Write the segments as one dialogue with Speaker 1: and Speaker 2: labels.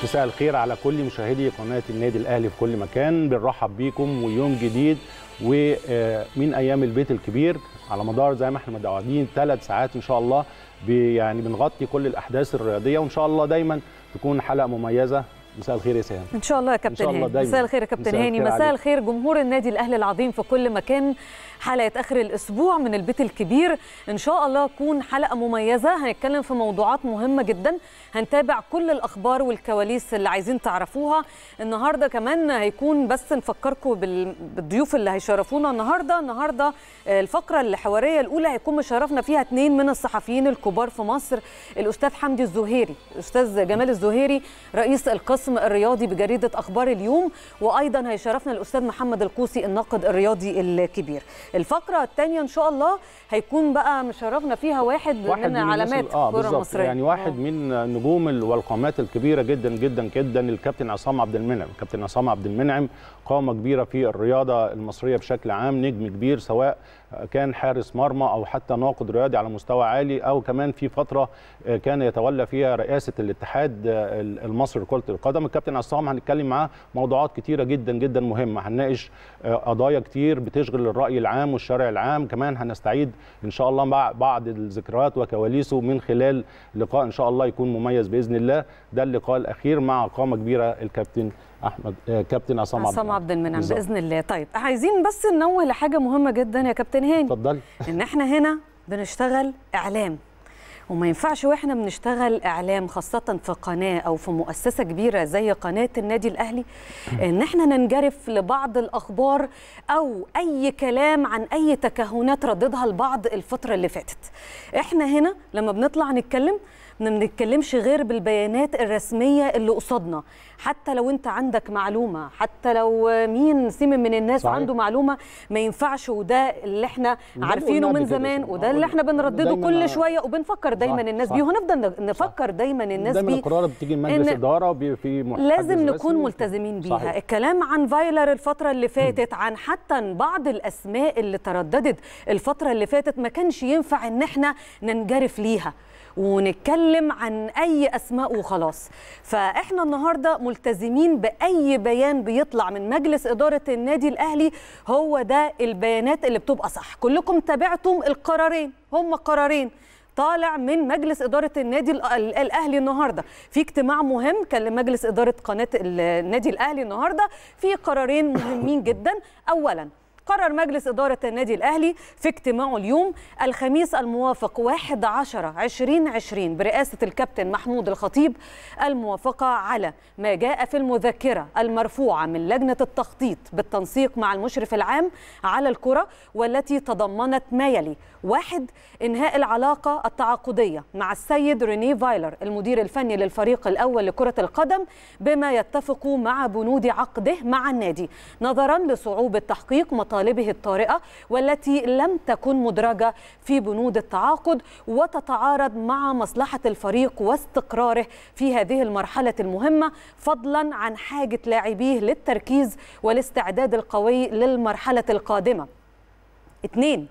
Speaker 1: مساء الخير على كل مشاهدي قناه النادي الاهلي في كل مكان بنرحب بيكم ويوم جديد ومن ايام البيت الكبير على مدار زي ما احنا متعودين ثلاث ساعات ان شاء الله يعني بنغطي كل الاحداث الرياضيه وان شاء الله دايما تكون حلقه مميزه مساء الخير يا سهام
Speaker 2: ان شاء الله يا كابتن
Speaker 1: الله
Speaker 2: هاني
Speaker 1: دايماً.
Speaker 2: مساء الخير يا كابتن
Speaker 1: مساء
Speaker 2: هاني
Speaker 1: الخير
Speaker 2: مساء
Speaker 1: عليك.
Speaker 2: الخير جمهور النادي الاهلي العظيم في كل مكان حلقه اخر الاسبوع من البيت الكبير ان شاء الله تكون حلقه مميزه هنتكلم في موضوعات مهمه جدا هنتابع كل الاخبار والكواليس اللي عايزين تعرفوها النهارده كمان هيكون بس نفكركم بال- بالضيوف اللي هيشرفونا النهارده النهارده آه، الفقره الحواريه الاولى هيكون مشرفنا فيها اثنين من الصحفيين الكبار في مصر الاستاذ حمدي الزهيري الاستاذ جمال الزهيري رئيس القسم الرياضي بجريده اخبار اليوم وايضا هيشرفنا الاستاذ محمد القوسي الناقد الرياضي الكبير الفقره الثانيه ان شاء الله هيكون بقى مشرفنا فيها واحد, من
Speaker 1: الناس
Speaker 2: علامات
Speaker 1: ال- اه
Speaker 2: الكره
Speaker 1: بالظبط
Speaker 2: المصريه
Speaker 1: يعني واحد من النجوم ال- والقامات الكبيره جدا جدا جدا الكابتن عصام عبد المنعم الكابتن عصام عبد المنعم قامه كبيره في الرياضه المصريه بشكل عام نجم كبير سواء كان حارس مرمى او حتى ناقد رياضي على مستوى عالي او كمان في فتره آه، كان يتولى فيها رئاسه الاتحاد آه، المصري لكره القدم الكابتن عصام هنتكلم معاه موضوعات كتيره جدا جدا مهمه هنناقش آه، قضايا كتير بتشغل الراي العام والشارع العام كمان هنستعيد ان شاء الله مع بعض الذكريات وكواليسه من خلال لقاء ان شاء الله يكون مميز باذن الله ده اللقاء الاخير مع قامه كبيره الكابتن احمد آه، كابتن عصام
Speaker 2: عصام عبد المنعم
Speaker 1: بالظبط.
Speaker 2: باذن الله طيب عايزين بس ننوه لحاجه مهمه جدا يا كابتن هاني
Speaker 1: اتفضلي
Speaker 2: ان احنا هنا بنشتغل اعلام وما ينفعش واحنا بنشتغل اعلام خاصه في قناه او في مؤسسه كبيره زي قناه النادي الاهلي ان احنا ننجرف لبعض الاخبار او اي كلام عن اي تكهنات رددها البعض الفتره اللي فاتت احنا هنا لما بنطلع نتكلم ما بنتكلمش غير بالبيانات الرسميه اللي قصادنا حتى لو انت عندك معلومه حتى لو مين سيم من الناس
Speaker 1: صحيح.
Speaker 2: عنده معلومه ما ينفعش وده اللي احنا
Speaker 1: وده
Speaker 2: عارفينه
Speaker 1: قلناه
Speaker 2: من
Speaker 1: قبل كده
Speaker 2: زمان
Speaker 1: طبعاً.
Speaker 2: وده اللي احنا بنردده
Speaker 1: دايماً
Speaker 2: كل
Speaker 1: آه.
Speaker 2: شويه وبنفكر دايما
Speaker 1: صح،
Speaker 2: الناس
Speaker 1: صح.
Speaker 2: بيه وهنفضل نفكر دايما الناس
Speaker 1: دايما
Speaker 2: بيه
Speaker 1: القرارات بتيجي من مجلس
Speaker 2: إن
Speaker 1: اداره بي- في محدث
Speaker 2: لازم
Speaker 1: رسمي.
Speaker 2: نكون ملتزمين بيها
Speaker 1: صحيح.
Speaker 2: الكلام عن فايلر الفترة اللي فاتت عن حتى بعض الأسماء اللي ترددت الفترة اللي فاتت ما كانش ينفع إن احنا ننجرف ليها ونتكلم عن أي أسماء وخلاص فإحنا النهاردة ملتزمين بأي بيان بيطلع من مجلس إدارة النادي الأهلي هو ده البيانات اللي بتبقى صح كلكم تابعتم القرارين هم قرارين طالع من مجلس إدارة النادي ال- ال- الأهلي النهاردة في اجتماع مهم كان لمجلس إدارة قناة ال- النادي الأهلي النهاردة في قرارين مهمين جدا أولا قرر مجلس إدارة النادي الأهلي في اجتماعه اليوم الخميس الموافق 11 2020 برئاسة الكابتن محمود الخطيب الموافقة على ما جاء في المذكرة المرفوعة من لجنة التخطيط بالتنسيق مع المشرف العام على الكرة والتي تضمنت ما يلي واحد إنهاء العلاقة التعاقدية مع السيد ريني فايلر المدير الفني للفريق الأول لكرة القدم بما يتفق مع بنود عقده مع النادي نظرا لصعوبة تحقيق مطالبه الطارئة والتي لم تكن مدرجة في بنود التعاقد وتتعارض مع مصلحة الفريق واستقراره في هذه المرحلة المهمة فضلا عن حاجة لاعبيه للتركيز والاستعداد القوي للمرحلة القادمة اثنين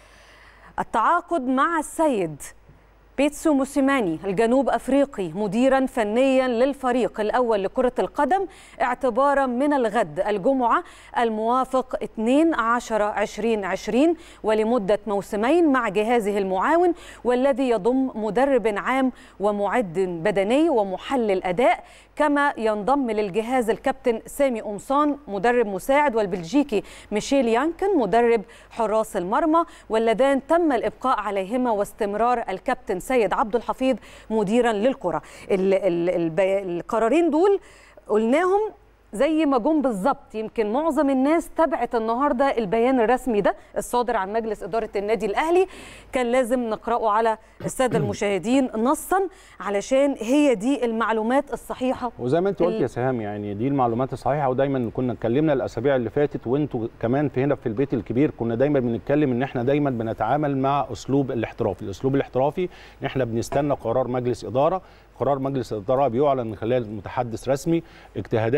Speaker 2: التعاقد مع السيد بيتسو موسيماني الجنوب افريقي مديرا فنيا للفريق الاول لكره القدم اعتبارا من الغد الجمعه الموافق 2 10 2020 ولمده موسمين مع جهازه المعاون والذي يضم مدرب عام ومعد بدني ومحلل اداء كما ينضم للجهاز الكابتن سامي قمصان مدرب مساعد والبلجيكي ميشيل يانكن مدرب حراس المرمى واللذان تم الابقاء عليهما واستمرار الكابتن سيد عبد الحفيظ مديرا للكره ال- ال- البي- القرارين دول قلناهم زي ما جم بالظبط يمكن معظم الناس تبعت النهارده البيان الرسمي ده الصادر عن مجلس اداره النادي الاهلي كان لازم نقراه على الساده المشاهدين نصا علشان هي دي المعلومات الصحيحه
Speaker 1: وزي ما انت قلت
Speaker 2: ال-
Speaker 1: يا سهام يعني دي المعلومات الصحيحه ودايما كنا اتكلمنا الاسابيع اللي فاتت وانتوا كمان في هنا في البيت الكبير كنا دايما بنتكلم ان احنا دايما بنتعامل مع اسلوب الاحترافي الاسلوب الاحترافي ان احنا بنستنى قرار مجلس اداره قرار مجلس الاداره بيعلن من خلال متحدث رسمي اجتهادات كتيره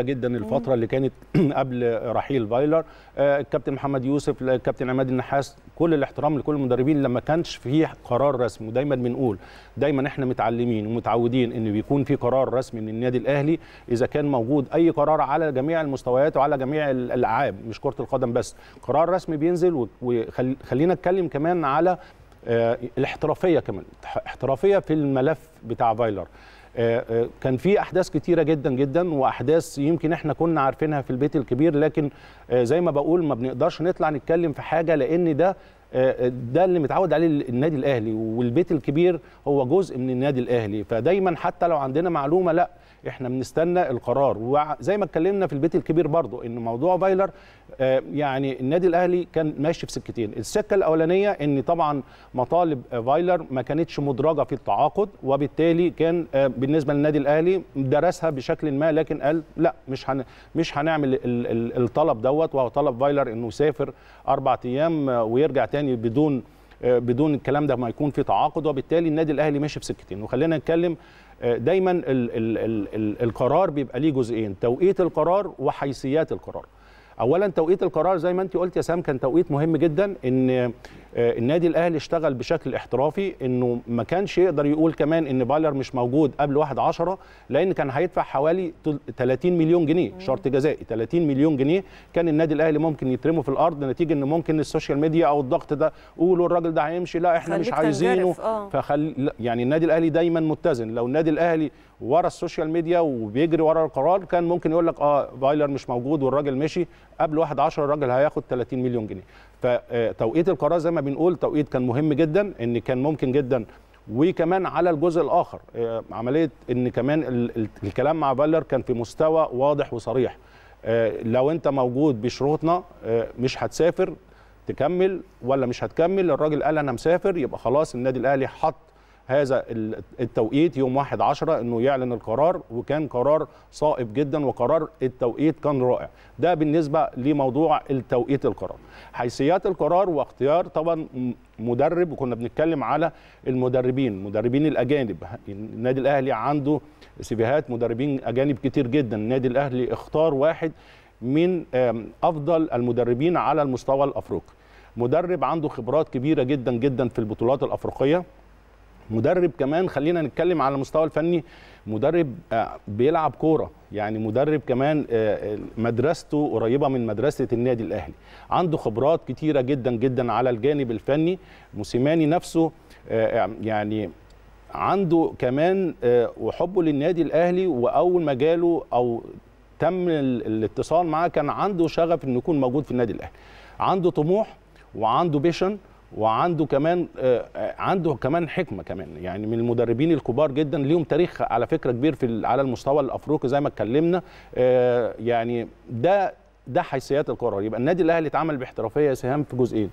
Speaker 1: جدا الفتره اللي كانت قبل رحيل فايلر آه، الكابتن محمد يوسف الكابتن عماد النحاس كل الاحترام لكل المدربين لما كانش فيه قرار رسمي ودايما بنقول دايما احنا متعلمين ومتعودين ان بيكون في قرار رسمي من النادي الاهلي اذا كان موجود اي قرار على جميع المستويات وعلى جميع الالعاب مش كره القدم بس قرار رسمي بينزل وخلينا نتكلم كمان على آه، الاحترافيه كمان احترافيه في الملف بتاع فايلر آه، آه، كان في احداث كتيره جدا جدا واحداث يمكن احنا كنا عارفينها في البيت الكبير لكن آه، زي ما بقول ما بنقدرش نطلع نتكلم في حاجه لان ده آه، ده اللي متعود عليه النادي الاهلي والبيت الكبير هو جزء من النادي الاهلي فدايما حتى لو عندنا معلومه لا احنا بنستنى القرار وزي ما اتكلمنا في البيت الكبير برضو ان موضوع فايلر آه، يعني النادي الاهلي كان ماشي في سكتين السكه الاولانيه ان طبعا مطالب آه، فايلر ما كانتش مدرجه في التعاقد وبالتالي كان آه، بالنسبه للنادي الاهلي درسها بشكل ما لكن قال لا مش هن مش هنعمل ال- ال- الطلب دوت وهو طلب فايلر انه يسافر اربع ايام آه، ويرجع تاني بدون آه، بدون الكلام ده ما يكون في تعاقد وبالتالي النادي الاهلي ماشي في سكتين وخلينا نتكلم آه، دايما ال ال ال ال القرار بيبقى ليه جزئين توقيت القرار وحيثيات القرار اولا توقيت القرار زي ما انت قلت يا سام كان توقيت مهم جدا ان آه، النادي الاهلي اشتغل بشكل احترافي انه ما كانش يقدر يقول كمان ان بايلر مش موجود قبل 1 10 لان كان هيدفع حوالي تل- 30 مليون جنيه شرط جزائي 30 مليون جنيه كان النادي الاهلي ممكن يترموا في الارض نتيجه ان ممكن السوشيال ميديا او الضغط ده قولوا الراجل ده هيمشي لا احنا مش
Speaker 2: خليك
Speaker 1: عايزينه
Speaker 2: تنجرف، آه.
Speaker 1: فخل لا، يعني النادي الاهلي دايما متزن لو النادي الاهلي ورا السوشيال ميديا وبيجري ورا القرار كان ممكن يقول لك اه فايلر مش موجود والراجل مشي قبل 1 10 الراجل هياخد 30 مليون جنيه فتوقيت القرار زي ما بنقول توقيت كان مهم جدا ان كان ممكن جدا وكمان على الجزء الاخر آه، عمليه ان كمان ال- ال- الكلام مع فايلر كان في مستوى واضح وصريح آه، لو انت موجود بشروطنا آه، مش هتسافر تكمل ولا مش هتكمل الراجل قال انا مسافر يبقى خلاص النادي الاهلي حط هذا ال- التوقيت يوم 1 10 انه يعلن القرار وكان قرار صائب جدا وقرار التوقيت كان رائع ده بالنسبه لموضوع التوقيت القرار حيثيات القرار واختيار طبعا م- مدرب وكنا بنتكلم على المدربين المدربين الاجانب النادي الاهلي عنده سيفيهات مدربين اجانب كتير جدا النادي الاهلي اختار واحد من آم، افضل المدربين على المستوى الافريقي مدرب عنده خبرات كبيره جدا جدا في البطولات الافريقيه مدرب كمان خلينا نتكلم على المستوى الفني مدرب آه، بيلعب كوره يعني مدرب كمان آه، مدرسته قريبه من مدرسه النادي الاهلي عنده خبرات كتيره جدا جدا على الجانب الفني موسيماني نفسه آه، يعني عنده كمان آه، وحبه للنادي الاهلي واول ما جاله او تم ال- الاتصال معاه كان عنده شغف انه يكون موجود في النادي الاهلي عنده طموح وعنده بيشن وعنده كمان آه، آه، عنده كمان حكمه كمان يعني من المدربين الكبار جدا ليهم تاريخ على فكره كبير في ال- على المستوى الافريقي زي ما اتكلمنا آه، يعني ده ده حيثيات القرار يبقى النادي الاهلي اتعامل باحترافيه يا سهام في جزئين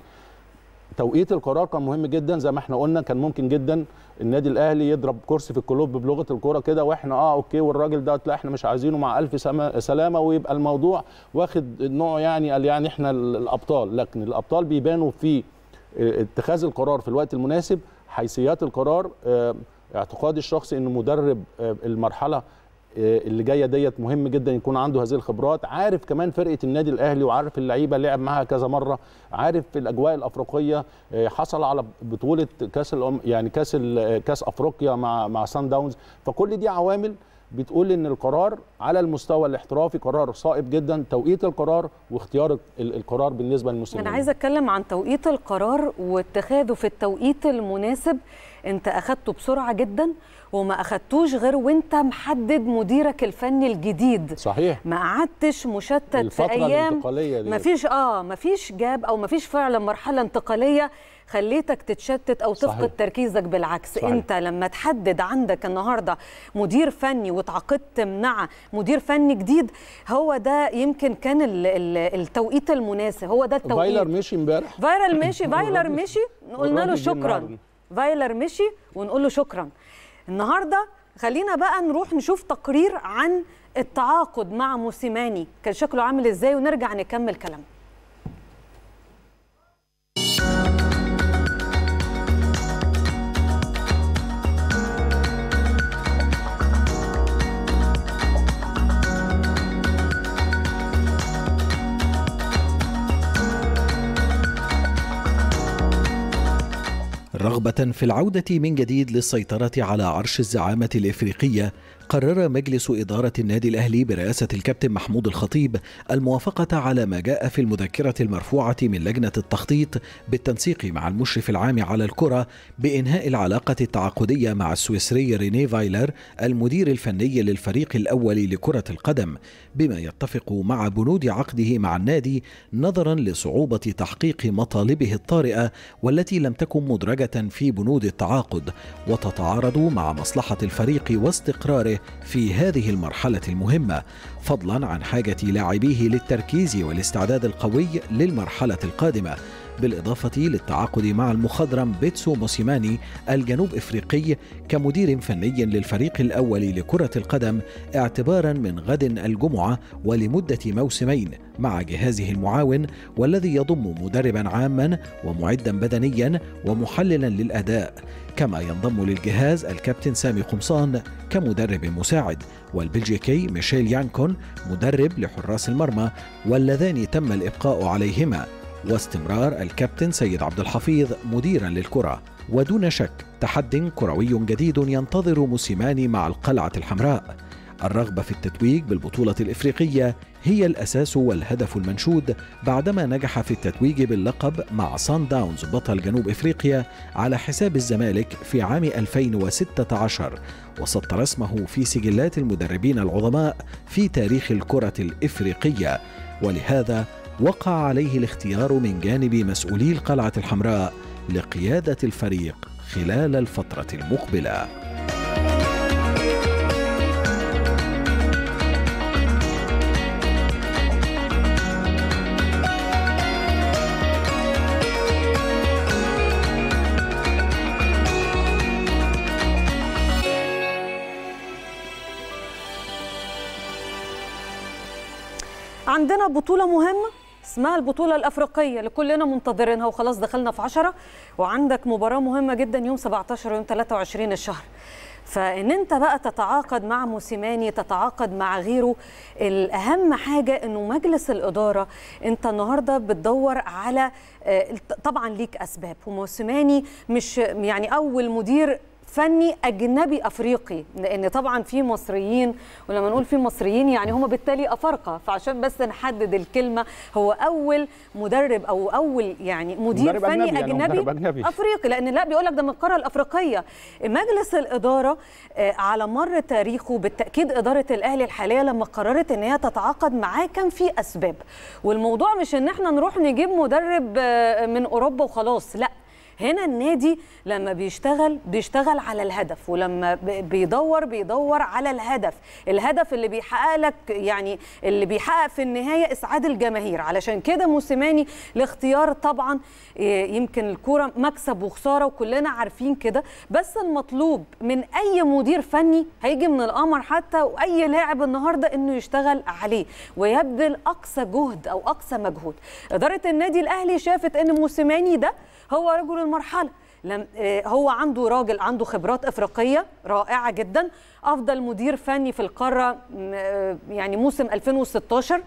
Speaker 1: توقيت القرار كان مهم جدا زي ما احنا قلنا كان ممكن جدا النادي الاهلي يضرب كرسي في الكلوب بلغه الكوره كده واحنا اه اوكي والراجل ده لا احنا مش عايزينه مع الف سما- سلامه ويبقى الموضوع واخد نوع يعني قال يعني احنا ال- الابطال لكن الابطال بيبانوا في اه، اتخاذ القرار في الوقت المناسب حيثيات القرار اه، اعتقادي الشخصي ان مدرب اه، المرحله اللي جايه ديت مهم جدا يكون عنده هذه الخبرات عارف كمان فرقه النادي الاهلي وعارف اللعيبه لعب معاها كذا مره عارف في الاجواء الافريقيه آه، حصل على بطوله كاس الأم يعني كاس ال- كاس افريقيا مع مع سان داونز فكل دي عوامل بتقول ان القرار على المستوى الاحترافي قرار صائب جدا توقيت القرار واختيار ال- القرار بالنسبه للمسلمين
Speaker 2: انا عايزه اتكلم عن توقيت القرار واتخاذه في التوقيت المناسب انت اخدته بسرعه جدا وما اخدتوش غير وانت محدد مديرك الفني الجديد
Speaker 1: صحيح
Speaker 2: ما قعدتش مشتت في
Speaker 1: الفترة
Speaker 2: ايام
Speaker 1: الانتقالية دي.
Speaker 2: ما فيش اه ما فيش جاب او ما فيش فعلا مرحله انتقاليه خليتك تتشتت او
Speaker 1: صحيح.
Speaker 2: تفقد تركيزك بالعكس
Speaker 1: صحيح.
Speaker 2: انت لما تحدد عندك النهارده مدير فني وتعاقدت مع مدير فني جديد هو ده يمكن كان ال- ال- التوقيت المناسب هو ده التوقيت
Speaker 1: فايلر مشي امبارح
Speaker 2: فايرال مشي فايلر مشي قلنا له
Speaker 1: والراجل جه
Speaker 2: شكرا
Speaker 1: النهاردة.
Speaker 2: فايلر مشي ونقول له شكرا النهارده خلينا بقى نروح نشوف تقرير عن التعاقد مع موسيماني كان شكله عامل ازاي ونرجع نكمل كلامنا
Speaker 3: رغبة في العودة من جديد للسيطرة على عرش الزعامة الإفريقية قرر مجلس إدارة النادي الأهلي برئاسة الكابتن محمود الخطيب الموافقة على ما جاء في المذكرة المرفوعة من لجنة التخطيط بالتنسيق مع المشرف العام على الكرة بإنهاء العلاقة التعاقدية مع السويسري ريني فايلر المدير الفني للفريق الأول لكرة القدم بما يتفق مع بنود عقده مع النادي نظرا لصعوبة تحقيق مطالبه الطارئة والتي لم تكن مدرجة في بنود التعاقد وتتعارض مع مصلحة الفريق واستقراره في هذه المرحلة المهمة فضلا عن حاجة لاعبيه للتركيز والاستعداد القوي للمرحلة القادمة بالإضافة للتعاقد مع المخضرم بيتسو موسيماني الجنوب إفريقي كمدير فني للفريق الأول لكرة القدم اعتبارا من غد الجمعة ولمدة موسمين مع جهازه المعاون والذي يضم مدربا عاما ومعدا بدنيا ومحللا للأداء كما ينضم للجهاز الكابتن سامي قمصان كمدرب مساعد والبلجيكي ميشيل يانكون مدرب لحراس المرمى واللذان تم الإبقاء عليهما واستمرار الكابتن سيد عبد الحفيظ مديرا للكرة ودون شك تحد كروي جديد ينتظر موسيماني مع القلعة الحمراء الرغبة في التتويج بالبطولة الإفريقية هي الأساس والهدف المنشود بعدما نجح في التتويج باللقب مع سان داونز بطل جنوب إفريقيا على حساب الزمالك في عام 2016 وسطر اسمه في سجلات المدربين العظماء في تاريخ الكرة الإفريقية ولهذا وقع عليه الاختيار من جانب مسؤولي القلعة الحمراء لقيادة الفريق خلال الفترة المقبلة.
Speaker 2: عندنا بطولة مهمة اسمها البطولة الأفريقية اللي كلنا منتظرينها وخلاص دخلنا في عشرة وعندك مباراة مهمة جدا يوم 17 ويوم 23 الشهر فان انت بقى تتعاقد مع موسيماني تتعاقد مع غيره الاهم حاجه انه مجلس الاداره انت النهارده بتدور على طبعا ليك اسباب وموسيماني مش يعني اول مدير فني اجنبي افريقي لان طبعا في مصريين ولما نقول في مصريين يعني هم بالتالي افارقه فعشان بس نحدد الكلمه هو اول مدرب او اول يعني مدير
Speaker 1: مدرب
Speaker 2: فني
Speaker 1: أجنبي يعني
Speaker 2: اجنبي,
Speaker 1: مدرب أجنبي.
Speaker 2: افريقي لان لا بيقول لك ده من القاره الافريقيه مجلس الاداره آه، على مر تاريخه بالتاكيد اداره الاهلي الحاليه لما قررت ان هي تتعاقد معاه كان في اسباب والموضوع مش ان احنا نروح نجيب مدرب آه، من اوروبا وخلاص لا هنا النادي لما بيشتغل بيشتغل على الهدف ولما ب- بيدور بيدور على الهدف الهدف اللي بيحقق لك يعني اللي بيحقق في النهاية إسعاد الجماهير علشان كده موسيماني الاختيار طبعا إيه، يمكن الكورة مكسب وخسارة وكلنا عارفين كده بس المطلوب من أي مدير فني هيجي من القمر حتى وأي لاعب النهاردة إنه يشتغل عليه ويبذل أقصى جهد أو أقصى مجهود إدارة النادي الأهلي شافت إن موسيماني ده هو رجل المرحله لم آه، هو عنده راجل عنده خبرات افريقيه رائعه جدا افضل مدير فني في القاره م- آه، يعني موسم 2016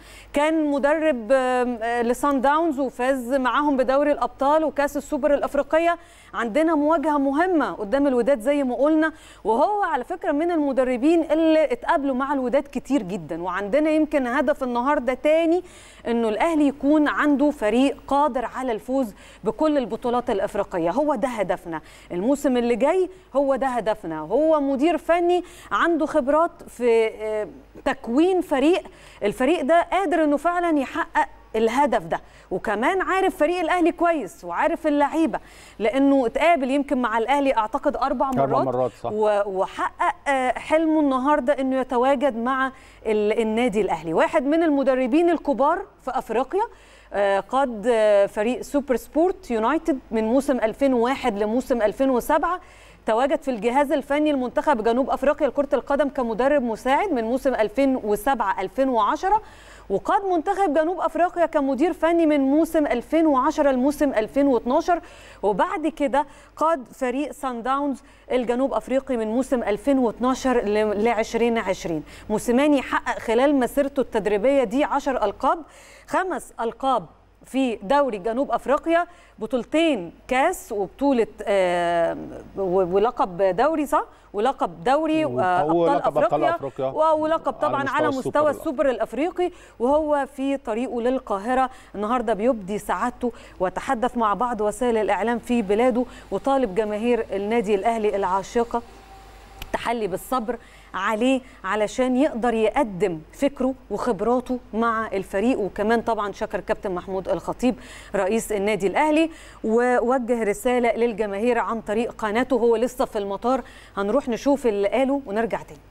Speaker 2: كان مدرب آم، آه، لسان داونز وفاز معاهم بدوري الابطال وكاس السوبر الافريقيه عندنا مواجهه مهمه قدام الوداد زي ما قلنا وهو على فكره من المدربين اللي اتقابلوا مع الوداد كتير جدا وعندنا يمكن هدف النهارده تاني انه الاهلي يكون عنده فريق قادر على الفوز بكل البطولات الافريقيه هو ده هدفنا الموسم اللي جاي هو ده هدفنا هو مدير فني عنده خبرات في آه، تكوين فريق الفريق ده قادر انه فعلا يحقق الهدف ده وكمان عارف فريق الاهلي كويس وعارف اللعيبه لانه اتقابل يمكن مع الاهلي اعتقد اربع مرات,
Speaker 1: أربع مرات، صح.
Speaker 2: و- وحقق آه، حلمه النهارده انه يتواجد مع ال- النادي الاهلي واحد من المدربين الكبار في افريقيا آه، قاد آه، فريق سوبر سبورت يونايتد من موسم 2001 لموسم 2007 تواجد في الجهاز الفني المنتخب جنوب افريقيا لكره القدم كمدرب مساعد من موسم 2007 2010 وقاد منتخب جنوب افريقيا كمدير فني من موسم 2010 لموسم 2012 وبعد كده قاد فريق سان داونز الجنوب افريقي من موسم 2012 ل 2020 موسيماني حقق خلال مسيرته التدريبيه دي 10 القاب خمس القاب في دوري جنوب افريقيا بطولتين كاس وبطوله آه ولقب دوري صح ولقب دوري ابطال افريقيا, أفريقيا ولقب طبعا على مستوى, مستوى السوبر الافريقي وهو في طريقه للقاهره النهارده بيبدي سعادته وتحدث مع بعض وسائل الاعلام في بلاده وطالب جماهير النادي الاهلي العاشقه تحلي بالصبر عليه علشان يقدر يقدم فكره وخبراته مع الفريق وكمان طبعا شكر كابتن محمود الخطيب رئيس النادي الاهلي ووجه رساله للجماهير عن طريق قناته هو لسه في المطار هنروح نشوف اللي قاله ونرجع تاني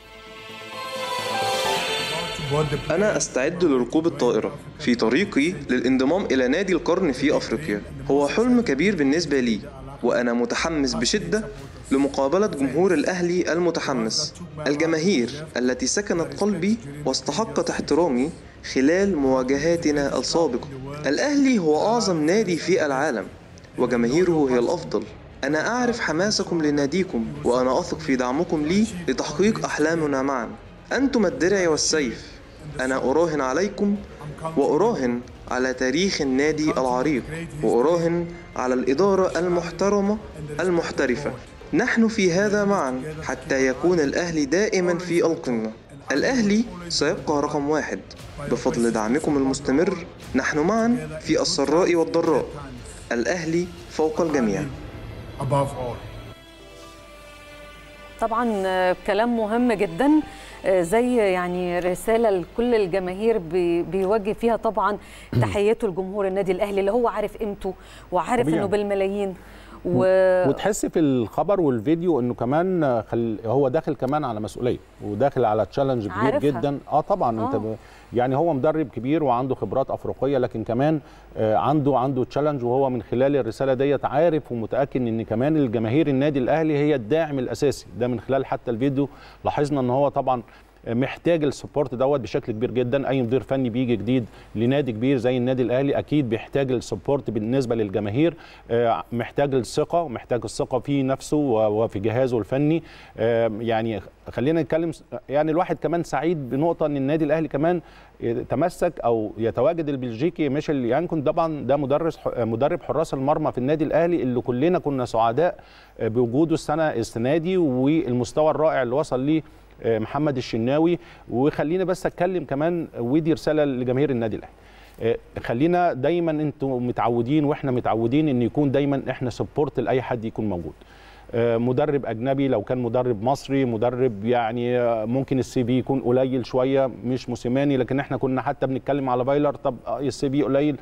Speaker 4: أنا أستعد لركوب الطائرة في طريقي للانضمام إلى نادي القرن في أفريقيا هو حلم كبير بالنسبة لي وأنا متحمس بشدة لمقابلة جمهور الأهلي المتحمس الجماهير التي سكنت قلبي واستحقت احترامي خلال مواجهاتنا السابقة الأهلي هو أعظم نادي في العالم وجماهيره هي الأفضل أنا أعرف حماسكم لناديكم وأنا أثق في دعمكم لي لتحقيق أحلامنا معا أنتم الدرع والسيف أنا أراهن عليكم وأراهن على تاريخ النادي العريق وأراهن على الإدارة المحترمة المحترفة نحن في هذا معا حتى يكون الأهلي دائما في القمة الأهلي سيبقى رقم واحد بفضل دعمكم المستمر نحن معا في السراء والضراء الأهلي فوق الجميع
Speaker 2: طبعا كلام مهم جدا زي يعني رساله لكل الجماهير بيوجه فيها طبعا تحياته لجمهور النادي الاهلي اللي هو عارف قيمته وعارف طبيعي. انه بالملايين
Speaker 1: و... وتحس في الخبر والفيديو انه كمان خل... هو داخل كمان على مسؤوليه وداخل على تشالنج كبير
Speaker 2: عارفها.
Speaker 1: جدا اه طبعا آه. انت ب... يعني هو مدرب كبير وعنده خبرات افريقيه لكن كمان آه عنده عنده تشالنج وهو من خلال الرساله ديت عارف ومتاكد ان كمان الجماهير النادي الاهلي هي الداعم الاساسي ده من خلال حتى الفيديو لاحظنا ان هو طبعا محتاج السبورت دوت بشكل كبير جدا اي مدير فني بيجي جديد لنادي كبير زي النادي الاهلي اكيد بيحتاج السبورت بالنسبه للجماهير محتاج الثقه ومحتاج الثقه في نفسه وفي جهازه الفني يعني خلينا نتكلم يعني الواحد كمان سعيد بنقطه ان النادي الاهلي كمان تمسك او يتواجد البلجيكي ميشيل يانكون طبعا ده مدرس مدرب حراس المرمى في النادي الاهلي اللي كلنا كنا سعداء بوجوده السنه السنه دي والمستوى الرائع اللي وصل ليه محمد الشناوي وخلينا بس اتكلم كمان ودي رساله لجماهير النادي الاهلي خلينا دايما انتم متعودين واحنا متعودين ان يكون دايما احنا سبورت لاي حد يكون موجود مدرب اجنبي لو كان مدرب مصري مدرب يعني ممكن السي في يكون قليل شويه مش موسيماني لكن احنا كنا حتى بنتكلم على فايلر طب السي في قليل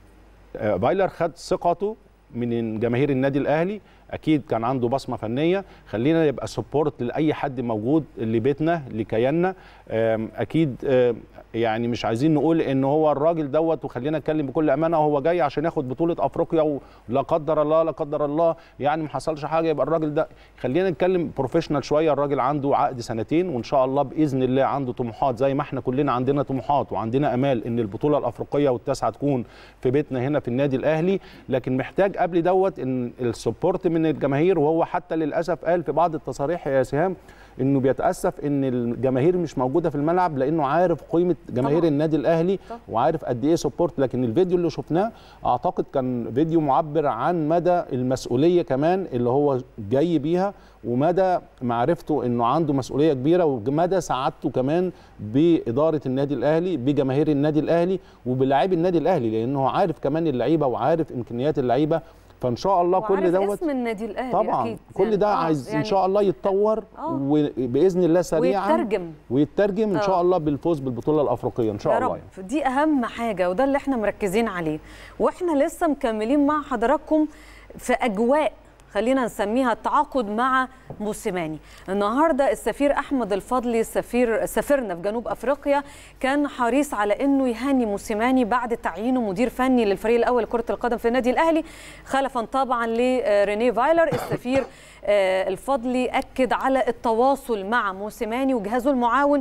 Speaker 1: فايلر خد ثقته من جماهير النادي الاهلي اكيد كان عنده بصمه فنيه خلينا يبقى سبورت لاي حد موجود لبيتنا لكياننا اكيد يعني مش عايزين نقول ان هو الراجل دوت وخلينا نتكلم بكل امانه هو جاي عشان ياخد بطوله افريقيا ولا قدر الله لا قدر الله يعني ما حصلش حاجه يبقى الراجل ده خلينا نتكلم بروفيشنال شويه الراجل عنده عقد سنتين وان شاء الله باذن الله عنده طموحات زي ما احنا كلنا عندنا طموحات وعندنا امال ان البطوله الافريقيه والتاسعه تكون في بيتنا هنا في النادي الاهلي لكن محتاج قبل دوت ان السبورت من الجماهير وهو حتى للاسف قال في بعض التصاريح يا سهام انه بيتاسف ان الجماهير مش موجوده في الملعب لانه عارف قيمه جماهير طبعا. النادي الاهلي طبعا. وعارف قد ايه سبورت لكن الفيديو اللي شفناه اعتقد كان فيديو معبر عن مدى المسؤوليه كمان اللي هو جاي بيها ومدى معرفته انه عنده مسؤوليه كبيره ومدى سعادته كمان باداره النادي الاهلي بجماهير النادي الاهلي وبلاعبي النادي الاهلي لانه عارف كمان اللعيبه وعارف امكانيات اللعيبه فان شاء الله كل دوت
Speaker 2: اسم النادي الاهلي
Speaker 1: طبعا
Speaker 2: أكيد.
Speaker 1: كل
Speaker 2: يعني
Speaker 1: ده
Speaker 2: آه
Speaker 1: عايز
Speaker 2: يعني
Speaker 1: ان شاء الله يتطور
Speaker 2: آه.
Speaker 1: وباذن الله سريعا
Speaker 2: ويترجم
Speaker 1: ويترجم ان
Speaker 2: آه.
Speaker 1: شاء الله بالفوز بالبطوله الافريقيه ان شاء
Speaker 2: يا
Speaker 1: الله
Speaker 2: رب يعني. دي اهم حاجه وده اللي احنا مركزين عليه واحنا لسه مكملين مع حضراتكم في اجواء خلينا نسميها التعاقد مع موسيماني النهارده السفير احمد الفضلي سفير سفيرنا في جنوب افريقيا كان حريص على انه يهني موسيماني بعد تعيينه مدير فني للفريق الاول لكره القدم في النادي الاهلي خلفا طبعا لريني فايلر السفير الفضلي اكد على التواصل مع موسيماني وجهازه المعاون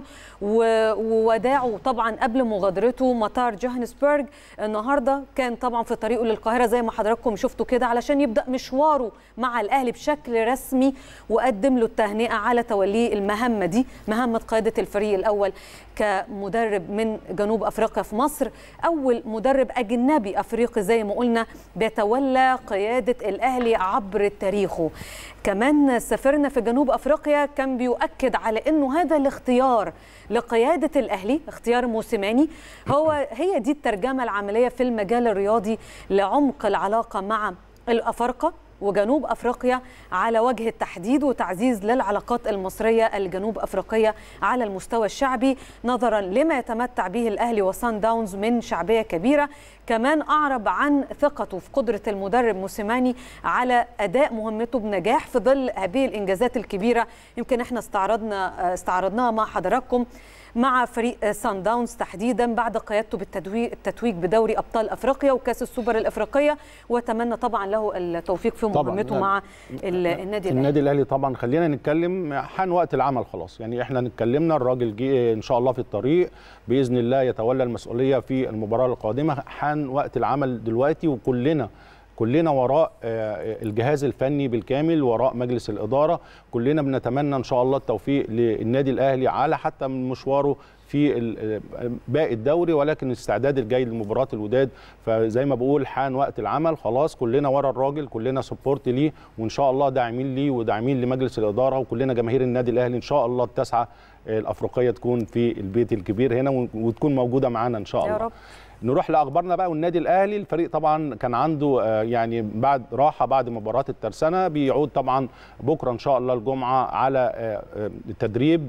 Speaker 2: ووداعه طبعا قبل مغادرته مطار جوهانسبرج النهارده كان طبعا في طريقه للقاهره زي ما حضراتكم شفتوا كده علشان يبدا مشواره مع الاهلي بشكل رسمي وقدم له التهنئه على توليه المهمه دي مهمه قياده الفريق الاول كمدرب من جنوب افريقيا في مصر اول مدرب اجنبي افريقي زي ما قلنا بيتولى قياده الاهلي عبر تاريخه كمان سفرنا في جنوب افريقيا كان بيؤكد على انه هذا الاختيار لقياده الاهلي اختيار موسيماني هو هي دي الترجمه العمليه في المجال الرياضي لعمق العلاقه مع الافارقه وجنوب افريقيا على وجه التحديد وتعزيز للعلاقات المصريه الجنوب افريقيه على المستوى الشعبي نظرا لما يتمتع به الاهلي وسان داونز من شعبيه كبيره كمان اعرب عن ثقته في قدره المدرب موسيماني على اداء مهمته بنجاح في ظل هذه الانجازات الكبيره يمكن احنا استعرضنا استعرضناها مع حضراتكم مع فريق سان داونز تحديدا بعد قيادته بالتتويج بدوري ابطال افريقيا وكاس السوبر الافريقيه واتمنى طبعا له التوفيق في مهمته مع النادي الاهلي
Speaker 1: النادي الاهلي طبعا خلينا نتكلم حان وقت العمل خلاص يعني احنا اتكلمنا الراجل جه ان شاء الله في الطريق باذن الله يتولى المسؤوليه في المباراه القادمه حان وقت العمل دلوقتي وكلنا كلنا وراء الجهاز الفني بالكامل وراء مجلس الاداره كلنا بنتمنى ان شاء الله التوفيق للنادي الاهلي على حتى من مشواره في باقي الدوري ولكن الاستعداد الجاي لمباراه الوداد فزي ما بقول حان وقت العمل خلاص كلنا ورا الراجل كلنا سبورت ليه وان شاء الله داعمين ليه وداعمين لمجلس الاداره وكلنا جماهير النادي الاهلي ان شاء الله التاسعه الافريقيه تكون في البيت الكبير هنا وتكون موجوده معانا ان شاء الله
Speaker 2: يا رب.
Speaker 1: نروح لاخبارنا بقى والنادي الاهلي الفريق طبعا كان عنده يعني بعد راحه بعد مباراه الترسانه بيعود طبعا بكره ان شاء الله الجمعه على التدريب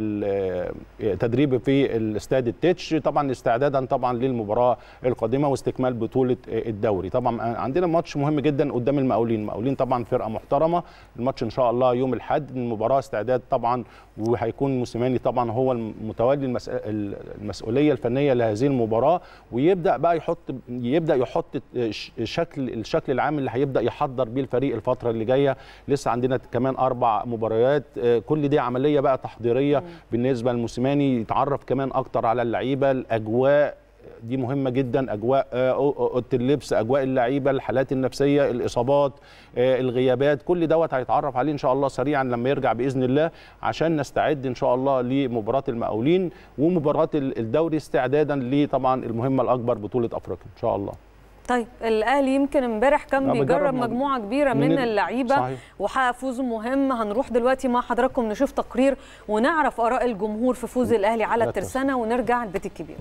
Speaker 1: تدريب في الاستاد التتش طبعا استعدادا طبعا للمباراه القادمه واستكمال بطوله الدوري طبعا عندنا ماتش مهم جدا قدام المقاولين المقاولين طبعا فرقه محترمه الماتش ان شاء الله يوم الاحد المباراه استعداد طبعا وهيكون موسيماني طبعا هو المتولي المسؤوليه الفنيه لهذه المباراه ويبدا بقى يحط يبدا يحط شكل الشكل العام اللي هيبدا يحضر بيه الفريق الفتره اللي جايه لسه عندنا كمان اربع مباريات كل دي عمليه بقى تحضيريه بالنسبه للموسيماني يتعرف كمان اكتر على اللعيبه الاجواء دي مهمه جدا اجواء اوضه اللبس اجواء اللعيبه الحالات النفسيه الاصابات الغيابات كل دوت هيتعرف عليه ان شاء الله سريعا لما يرجع باذن الله عشان نستعد ان شاء الله لمباراه المقاولين ومباراه الدوري استعدادا لطبعا المهمه الاكبر بطوله افريقيا ان شاء الله
Speaker 2: طيب الاهلي يمكن امبارح كان بيجرب مجموعه كبيره من, من اللعيبه وحقق فوز مهم هنروح دلوقتي مع حضراتكم نشوف تقرير ونعرف اراء الجمهور في فوز الاهلي على الترسانه ونرجع البيت الكبير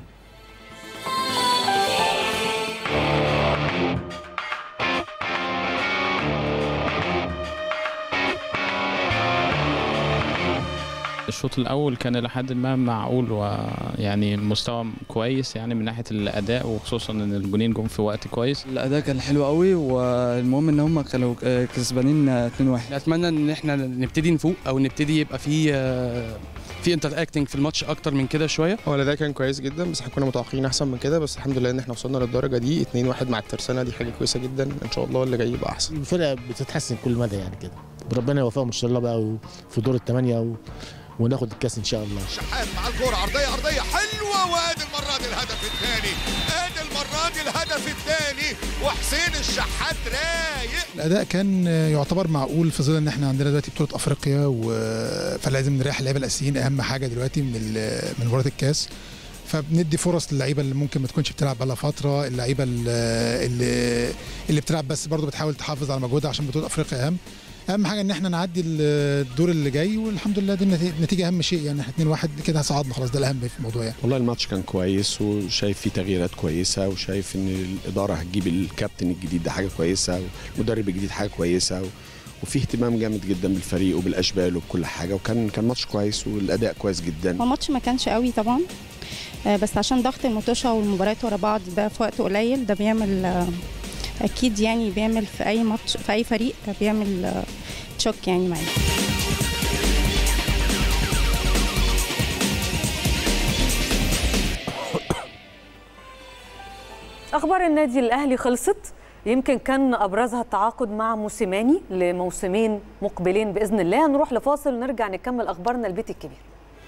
Speaker 5: الشوط الاول كان لحد ما معقول ويعني مستوى كويس يعني من ناحيه الاداء وخصوصا ان الجونين جم في وقت كويس
Speaker 6: الاداء كان حلو قوي والمهم ان هم كانوا كسبانين 2-1
Speaker 7: اتمنى ان احنا نبتدي نفوق او نبتدي يبقى في في انتر اكتنج في الماتش اكتر من كده شويه
Speaker 8: هو الاداء كان كويس جدا بس احنا كنا متوقعين احسن من كده بس الحمد لله ان احنا وصلنا للدرجه دي 2-1 مع الترسانه دي حاجه كويسه جدا ان شاء الله اللي جاي يبقى احسن
Speaker 9: الفرقه بتتحسن كل مدى يعني كده ربنا يوفقهم ان شاء الله بقى في دور الثمانيه و... وناخد الكاس ان شاء الله
Speaker 10: شحات مع الكوره عرضيه ارضيه حلوه وادي المره دي الهدف الثاني ادي المره دي الهدف الثاني وحسين الشحات رايق
Speaker 11: الاداء كان يعتبر معقول في ظل ان احنا عندنا دلوقتي بطوله افريقيا و... فلازم نريح اللعيبه الاساسيين اهم حاجه دلوقتي من ال... من مباراه الكاس فبندي فرص للعيبه اللي ممكن ما تكونش بتلعب بقالها فتره اللعيبه اللي اللي بتلعب بس برضه بتحاول تحافظ على مجهودها عشان بطوله افريقيا اهم اهم حاجه ان احنا نعدي الدور اللي جاي والحمد لله دي النتيجه اهم شيء يعني احنا 2 1 كده صعدنا خلاص ده الاهم في الموضوع يعني
Speaker 12: والله الماتش كان كويس وشايف فيه تغييرات كويسه وشايف ان الاداره هتجيب الكابتن الجديد ده حاجه كويسه والمدرب الجديد حاجه كويسه وفي اهتمام جامد جدا بالفريق وبالاشبال وبكل حاجه وكان كان ماتش كويس والاداء كويس جدا
Speaker 13: هو الماتش ما كانش قوي طبعا بس عشان ضغط المطوشه والمباريات ورا بعض ده في وقت قليل ده بيعمل اكيد يعني بيعمل في اي ماتش في اي فريق بيعمل تشوك يعني معايا
Speaker 2: اخبار النادي الاهلي خلصت يمكن كان ابرزها التعاقد مع موسيماني لموسمين مقبلين باذن الله نروح لفاصل ونرجع نكمل اخبارنا البيت الكبير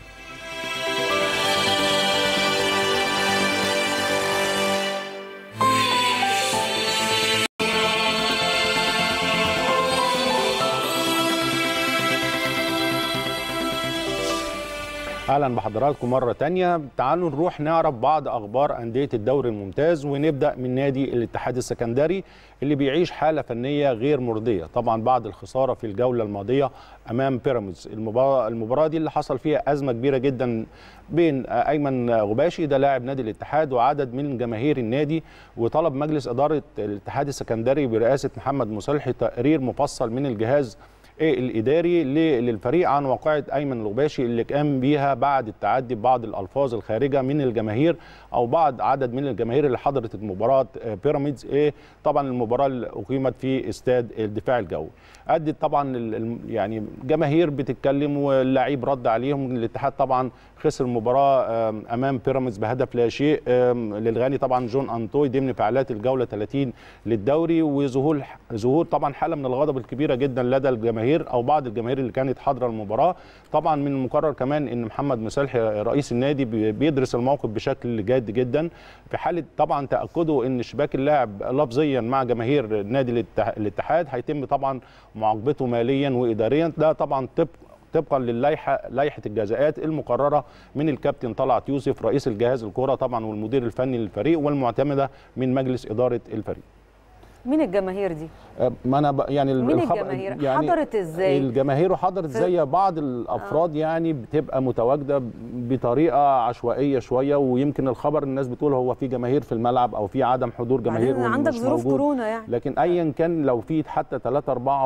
Speaker 1: اهلا بحضراتكم مره تانية تعالوا نروح نعرف بعض اخبار انديه الدوري الممتاز ونبدا من نادي الاتحاد السكندري اللي بيعيش حاله فنيه غير مرضيه طبعا بعد الخساره في الجوله الماضيه امام بيراميدز المباراه المباراه دي اللي حصل فيها ازمه كبيره جدا بين ايمن غباشي ده لاعب نادي الاتحاد وعدد من جماهير النادي وطلب مجلس اداره الاتحاد السكندري برئاسه محمد مصلحي تقرير مفصل من الجهاز الاداري للفريق عن واقعه ايمن الغباشي اللي قام بيها بعد التعدي ببعض الالفاظ الخارجه من الجماهير او بعض عدد من الجماهير اللي حضرت مباراه بيراميدز ايه طبعا المباراه اللي اقيمت في استاد الدفاع الجوي ادت طبعا يعني جماهير بتتكلم واللعيب رد عليهم الاتحاد طبعا خسر المباراه امام بيراميدز بهدف لا شيء للغاني طبعا جون انطوي ضمن فعاليات الجوله 30 للدوري وظهور ظهور طبعا حاله من الغضب الكبيره جدا لدى الجماهير او بعض الجماهير اللي كانت حاضره المباراه طبعا من المقرر كمان ان محمد مسلحي رئيس النادي بيدرس الموقف بشكل جاد جدا في حاله طبعا تاكده ان شباك اللاعب لفظيا مع جماهير نادي الاتحاد هيتم طبعا معاقبته ماليا واداريا ده طبعا طبق طبقا للائحه لائحه الجزاءات المقرره من الكابتن طلعت يوسف رئيس الجهاز الكره طبعا والمدير الفني للفريق والمعتمده من مجلس اداره الفريق
Speaker 2: مين الجماهير دي؟
Speaker 1: ما انا يعني
Speaker 2: مين الجماهير؟
Speaker 1: يعني
Speaker 2: حضرت ازاي؟
Speaker 1: الجماهير حضرت زي بعض الافراد آه. يعني بتبقى متواجده بطريقه عشوائيه شويه ويمكن الخبر الناس بتقول هو في جماهير في الملعب او في عدم حضور جماهير
Speaker 2: عندك ظروف كورونا يعني
Speaker 1: لكن ايا كان لو في حتى 3 4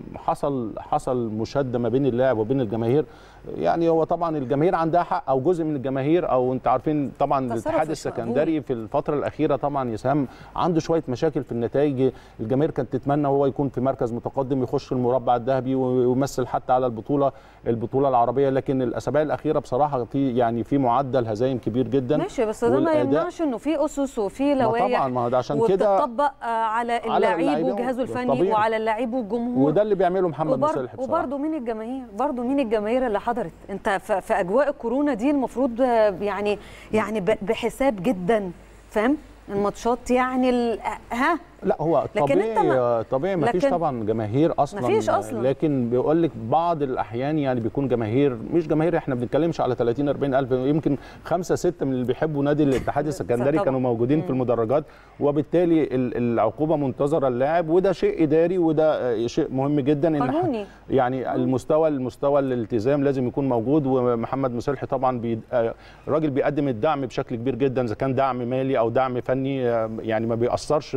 Speaker 1: وحصل حصل مشاده ما بين اللاعب وبين الجماهير يعني هو طبعا الجماهير عندها حق او جزء من الجماهير او انت عارفين طبعا الاتحاد السكندري في الفتره الاخيره طبعا يسام عنده شويه مشاكل في النتائج الجماهير كانت تتمنى هو يكون في مركز متقدم يخش المربع الذهبي ويمثل حتى على البطوله البطوله العربيه لكن الاسابيع الاخيره بصراحه في يعني في معدل هزايم كبير جدا
Speaker 2: ماشي بس ده ما يمنعش انه في اسس وفي لوائح
Speaker 1: طبعا ما ده عشان كده
Speaker 2: وبتطبق على اللاعب وجهازه الفني طبيعي. وعلى اللاعب والجمهور
Speaker 1: وده اللي بيعمله محمد مصالح
Speaker 2: بصراحه وبرده مين الجماهير برده مين الجماهير اللي حضرت انت في اجواء الكورونا دي المفروض يعني يعني بحساب جدا فاهم الماتشات يعني ها
Speaker 1: لا هو طبيعي ما طبيعي ما فيش طبعا جماهير اصلا
Speaker 2: ما فيش اصلا
Speaker 1: لكن بيقول لك بعض الاحيان يعني بيكون جماهير مش جماهير احنا ما بنتكلمش على 30 40 الف يمكن خمسة ستة من اللي بيحبوا نادي الاتحاد السكندري كانوا موجودين في المدرجات وبالتالي العقوبه منتظره اللاعب وده شيء اداري وده شيء مهم جدا ان
Speaker 2: قانوني.
Speaker 1: يعني المستوى المستوى الالتزام لازم يكون موجود ومحمد مسلحي طبعا بي راجل بيقدم الدعم بشكل كبير جدا اذا كان دعم مالي او دعم فني يعني ما بيأثرش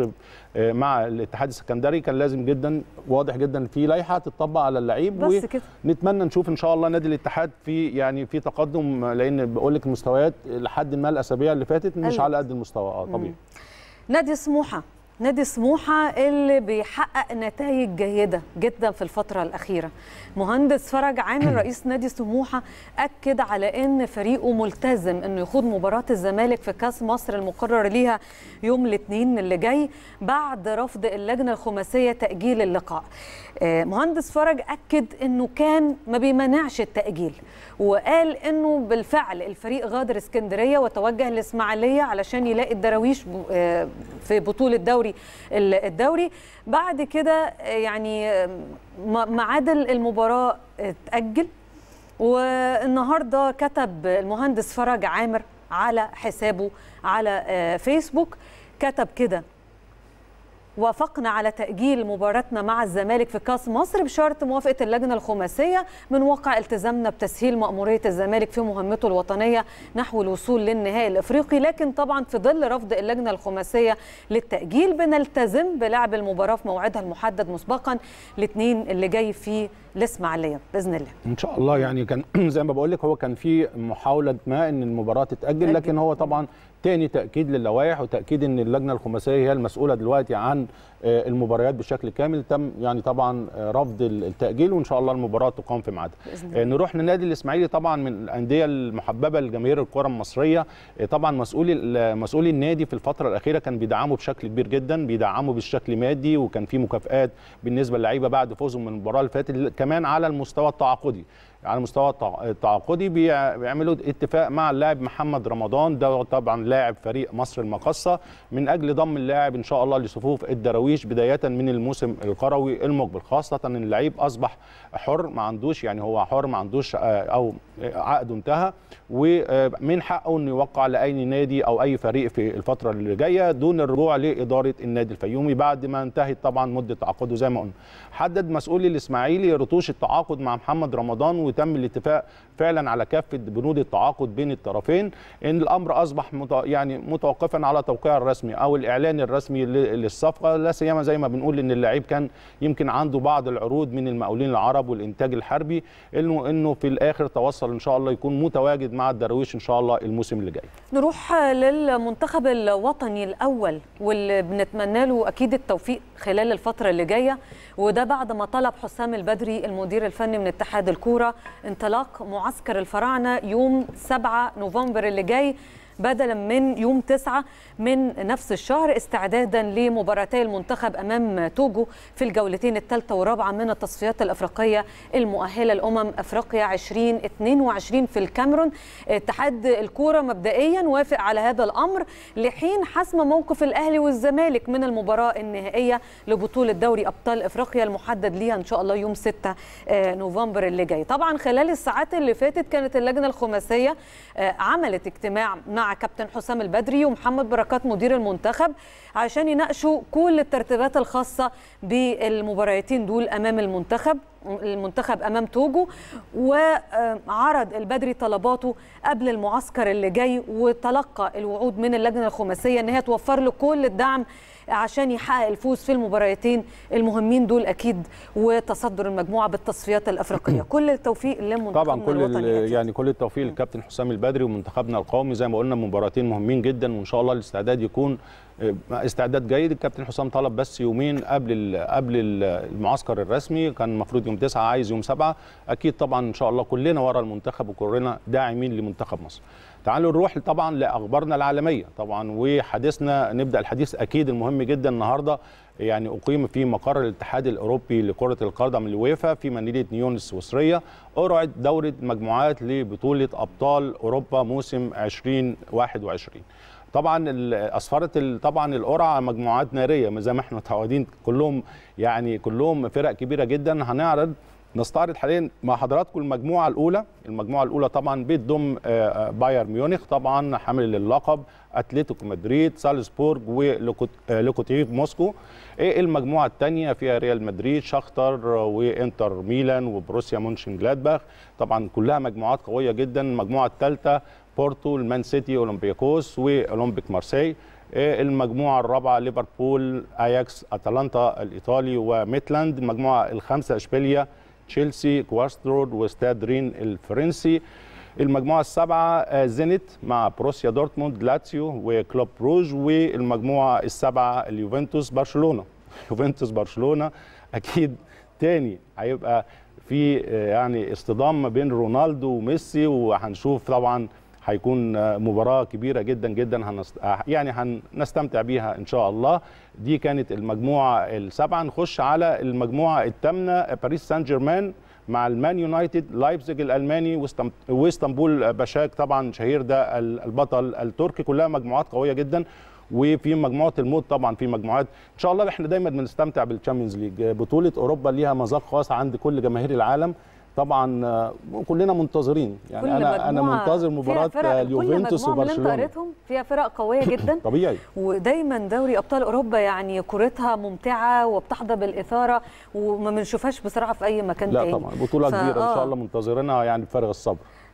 Speaker 1: مع الاتحاد السكندري كان لازم جدا واضح جدا في لائحه تطبق على اللعيب ونتمنى نشوف ان شاء الله نادي الاتحاد في يعني في تقدم لان بقول لك المستويات لحد ما الاسابيع اللي فاتت مش على قد المستوى اه طبيعي
Speaker 2: نادي سموحه نادي سموحة اللي بيحقق نتائج جيدة جدا في الفترة الأخيرة مهندس فرج عامر رئيس نادي سموحة أكد على أن فريقه ملتزم أنه يخوض مباراة الزمالك في كاس مصر المقرر ليها يوم الاثنين اللي جاي بعد رفض اللجنة الخماسية تأجيل اللقاء مهندس فرج أكد أنه كان ما بيمنعش التأجيل وقال أنه بالفعل الفريق غادر اسكندرية وتوجه الإسماعيلية علشان يلاقي الدراويش في بطولة دوري الدوري بعد كده يعني ميعاد المباراه اتاجل والنهارده كتب المهندس فرج عامر على حسابه على فيسبوك كتب كده وافقنا على تأجيل مباراتنا مع الزمالك في كاس مصر بشرط موافقة اللجنة الخماسية من واقع التزامنا بتسهيل مأمورية الزمالك في مهمته الوطنية نحو الوصول للنهائي الإفريقي لكن طبعا في ظل رفض اللجنة الخماسية للتأجيل بنلتزم بلعب المباراة في موعدها المحدد مسبقا الاثنين اللي جاي في الاسماعيليه باذن الله
Speaker 1: ان شاء الله يعني كان زي ما بقول لك هو كان في محاوله ما ان المباراه تتاجل لكن هو طبعا تاني تاكيد للوائح وتاكيد ان اللجنه الخماسيه هي المسؤوله دلوقتي عن المباريات بشكل كامل تم يعني طبعا رفض التاجيل وان شاء الله المباراه تقام في ميعادها نروح للنادي الاسماعيلي طبعا من الانديه المحببه لجماهير الكره المصريه طبعا مسؤولي مسؤولي النادي في الفتره الاخيره كان بيدعموا بشكل كبير جدا بيدعموا بالشكل مادي وكان في مكافئات بالنسبه للعيبه بعد فوزهم من المباراه اللي فاتت كمان على المستوى التعاقدي على المستوى التعاقدي بيعملوا اتفاق مع اللاعب محمد رمضان ده طبعا لاعب فريق مصر المقصه من اجل ضم اللاعب ان شاء الله لصفوف الدراويش بدايه من الموسم القروي المقبل خاصه ان اللعيب اصبح حر ما عندوش يعني هو حر ما عندوش او عقده انتهى ومن حقه انه يوقع لاي نادي او اي فريق في الفتره اللي جايه دون الرجوع لاداره النادي الفيومي بعد ما انتهت طبعا مده تعاقده زي ما قلنا حدد مسؤولي الاسماعيلي رتوش التعاقد مع محمد رمضان وتم الاتفاق فعلا على كافه بنود التعاقد بين الطرفين ان الامر اصبح مت... يعني متوقفا على توقيع الرسمي او الاعلان الرسمي للصفقه لا سيما زي ما بنقول ان اللعيب كان يمكن عنده بعض العروض من المقاولين العرب والانتاج الحربي انه انه في الاخر توصل ان شاء الله يكون متواجد مع الدراويش ان شاء الله الموسم اللي جاي
Speaker 2: نروح للمنتخب الوطني الاول واللي بنتمنى له اكيد التوفيق خلال الفتره اللي جايه وده بعد ما طلب حسام البدري المدير الفني من اتحاد الكوره انطلاق معسكر الفراعنه يوم 7 نوفمبر اللي جاي بدلا من يوم 9 من نفس الشهر استعدادا لمباراتي المنتخب امام توجو في الجولتين الثالثه والرابعه من التصفيات الافريقيه المؤهله لامم افريقيا 2022 في الكاميرون اتحاد الكوره مبدئيا وافق على هذا الامر لحين حسم موقف الاهلي والزمالك من المباراه النهائيه لبطوله دوري ابطال افريقيا المحدد ليها ان شاء الله يوم 6 نوفمبر اللي جاي طبعا خلال الساعات اللي فاتت كانت اللجنه الخماسيه عملت اجتماع مع كابتن حسام البدري ومحمد بركات مدير المنتخب عشان يناقشوا كل الترتيبات الخاصه بالمباراتين دول امام المنتخب المنتخب امام توجو وعرض البدري طلباته قبل المعسكر اللي جاي وتلقى الوعود من اللجنه الخماسيه ان هي توفر له كل الدعم عشان يحقق الفوز في المباراتين المهمين دول اكيد وتصدر المجموعه بالتصفيات الافريقيه كل التوفيق لمنتخبنا
Speaker 1: طبعا كل
Speaker 2: الوطني
Speaker 1: يعني كل التوفيق للكابتن حسام البدري ومنتخبنا القومي زي ما قلنا مباراتين مهمين جدا وان شاء الله الاستعداد يكون استعداد جيد الكابتن حسام طلب بس يومين قبل ال قبل ال المعسكر الرسمي كان المفروض يوم 9 عايز يوم 7 اكيد طبعا ان شاء الله كلنا ورا المنتخب وكلنا داعمين لمنتخب مصر تعالوا نروح طبعا لاخبارنا العالميه طبعا وحديثنا نبدا الحديث اكيد المهم جدا النهارده يعني اقيم في مقر الاتحاد الاوروبي لكره القدم الويفا في مدينه نيون السويسريه قرعه دوره مجموعات لبطوله ابطال اوروبا موسم 2021 طبعا اسفرت طبعا القرعه مجموعات ناريه زي ما احنا متعودين كلهم يعني كلهم فرق كبيره جدا هنعرض نستعرض حاليا مع حضراتكم المجموعه الاولى المجموعه الاولى طبعا بتضم بايرن ميونخ طبعا حامل اللقب اتلتيكو مدريد سالزبورج ولوكوتيف موسكو المجموعه الثانيه فيها ريال مدريد شختر وانتر ميلان وبروسيا مونشن جلادباخ طبعا كلها مجموعات قويه جدا المجموعه الثالثه بورتو المان سيتي اولمبياكوس واولمبيك مارسي المجموعة الرابعة ليفربول أياكس أتلانتا الإيطالي وميتلاند المجموعة الخامسة إشبيليا تشيلسي كواسترود وستاد رين الفرنسي المجموعة السابعة زينيت مع بروسيا دورتموند لاتسيو وكلوب روج والمجموعة السابعة اليوفنتوس برشلونة يوفنتوس برشلونة أكيد تاني هيبقى في يعني اصطدام ما بين رونالدو وميسي وهنشوف طبعا هيكون مباراة كبيرة جدا جدا هنست... يعني هنستمتع بيها إن شاء الله دي كانت المجموعة السابعة نخش على المجموعة الثامنة باريس سان جيرمان مع المان يونايتد لايبزيج الألماني واسطنبول باشاك طبعا شهير ده البطل التركي كلها مجموعات قوية جدا وفي مجموعه الموت طبعا في مجموعات ان شاء الله احنا دايما بنستمتع بالتشامبيونز ليج بطوله اوروبا ليها مذاق خاص عند كل جماهير العالم طبعا كلنا منتظرين يعني
Speaker 2: كل
Speaker 1: انا انا منتظر مباراه اليوفنتوس وبرشلونه
Speaker 2: اللي فيها فرق قويه جدا
Speaker 1: طبيعي
Speaker 2: ودايما دوري ابطال اوروبا يعني كورتها ممتعه وبتحظى بالاثاره وما بنشوفهاش بصراحه في اي مكان
Speaker 1: لا
Speaker 2: تاني
Speaker 1: طبعا بطوله ف... كبيره ان شاء الله منتظرينها يعني بفارغ الصبر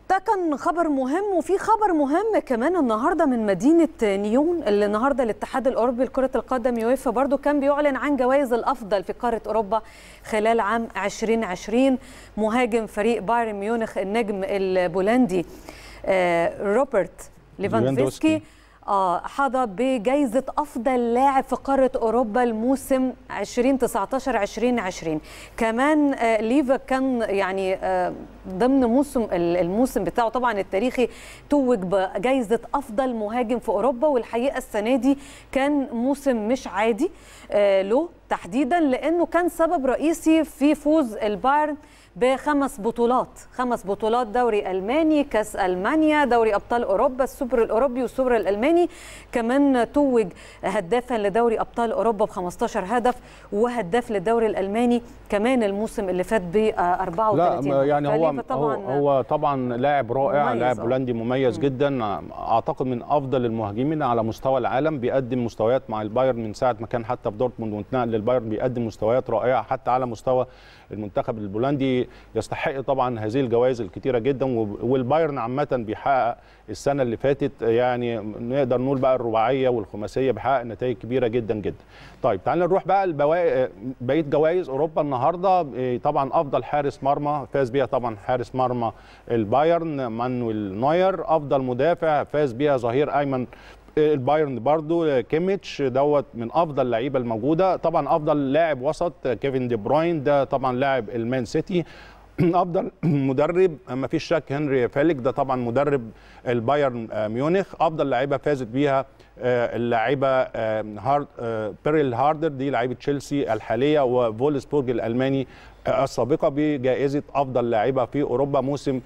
Speaker 2: ده كان خبر مهم وفي خبر مهم كمان النهارده من مدينه نيون اللي النهارده الاتحاد الاوروبي لكره القدم يويفا برضو كان بيعلن عن جوائز الافضل في قاره اوروبا خلال عام 2020 مهاجم فريق بايرن ميونخ النجم البولندي آه روبرت ليفاندوفسكي آه حظى بجائزة أفضل لاعب في قارة أوروبا الموسم 2019 2020 كمان آه ليفا كان يعني آه ضمن موسم الموسم بتاعه طبعا التاريخي توج بجائزة أفضل مهاجم في أوروبا والحقيقة السنة دي كان موسم مش عادي آه له تحديدا لأنه كان سبب رئيسي في فوز البايرن بخمس بطولات خمس بطولات دوري الماني كاس المانيا دوري ابطال اوروبا السوبر الاوروبي والسوبر الالماني كمان توج هدافا لدوري ابطال اوروبا ب 15 هدف وهداف للدوري الالماني كمان الموسم اللي فات ب 34
Speaker 1: لا يعني هو طبعا هو طبعا لاعب رائع لاعب هولندي مميز م. جدا اعتقد من افضل المهاجمين على مستوى العالم بيقدم مستويات مع البايرن من ساعه ما كان حتى في دورتموند وانتقل للبايرن بيقدم مستويات رائعه حتى على مستوى المنتخب البولندي يستحق طبعا هذه الجوائز الكتيره جدا والبايرن عامه بيحقق السنه اللي فاتت يعني نقدر نقول بقى الرباعيه والخماسيه بيحقق نتائج كبيره جدا جدا. طيب تعالى نروح بقى لبواقي بقيه جوائز اوروبا النهارده طبعا افضل حارس مرمى فاز بيها طبعا حارس مرمى البايرن مانويل نوير افضل مدافع فاز بيها ظهير ايمن البايرن برضو كيميتش دوت من افضل اللعيبه الموجوده طبعا افضل لاعب وسط كيفن دي بروين ده طبعا لاعب المان سيتي افضل مدرب ما فيش شك هنري فالك ده طبعا مدرب البايرن ميونخ افضل لعيبه فازت بيها اللاعبه هارد بيريل هاردر دي لعيبه تشيلسي الحاليه وفولسبورج الالماني السابقه بجائزه افضل لاعبه في اوروبا موسم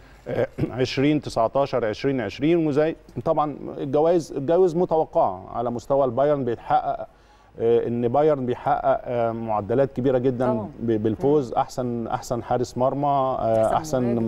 Speaker 1: 2019 2020 وزي طبعا الجوائز الجوائز متوقعه على مستوى البايرن بيتحقق ان بايرن بيحقق معدلات كبيره جدا طبعا. بالفوز احسن احسن حارس مرمى احسن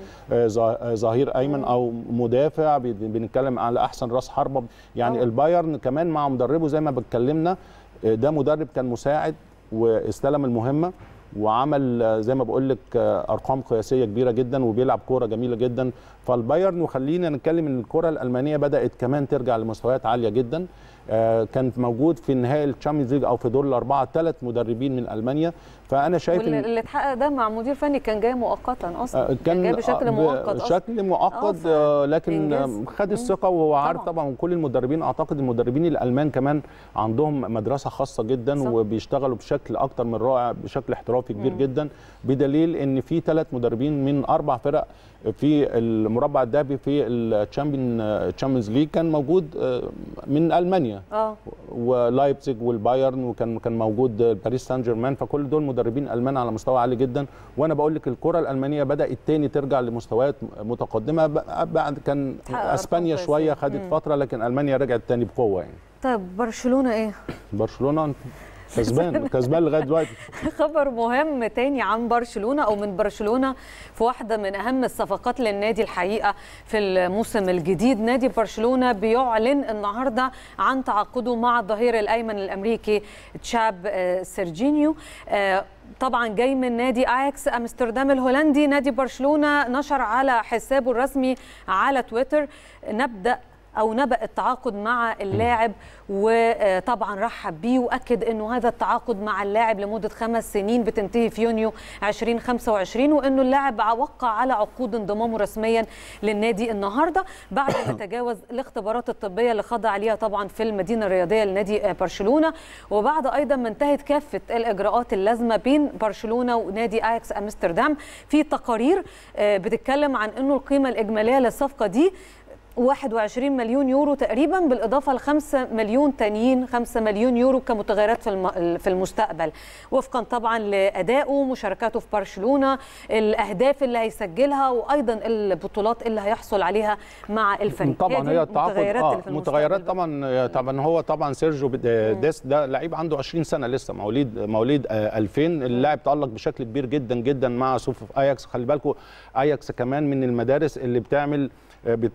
Speaker 1: ظهير ايمن او مدافع بنتكلم على احسن راس حربه يعني طبعا. البايرن كمان مع مدربه زي ما بتكلمنا ده مدرب كان مساعد واستلم المهمه وعمل زي ما بقول لك ارقام قياسيه كبيره جدا وبيلعب كوره جميله جدا فالبايرن وخلينا نتكلم ان الكره الالمانيه بدات كمان ترجع لمستويات عاليه جدا كان موجود في نهائي الشامبيونز ليج او في دور الاربعه ثلاث مدربين من المانيا فانا شايف
Speaker 2: واللي اللي اتحقق ده مع مدير فني كان جاي مؤقتا اصلا كان, كان جاي بشكل مؤقت
Speaker 1: بشكل مؤقت آه لكن إنجاز. خد الثقه وهو عارف طبعا. طبعا كل المدربين اعتقد المدربين الالمان كمان عندهم مدرسه خاصه جدا صح. وبيشتغلوا بشكل اكتر من رائع بشكل احترافي كبير مم. جدا بدليل ان في ثلاث مدربين من اربع فرق في المربع الذهبي في الشامبيون تشامبيونز ليج كان موجود من المانيا
Speaker 2: اه
Speaker 1: ولايبزيج والبايرن وكان كان موجود باريس سان جيرمان فكل دول مدربين المان على مستوى عالي جدا وانا بقول لك الكره الالمانيه بدات تاني ترجع لمستويات متقدمه بعد كان اسبانيا شويه خدت فتره لكن المانيا رجعت تاني بقوه يعني
Speaker 2: طيب برشلونه ايه
Speaker 1: برشلونه كسبان كسبان لغايه دلوقتي
Speaker 2: خبر مهم تاني عن برشلونه او من برشلونه في واحده من اهم الصفقات للنادي الحقيقه في الموسم الجديد نادي برشلونه بيعلن النهارده عن تعاقده مع الظهير الايمن الامريكي تشاب سيرجينيو طبعا جاي من نادي اياكس امستردام الهولندي نادي برشلونه نشر على حسابه الرسمي على تويتر نبدا او نبأ التعاقد مع اللاعب وطبعا رحب بيه واكد انه هذا التعاقد مع اللاعب لمده خمس سنين بتنتهي في يونيو 2025 وانه اللاعب وقع على عقود انضمامه رسميا للنادي النهارده بعد ما تجاوز الاختبارات الطبيه اللي خضع ليها طبعا في المدينه الرياضيه لنادي برشلونه وبعد ايضا ما انتهت كافه الاجراءات اللازمه بين برشلونه ونادي اياكس امستردام في تقارير بتتكلم عن انه القيمه الاجماليه للصفقه دي 21 مليون يورو تقريبا بالاضافه ل 5 مليون تانيين 5 مليون يورو كمتغيرات في في المستقبل وفقا طبعا لادائه ومشاركاته في برشلونه الاهداف اللي هيسجلها وايضا البطولات اللي هيحصل عليها مع الفريق
Speaker 1: طبعا هي التعاقد آه متغيرات طبعا طبعا هو طبعا سيرجيو ديس ده لعيب عنده 20 سنه لسه مواليد مواليد 2000 اللاعب تالق بشكل كبير جدا جدا مع صفوف اياكس خلي بالكم اياكس كمان من المدارس اللي بتعمل بتصنع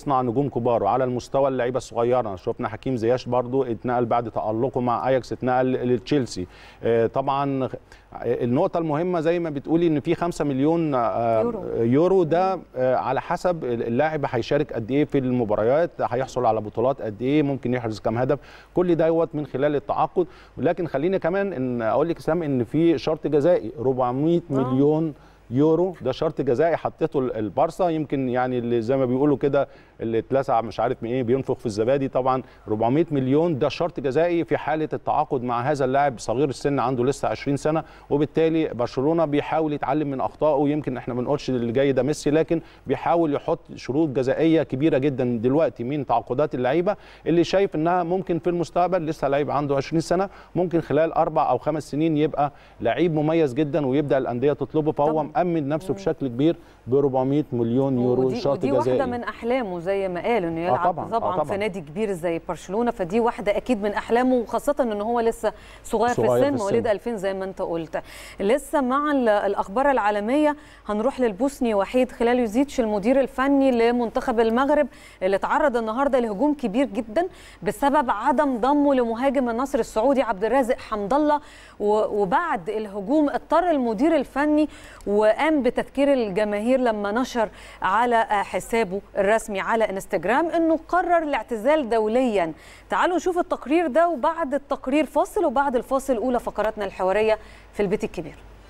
Speaker 1: بتصنع نجوم كبار وعلى المستوى اللعيبه الصغيره شفنا حكيم زياش برضو اتنقل بعد تالقه مع اياكس اتنقل لتشيلسي آه، طبعا النقطه المهمه زي ما بتقولي ان في 5 مليون آه،
Speaker 2: يورو.
Speaker 1: يورو ده آه، على حسب اللاعب هيشارك قد ايه في المباريات هيحصل على بطولات قد ايه ممكن يحرز كام هدف كل دوت من خلال التعاقد ولكن خليني كمان ان اقول لك اسلام ان في شرط جزائي 400 مليون يورو ده شرط جزائي حطيته البارسا يمكن يعني اللي زي ما بيقولوا كده اللي اتلسع مش عارف من ايه بينفخ في الزبادي طبعا 400 مليون ده شرط جزائي في حاله التعاقد مع هذا اللاعب صغير السن عنده لسه 20 سنه وبالتالي برشلونه بيحاول يتعلم من اخطائه يمكن احنا ما بنقولش اللي جاي ده ميسي لكن بيحاول يحط شروط جزائيه كبيره جدا دلوقتي من تعاقدات اللعيبه اللي شايف انها ممكن في المستقبل لسه لعيب عنده 20 سنه ممكن خلال اربع او خمس سنين يبقى لعيب مميز جدا ويبدا الانديه تطلبه فهو مأمن نفسه بشكل كبير ب 400 مليون يورو
Speaker 2: ودي,
Speaker 1: شرط
Speaker 2: ودي
Speaker 1: جزائي
Speaker 2: واحده من احلامه زي ما قال انه يلعب
Speaker 1: طبعاً،
Speaker 2: طبعا,
Speaker 1: آه
Speaker 2: طبعا
Speaker 1: طبعاً.
Speaker 2: في نادي كبير زي برشلونه فدي واحده اكيد من احلامه وخاصه ان هو لسه صغير, في
Speaker 1: صغير في
Speaker 2: السن
Speaker 1: السن.
Speaker 2: مواليد 2000 زي ما انت قلت لسه مع ال- الاخبار العالميه هنروح للبوسني وحيد خلال يوزيتش المدير الفني لمنتخب المغرب اللي تعرض النهارده لهجوم كبير جدا بسبب عدم ضمه لمهاجم النصر السعودي عبد الرازق حمد الله و- وبعد الهجوم اضطر المدير الفني وقام بتذكير الجماهير لما نشر على آه، حسابه الرسمي على انستجرام انه قرر الاعتزال دوليا تعالوا نشوف التقرير ده وبعد التقرير فاصل وبعد الفاصل اولى فقراتنا الحواريه في البيت الكبير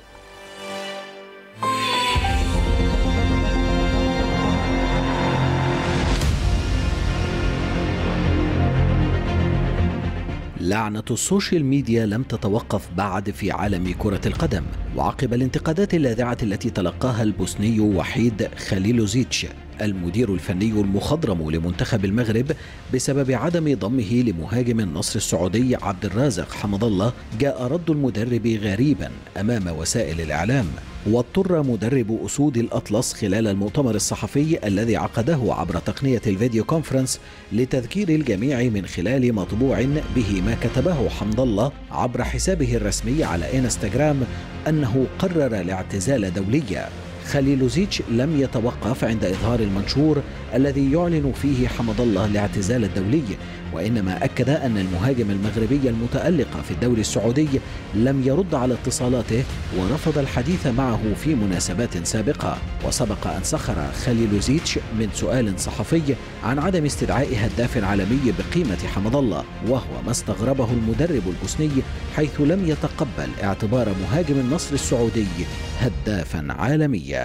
Speaker 3: لعنة السوشيال ميديا لم تتوقف بعد في عالم كرة القدم وعقب الانتقادات اللاذعة التي تلقاها البوسني وحيد خليلوزيتش المدير الفني المخضرم لمنتخب المغرب بسبب عدم ضمه لمهاجم النصر السعودي عبد الرازق حمد الله جاء رد المدرب غريبا امام وسائل الاعلام واضطر مدرب اسود الاطلس خلال المؤتمر الصحفي الذي عقده عبر تقنيه الفيديو كونفرنس لتذكير الجميع من خلال مطبوع به ما كتبه حمد الله عبر حسابه الرسمي على انستغرام انه قرر الاعتزال دوليا خليلوزيتش لم يتوقف عند إظهار المنشور الذي يعلن فيه حمد الله الاعتزال الدولي وإنما أكد أن المهاجم المغربي المتألق في الدوري السعودي لم يرد على اتصالاته ورفض الحديث معه في مناسبات سابقة وسبق أن سخر خليلوزيتش من سؤال صحفي عن عدم استدعاء هداف عالمي بقيمة حمد الله وهو ما استغربه المدرب البوسني حيث لم يتقبل اعتبار مهاجم النصر السعودي هدافا عالميا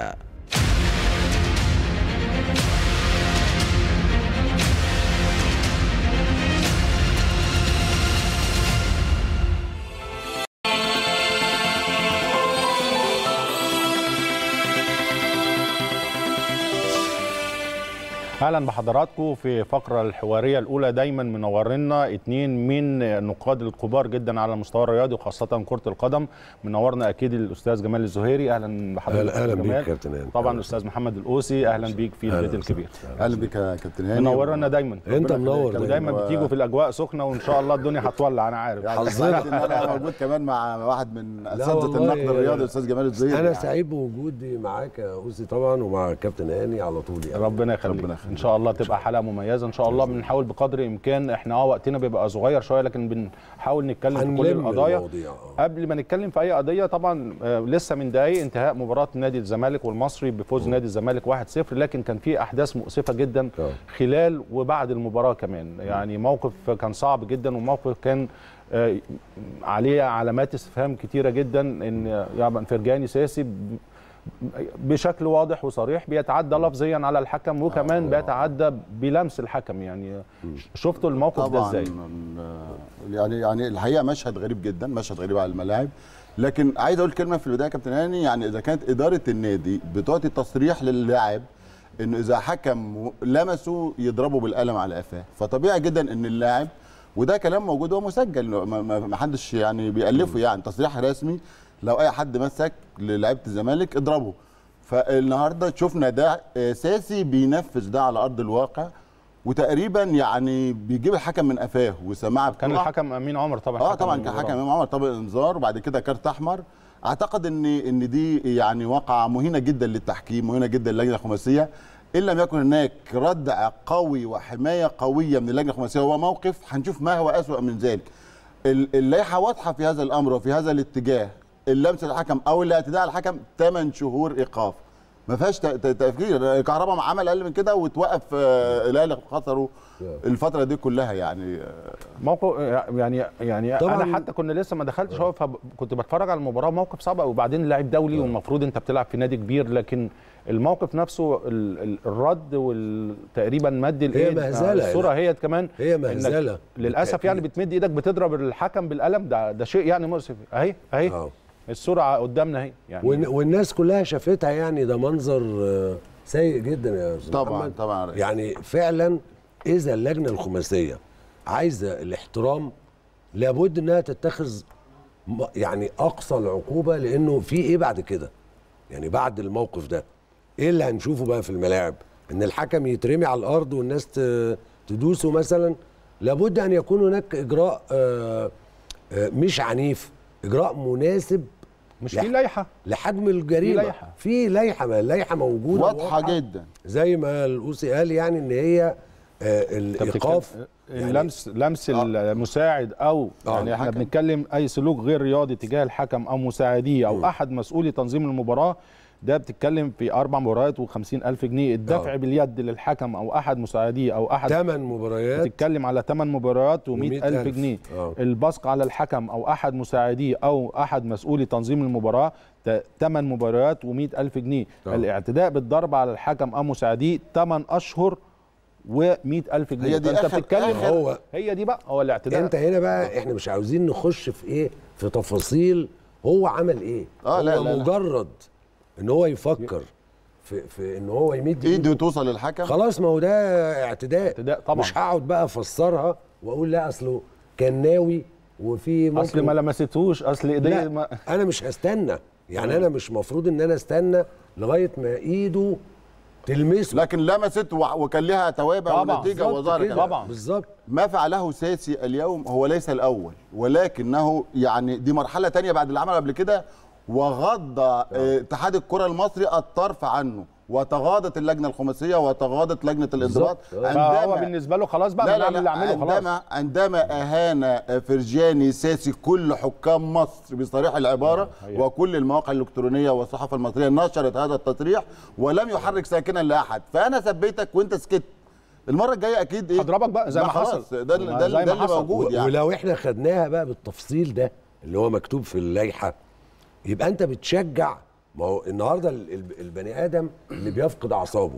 Speaker 1: اهلا بحضراتكم في فقره الحواريه الاولى دايما منورنا اتنين من النقاد الكبار جدا على المستوى الرياضي وخاصه كره القدم منورنا اكيد الاستاذ جمال الزهيري اهلا بحضرتك
Speaker 14: اهلا
Speaker 1: يا
Speaker 14: بيك
Speaker 1: جمال.
Speaker 14: كابتن هاني
Speaker 1: طبعا الاستاذ محمد الاوسي اهلا بيك في البيت
Speaker 14: أهلاً
Speaker 1: الكبير
Speaker 15: اهلا بك يا كابتن هاني
Speaker 1: منورنا دايما
Speaker 14: انت منور
Speaker 1: ودايما بتيجوا في الاجواء سخنه وان شاء الله الدنيا هتولع انا عارف
Speaker 15: حظنا ان انا موجود كمان مع واحد من
Speaker 14: لا
Speaker 15: اساتذه
Speaker 14: والله
Speaker 15: النقد الرياضي الاستاذ جمال الزهيري
Speaker 14: انا
Speaker 15: يعني.
Speaker 14: سعيد بوجودي معاك يا اوسي طبعا ومع كابتن هاني على طول يعني
Speaker 1: ربنا يخليك ان شاء الله تبقى حلقه مميزه ان شاء الله بنحاول بقدر الامكان احنا اه وقتنا بيبقى صغير شويه لكن بنحاول نتكلم في كل
Speaker 14: هنلم
Speaker 1: القضايا
Speaker 14: المواضيع،
Speaker 1: قبل ما نتكلم في اي قضيه طبعا آه، لسه من دقايق انتهاء مباراه نادي الزمالك والمصري بفوز نادي الزمالك 1-0 لكن كان في احداث مؤسفه جدا خلال وبعد المباراه كمان يعني موقف كان صعب جدا وموقف كان آه، عليه علامات استفهام كتيره جدا ان يعني فرجاني ساسي ب- بشكل واضح وصريح بيتعدى لفظيا على الحكم وكمان بيتعدى بلمس الحكم يعني شفتوا الموقف ده
Speaker 15: طبعا
Speaker 1: ازاي؟
Speaker 15: ال- يعني يعني الحقيقه مشهد غريب جدا مشهد غريب على الملاعب لكن عايز اقول كلمه في البدايه يا كابتن هاني يعني اذا كانت اداره النادي بتعطي تصريح للاعب انه اذا حكم لمسه يضربه بالقلم على قفاه فطبيعي جدا ان اللاعب وده كلام موجود هو مسجل ما- ما ما حدش يعني بيالفه يعني تصريح رسمي لو اي حد مسك للاعيبه الزمالك اضربه فالنهارده شفنا ده اساسي بينفذ ده على ارض الواقع وتقريبا يعني بيجيب الحكم من قفاه وسماعه
Speaker 1: كان
Speaker 15: بتقع.
Speaker 1: الحكم امين عمر طبعا
Speaker 15: اه
Speaker 1: حكم
Speaker 15: طبعا كان
Speaker 1: المباراة.
Speaker 15: حكم امام عمر طبق انذار وبعد كده كارت احمر اعتقد ان ان دي يعني واقعه مهينه جدا للتحكيم مهينه جدا للجنه الخماسيه ان لم يكن هناك ردع قوي وحمايه قويه من اللجنه الخماسيه وهو موقف هنشوف ما هو اسوا من ذلك ال- اللائحه واضحه في هذا الامر وفي هذا الاتجاه اللمس الحكم او الاعتداء على الحكم 8 شهور ايقاف ما فيهاش ت- ت- تفكير الكهرباء عمل اقل من كده وتوقف آه، الاهلي خسروا الفتره دي كلها يعني آه،
Speaker 1: موقف يعني يعني
Speaker 15: طبعاً.
Speaker 1: انا حتى كنا لسه ما دخلتش هو فكنت بتفرج على المباراه موقف صعب قوي وبعدين لاعب دولي والمفروض انت بتلعب في نادي كبير لكن الموقف نفسه ال- ال- الرد والتقريبا مد الايد
Speaker 14: مهزلة.
Speaker 1: الصوره هي كمان
Speaker 14: هي
Speaker 1: إنك
Speaker 14: مهزلة.
Speaker 1: للاسف يعني بتمد ايدك بتضرب الحكم بالقلم ده ده شيء يعني مؤسف اهي اهي الصوره قدامنا اهي يعني
Speaker 14: والن- والناس كلها شافتها يعني ده منظر آه، سيء جدا يا استاذ
Speaker 15: طبعاً،
Speaker 14: محمد.
Speaker 15: طبعاً.
Speaker 14: يعني فعلا اذا اللجنه الخماسيه عايزه الاحترام لابد انها تتخذ م- يعني اقصى العقوبه لانه في ايه بعد كده يعني بعد الموقف ده ايه اللي هنشوفه بقى في الملاعب ان الحكم يترمي على الارض والناس ت- تدوسه مثلا لابد ان يكون هناك اجراء آه، آه، مش عنيف اجراء مناسب
Speaker 1: مش في لائحه
Speaker 14: لحجم الجريمه
Speaker 1: في لائحة.
Speaker 14: في لائحه ما اللائحه موجوده
Speaker 15: واضحه جدا
Speaker 14: زي ما الاوسي قال يعني ان هي آه الايقاف
Speaker 1: اللمس لمس المساعد او
Speaker 14: آه،
Speaker 1: يعني احنا
Speaker 14: الحكم.
Speaker 1: بنتكلم اي سلوك غير رياضي تجاه الحكم او مساعديه او احد مسؤولي تنظيم المباراه ده بتتكلم في اربع مباريات و50 الف جنيه الدفع
Speaker 14: آه.
Speaker 1: باليد للحكم او احد مساعديه او احد
Speaker 14: ثمان مباريات
Speaker 1: بتتكلم على 8 مباريات و100
Speaker 14: و100
Speaker 1: الف
Speaker 14: ألف.
Speaker 1: جنيه
Speaker 14: آه.
Speaker 1: البصق على الحكم او احد مساعديه او احد مسؤولي تنظيم المباراه 8 مباريات و100 الف جنيه
Speaker 14: آه.
Speaker 1: الاعتداء بالضرب على الحكم او مساعديه 8 اشهر و100 الف جنيه
Speaker 14: هي دي
Speaker 1: فانت
Speaker 14: آخر-
Speaker 1: بتتكلم
Speaker 14: آخر- هو-
Speaker 1: هي دي بقى هو الاعتداء
Speaker 14: انت هنا بقى احنا مش عاوزين نخش في ايه في تفاصيل هو عمل ايه
Speaker 15: آه،
Speaker 14: هو
Speaker 15: لا، لا، لا.
Speaker 14: مجرد ان هو يفكر في, في ان هو يمد
Speaker 15: ايده توصل للحكم
Speaker 14: خلاص ما هو ده اعتداء
Speaker 1: اعتداء طبعا
Speaker 14: مش هقعد بقى افسرها واقول لا اصله كان ناوي وفي ممكن
Speaker 1: اصل ما لمستهوش اصل ايديه
Speaker 14: لا
Speaker 1: ما...
Speaker 14: انا مش هستنى يعني انا مش مفروض ان انا استنى لغايه ما ايده تلمسه
Speaker 15: لكن لمست و- وكان لها توابع
Speaker 1: طبعاً.
Speaker 15: ونتيجه
Speaker 14: بالظبط
Speaker 15: وظهر
Speaker 14: كده.
Speaker 15: كده.
Speaker 1: طبعاً.
Speaker 14: بالظبط
Speaker 15: ما فعله ساسي اليوم هو ليس الاول ولكنه يعني دي مرحله تانية بعد اللي عمله قبل كده وغض آه، اتحاد الكره المصري الطرف عنه وتغاضت اللجنه الخماسيه وتغاضت لجنه الانضباط
Speaker 1: فهو بالنسبه له خلاص بقى
Speaker 15: لا
Speaker 1: ما
Speaker 15: لا
Speaker 1: نعمل اللي
Speaker 15: لا
Speaker 1: اعمله خلاص
Speaker 15: عندما عندما اهان فرجاني ساسي كل حكام مصر بصريح العباره
Speaker 1: أيوة.
Speaker 15: وكل المواقع الالكترونيه والصحافه المصريه نشرت هذا التصريح ولم يحرك ساكنا لاحد فانا سبيتك وانت سكت المره الجايه اكيد ايه
Speaker 1: هضربك بقى زي ما
Speaker 15: خلاص،
Speaker 1: حصل.
Speaker 15: ده
Speaker 1: ما
Speaker 15: ده,
Speaker 1: زي
Speaker 15: ده
Speaker 1: ما
Speaker 15: اللي
Speaker 1: حصل.
Speaker 15: موجود يعني
Speaker 14: ولو احنا خدناها بقى بالتفصيل ده اللي هو مكتوب في اللائحه يبقى انت بتشجع ما هو النهارده ال- ال- البني ادم اللي بيفقد اعصابه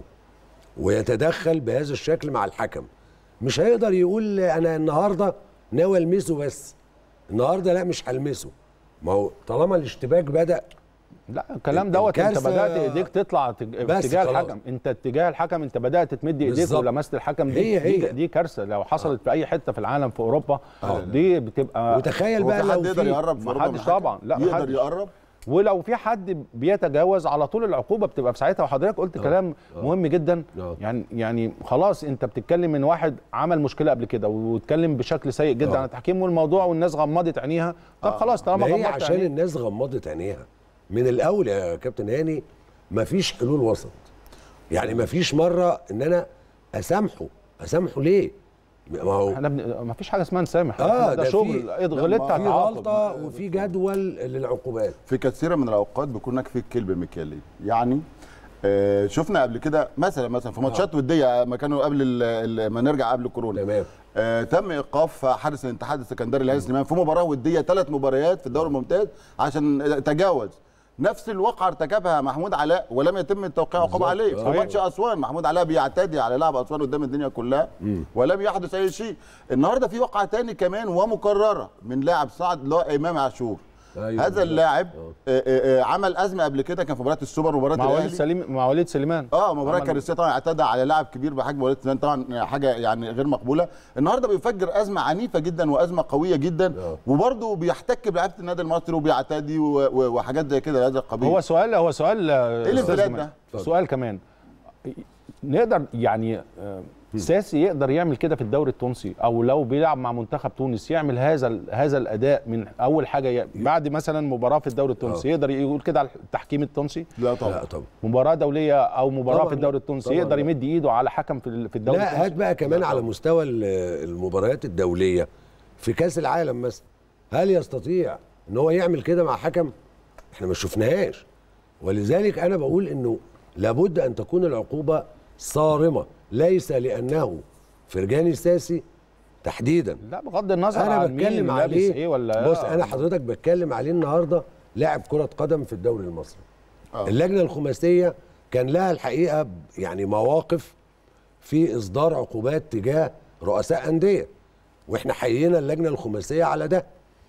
Speaker 14: ويتدخل بهذا الشكل مع الحكم مش هيقدر يقول انا النهارده ناوي المسه بس النهارده لا مش هلمسه ما هو طالما الاشتباك بدا
Speaker 1: لا الكلام دوت انت
Speaker 14: الكارثة-
Speaker 1: بدات ايديك تطلع تج-
Speaker 14: بس
Speaker 1: اتجاه
Speaker 14: خلاص.
Speaker 1: الحكم انت اتجاه الحكم انت بدات تمد ايديك
Speaker 14: بالظبط.
Speaker 1: ولمست الحكم دي
Speaker 14: هي-
Speaker 1: دي,
Speaker 14: هي.
Speaker 1: دي كارثه لو حصلت في اي حته في العالم في اوروبا دي بتبقى
Speaker 14: وتخيل
Speaker 15: هو
Speaker 14: بقى
Speaker 15: في
Speaker 14: لو
Speaker 15: حد يقدر
Speaker 14: في
Speaker 15: يقرب في
Speaker 1: ما
Speaker 15: أوروبا
Speaker 1: حدش
Speaker 15: من حكم؟
Speaker 1: طبعا لا ما
Speaker 15: يقدر
Speaker 1: حدش.
Speaker 15: يقرب
Speaker 1: ولو في حد بيتجاوز على طول العقوبه بتبقى في ساعتها وحضرتك قلت كلام مهم جدا
Speaker 14: آه.
Speaker 1: يعني يعني خلاص انت بتتكلم من واحد عمل مشكله قبل كده واتكلم بشكل سيء جدا
Speaker 14: آه.
Speaker 1: عن التحكيم والموضوع والناس غمضت عينيها طب خلاص
Speaker 14: ما
Speaker 1: طالما
Speaker 14: هي
Speaker 1: غمضت
Speaker 14: عشان
Speaker 1: عينيها
Speaker 14: الناس غمضت عينيها من الاول يا كابتن هاني مفيش حلول وسط يعني مفيش مره ان انا اسامحه اسامحه ليه ما هو
Speaker 1: احنا بن... ما فيش حاجه اسمها نسامح
Speaker 14: اه
Speaker 1: ده,
Speaker 14: ده
Speaker 1: شغل
Speaker 14: في-
Speaker 1: غلطت
Speaker 14: في
Speaker 1: هتعاقب
Speaker 14: غلطه وفي جدول للعقوبات
Speaker 15: في كثير من الاوقات بيكون هناك في كلب مكيالي يعني آه شفنا قبل كده مثلا مثلا في ماتشات وديه ما كانوا قبل ال- ال- ما نرجع قبل كورونا
Speaker 14: تمام
Speaker 15: آه تم ايقاف حارس الاتحاد السكندري الهادي سليمان في مباراه وديه ثلاث مباريات في الدوري الممتاز عشان تجاوز نفس الواقعه ارتكبها محمود علاء ولم يتم التوقيع عقوبه عليه في
Speaker 14: صحيح.
Speaker 15: ماتش اسوان محمود علاء بيعتدي على لاعب اسوان قدام الدنيا كلها ولم يحدث اي شيء النهارده في واقعه تاني كمان ومكرره من لاعب صعد اللي هو امام عاشور
Speaker 14: أيوة
Speaker 15: هذا
Speaker 14: بالظبط.
Speaker 15: اللاعب آه، آه، آه، عمل ازمه قبل كده كان في مباراه السوبر مباراه
Speaker 1: مع وليد
Speaker 15: الاهلي
Speaker 1: سليم مع وليد سليمان
Speaker 15: اه مباراه
Speaker 1: عمل-
Speaker 15: كارثيه طبعا اعتدى على لاعب كبير بحجم وليد سليمان طبعا حاجه يعني غير مقبوله النهارده بيفجر ازمه عنيفه جدا وازمه قويه جدا وبرده بيحتك بلعيبه النادي المصري وبيعتدي و- و- وحاجات زي كده هذا القبيل
Speaker 1: هو سؤال هو سؤال
Speaker 15: ايه الانفلات ده؟
Speaker 1: سؤال كمان نقدر يعني آه، ساسي يقدر يعمل كده في الدوري التونسي او لو بيلعب مع منتخب تونس يعمل هذا ال- هذا الاداء من اول حاجه ي- بعد مثلا مباراه في الدوري التونسي يقدر يقول كده على التحكيم التونسي
Speaker 15: لا طبعا
Speaker 14: لا طبعا
Speaker 1: مباراه دوليه او مباراه
Speaker 14: طبعاً
Speaker 1: في الدوري
Speaker 14: لا.
Speaker 1: التونسي
Speaker 14: طبعاً
Speaker 1: يقدر
Speaker 14: لا.
Speaker 1: يمد ايده على حكم في ال- في الدوري
Speaker 14: لا
Speaker 1: التونسي
Speaker 14: هات بقى كمان على مستوى ال- المباريات الدوليه في كاس العالم مثلا هل يستطيع ان هو يعمل كده مع حكم احنا ما شفناهاش ولذلك انا بقول انه لابد ان تكون العقوبه صارمه ليس لانه فرجاني ساسي تحديدا
Speaker 1: لا بغض النظر
Speaker 14: انا
Speaker 1: عن مين
Speaker 14: بتكلم
Speaker 1: لابس
Speaker 14: عليه
Speaker 1: ايه ولا
Speaker 14: بص انا حضرتك بتكلم عليه النهارده لاعب كره قدم في الدوري المصري
Speaker 15: آه.
Speaker 14: اللجنه الخماسيه كان لها الحقيقه يعني مواقف في اصدار عقوبات تجاه رؤساء انديه واحنا حيينا اللجنه الخماسيه على ده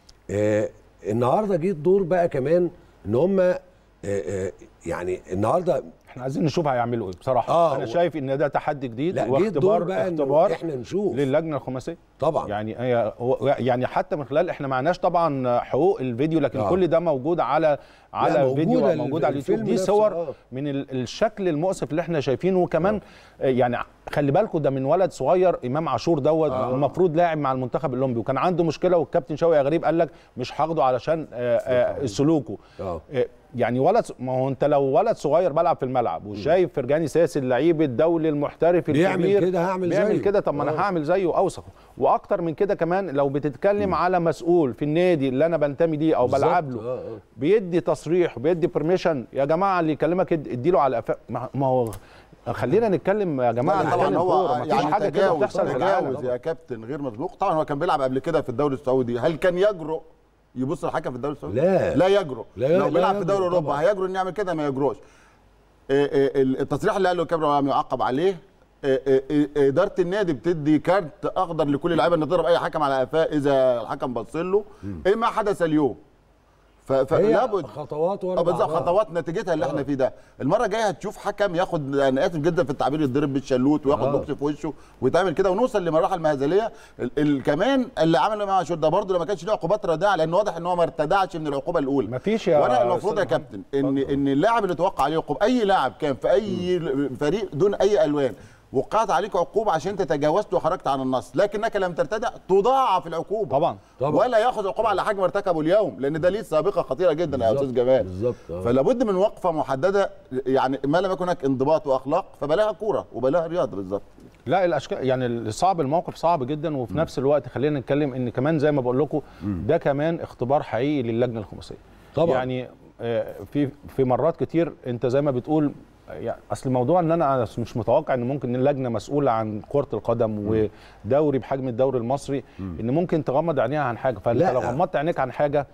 Speaker 14: آه النهارده جه الدور بقى كمان ان هم آه آه يعني النهارده
Speaker 1: احنا عايزين نشوف هيعملوا ايه بصراحه
Speaker 14: آه،
Speaker 1: انا
Speaker 14: و-
Speaker 1: شايف ان ده تحدي جديد
Speaker 14: لا، جه الدور
Speaker 1: واختبار
Speaker 14: بقى إنه
Speaker 1: اختبار
Speaker 14: إحنا نشوف.
Speaker 1: للجنه الخماسيه
Speaker 14: طبعا
Speaker 1: يعني هي هو- يعني حتى من خلال احنا معناش طبعا حقوق الفيديو لكن
Speaker 14: آه.
Speaker 1: آه. كل ده موجود على على
Speaker 14: لا،
Speaker 1: الفيديو
Speaker 14: موجودة
Speaker 1: موجود على اليوتيوب
Speaker 14: الفيلم
Speaker 1: دي
Speaker 14: نفسه،
Speaker 1: صور
Speaker 14: آه.
Speaker 1: من ال- الشكل المؤسف اللي احنا شايفينه وكمان آه. يعني خلي بالكم ده من ولد صغير امام عاشور دوت
Speaker 14: آه.
Speaker 1: آه. المفروض لاعب مع المنتخب الاولمبي وكان عنده مشكله والكابتن شوقي غريب قال لك مش هاخده علشان آه آه سلوكه
Speaker 14: اه
Speaker 1: آه، يعني ولد ما هو انت لو ولد صغير بلعب في الملعب وشايف فرجاني ساسي اللعيب الدولي المحترف
Speaker 14: بيعمل
Speaker 1: الكبير
Speaker 14: كده هعمل
Speaker 1: بيعمل
Speaker 14: زيه.
Speaker 1: كده طب ما انا
Speaker 14: آه.
Speaker 1: هعمل زيه اوثق واكتر من كده كمان لو بتتكلم على مسؤول في النادي اللي انا بنتمي ليه او
Speaker 14: بالظبط.
Speaker 1: بلعب له
Speaker 14: آه، آه.
Speaker 1: بيدي تصريح وبيدي برميشن يا جماعه اللي يكلمك اد- اديله على قفا ما ما هو خلينا نتكلم يا جماعه
Speaker 15: لا، طبعا
Speaker 1: نتكلم
Speaker 15: هو
Speaker 1: كوره ما فيش
Speaker 15: يعني
Speaker 1: حاجه كده
Speaker 15: تجاوز
Speaker 1: بتحصل في
Speaker 15: تجاوز
Speaker 1: العالم
Speaker 15: يا كابتن غير مسبوق طبعا هو كان بيلعب قبل كده في الدوري السعودي هل كان يجرؤ يبص الحكم في الدوري السعودي
Speaker 14: لا.
Speaker 15: لا يجرؤ
Speaker 14: لا-
Speaker 15: لو
Speaker 14: لا
Speaker 15: بيلعب في
Speaker 14: يجرؤ
Speaker 15: دوري اوروبا
Speaker 14: طبعاً.
Speaker 15: هيجرؤ انه يعمل كده ما يجرؤش إيه إيه التصريح اللي قاله الكابتن عم يعاقب عليه إيه إيه إيه اداره النادي بتدي كارت اخضر لكل اللعيبه ان تضرب اي حكم على قفاه اذا الحكم بص له ايه ما حدث اليوم ف-
Speaker 14: هي
Speaker 15: فلابد
Speaker 14: خطوات ورا
Speaker 15: اه بالظبط
Speaker 14: بعضها.
Speaker 15: خطوات نتيجتها اللي احنا فيه ده المره الجايه هتشوف حكم ياخد انا اسف جدا في التعبير يتضرب بالشلوت وياخد
Speaker 14: آه.
Speaker 15: بوكس في وشه ويتعمل كده ونوصل لمراحل مهزليه ال- ال- كمان اللي عمله امام عاشور ده برضه ما كانش له عقوبات رداعه لان واضح ان هو ما ارتدعش من العقوبه الاولى
Speaker 1: مفيش يا
Speaker 15: وانا المفروض يا
Speaker 1: أستاذ
Speaker 15: كابتن ان ان اللاعب اللي توقع عليه عقوبه اي لاعب كان في اي فريق دون اي الوان وقعت عليك عقوبه عشان انت تجاوزت وخرجت عن النص لكنك لم ترتدع تضاعف العقوبه
Speaker 1: طبعا
Speaker 14: طبعا.
Speaker 15: ولا ياخذ عقوبه على حجم ارتكبه اليوم لان ده ليه سابقه خطيره جدا يا
Speaker 14: بالظبط،
Speaker 15: استاذ جمال
Speaker 14: بالظبط آه.
Speaker 15: فلا بد من وقفه محدده يعني ما لم يكن هناك انضباط واخلاق فبلاها كوره وبلاها رياضه بالظبط
Speaker 1: لا الاشكال يعني صعب الموقف صعب جدا وفي نفس الوقت خلينا نتكلم ان كمان زي ما بقول لكم ده كمان اختبار حقيقي للجنه الخماسيه
Speaker 14: طبعا.
Speaker 1: يعني آه، في في مرات كتير انت زي ما بتقول يعني اصل الموضوع ان انا مش متوقع ان ممكن اللجنه مسؤوله عن كره القدم ودوري بحجم الدوري المصري ان ممكن تغمض عينيها عن حاجه فانت
Speaker 14: لا.
Speaker 1: لو غمضت عينيك عن حاجه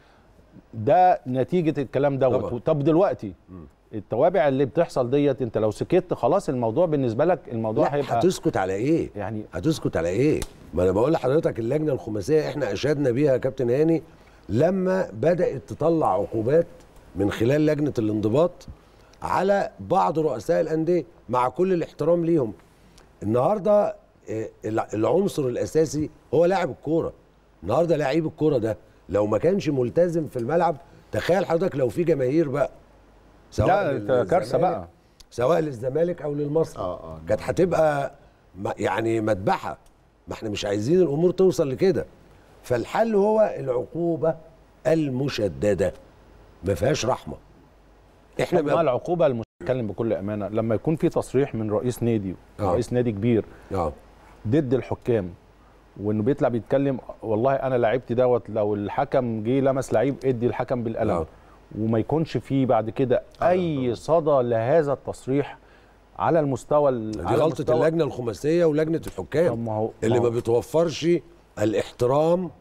Speaker 1: ده نتيجه الكلام
Speaker 14: طبعا.
Speaker 1: دوت طب دلوقتي التوابع اللي بتحصل ديت انت لو سكت خلاص الموضوع بالنسبه لك الموضوع
Speaker 14: لا
Speaker 1: هيبقى
Speaker 14: هتسكت على ايه؟
Speaker 1: يعني
Speaker 14: هتسكت على ايه؟ ما انا بقول لحضرتك اللجنه الخماسيه احنا اشدنا بيها يا كابتن هاني لما بدات تطلع عقوبات من خلال لجنه الانضباط على بعض رؤساء الانديه مع كل الاحترام ليهم. النهارده آه، الع- العنصر الاساسي هو لاعب الكوره. النهارده لعيب الكوره ده لو ما كانش ملتزم في الملعب تخيل حضرتك لو في جماهير بقى
Speaker 1: لا،
Speaker 14: للزمالك-
Speaker 1: كارثة بقى.
Speaker 14: سواء للزمالك او للمصري
Speaker 15: آه، آه.
Speaker 14: كانت هتبقى م- يعني مذبحه ما احنا مش عايزين الامور توصل لكده فالحل هو العقوبه المشدده ما فيهاش رحمه احنا
Speaker 1: مع
Speaker 14: ما
Speaker 1: العقوبه المش- اتكلم بكل امانه لما يكون في تصريح من رئيس نادي
Speaker 14: آه.
Speaker 1: رئيس نادي كبير
Speaker 14: اه
Speaker 1: ضد الحكام وانه بيطلع بيتكلم والله انا لعبت دوت لو الحكم جه لمس لعيب ادي الحكم بالقلم
Speaker 14: آه.
Speaker 1: وما يكونش فيه بعد كده اي صدى لهذا التصريح على المستوى ال-
Speaker 14: دي
Speaker 1: على
Speaker 14: غلطه
Speaker 1: مستوى-
Speaker 14: اللجنه الخماسيه ولجنه
Speaker 1: طب
Speaker 14: الحكام
Speaker 1: ما هو
Speaker 14: اللي
Speaker 1: ما
Speaker 14: ما
Speaker 1: هو-
Speaker 14: بتوفرش الاحترام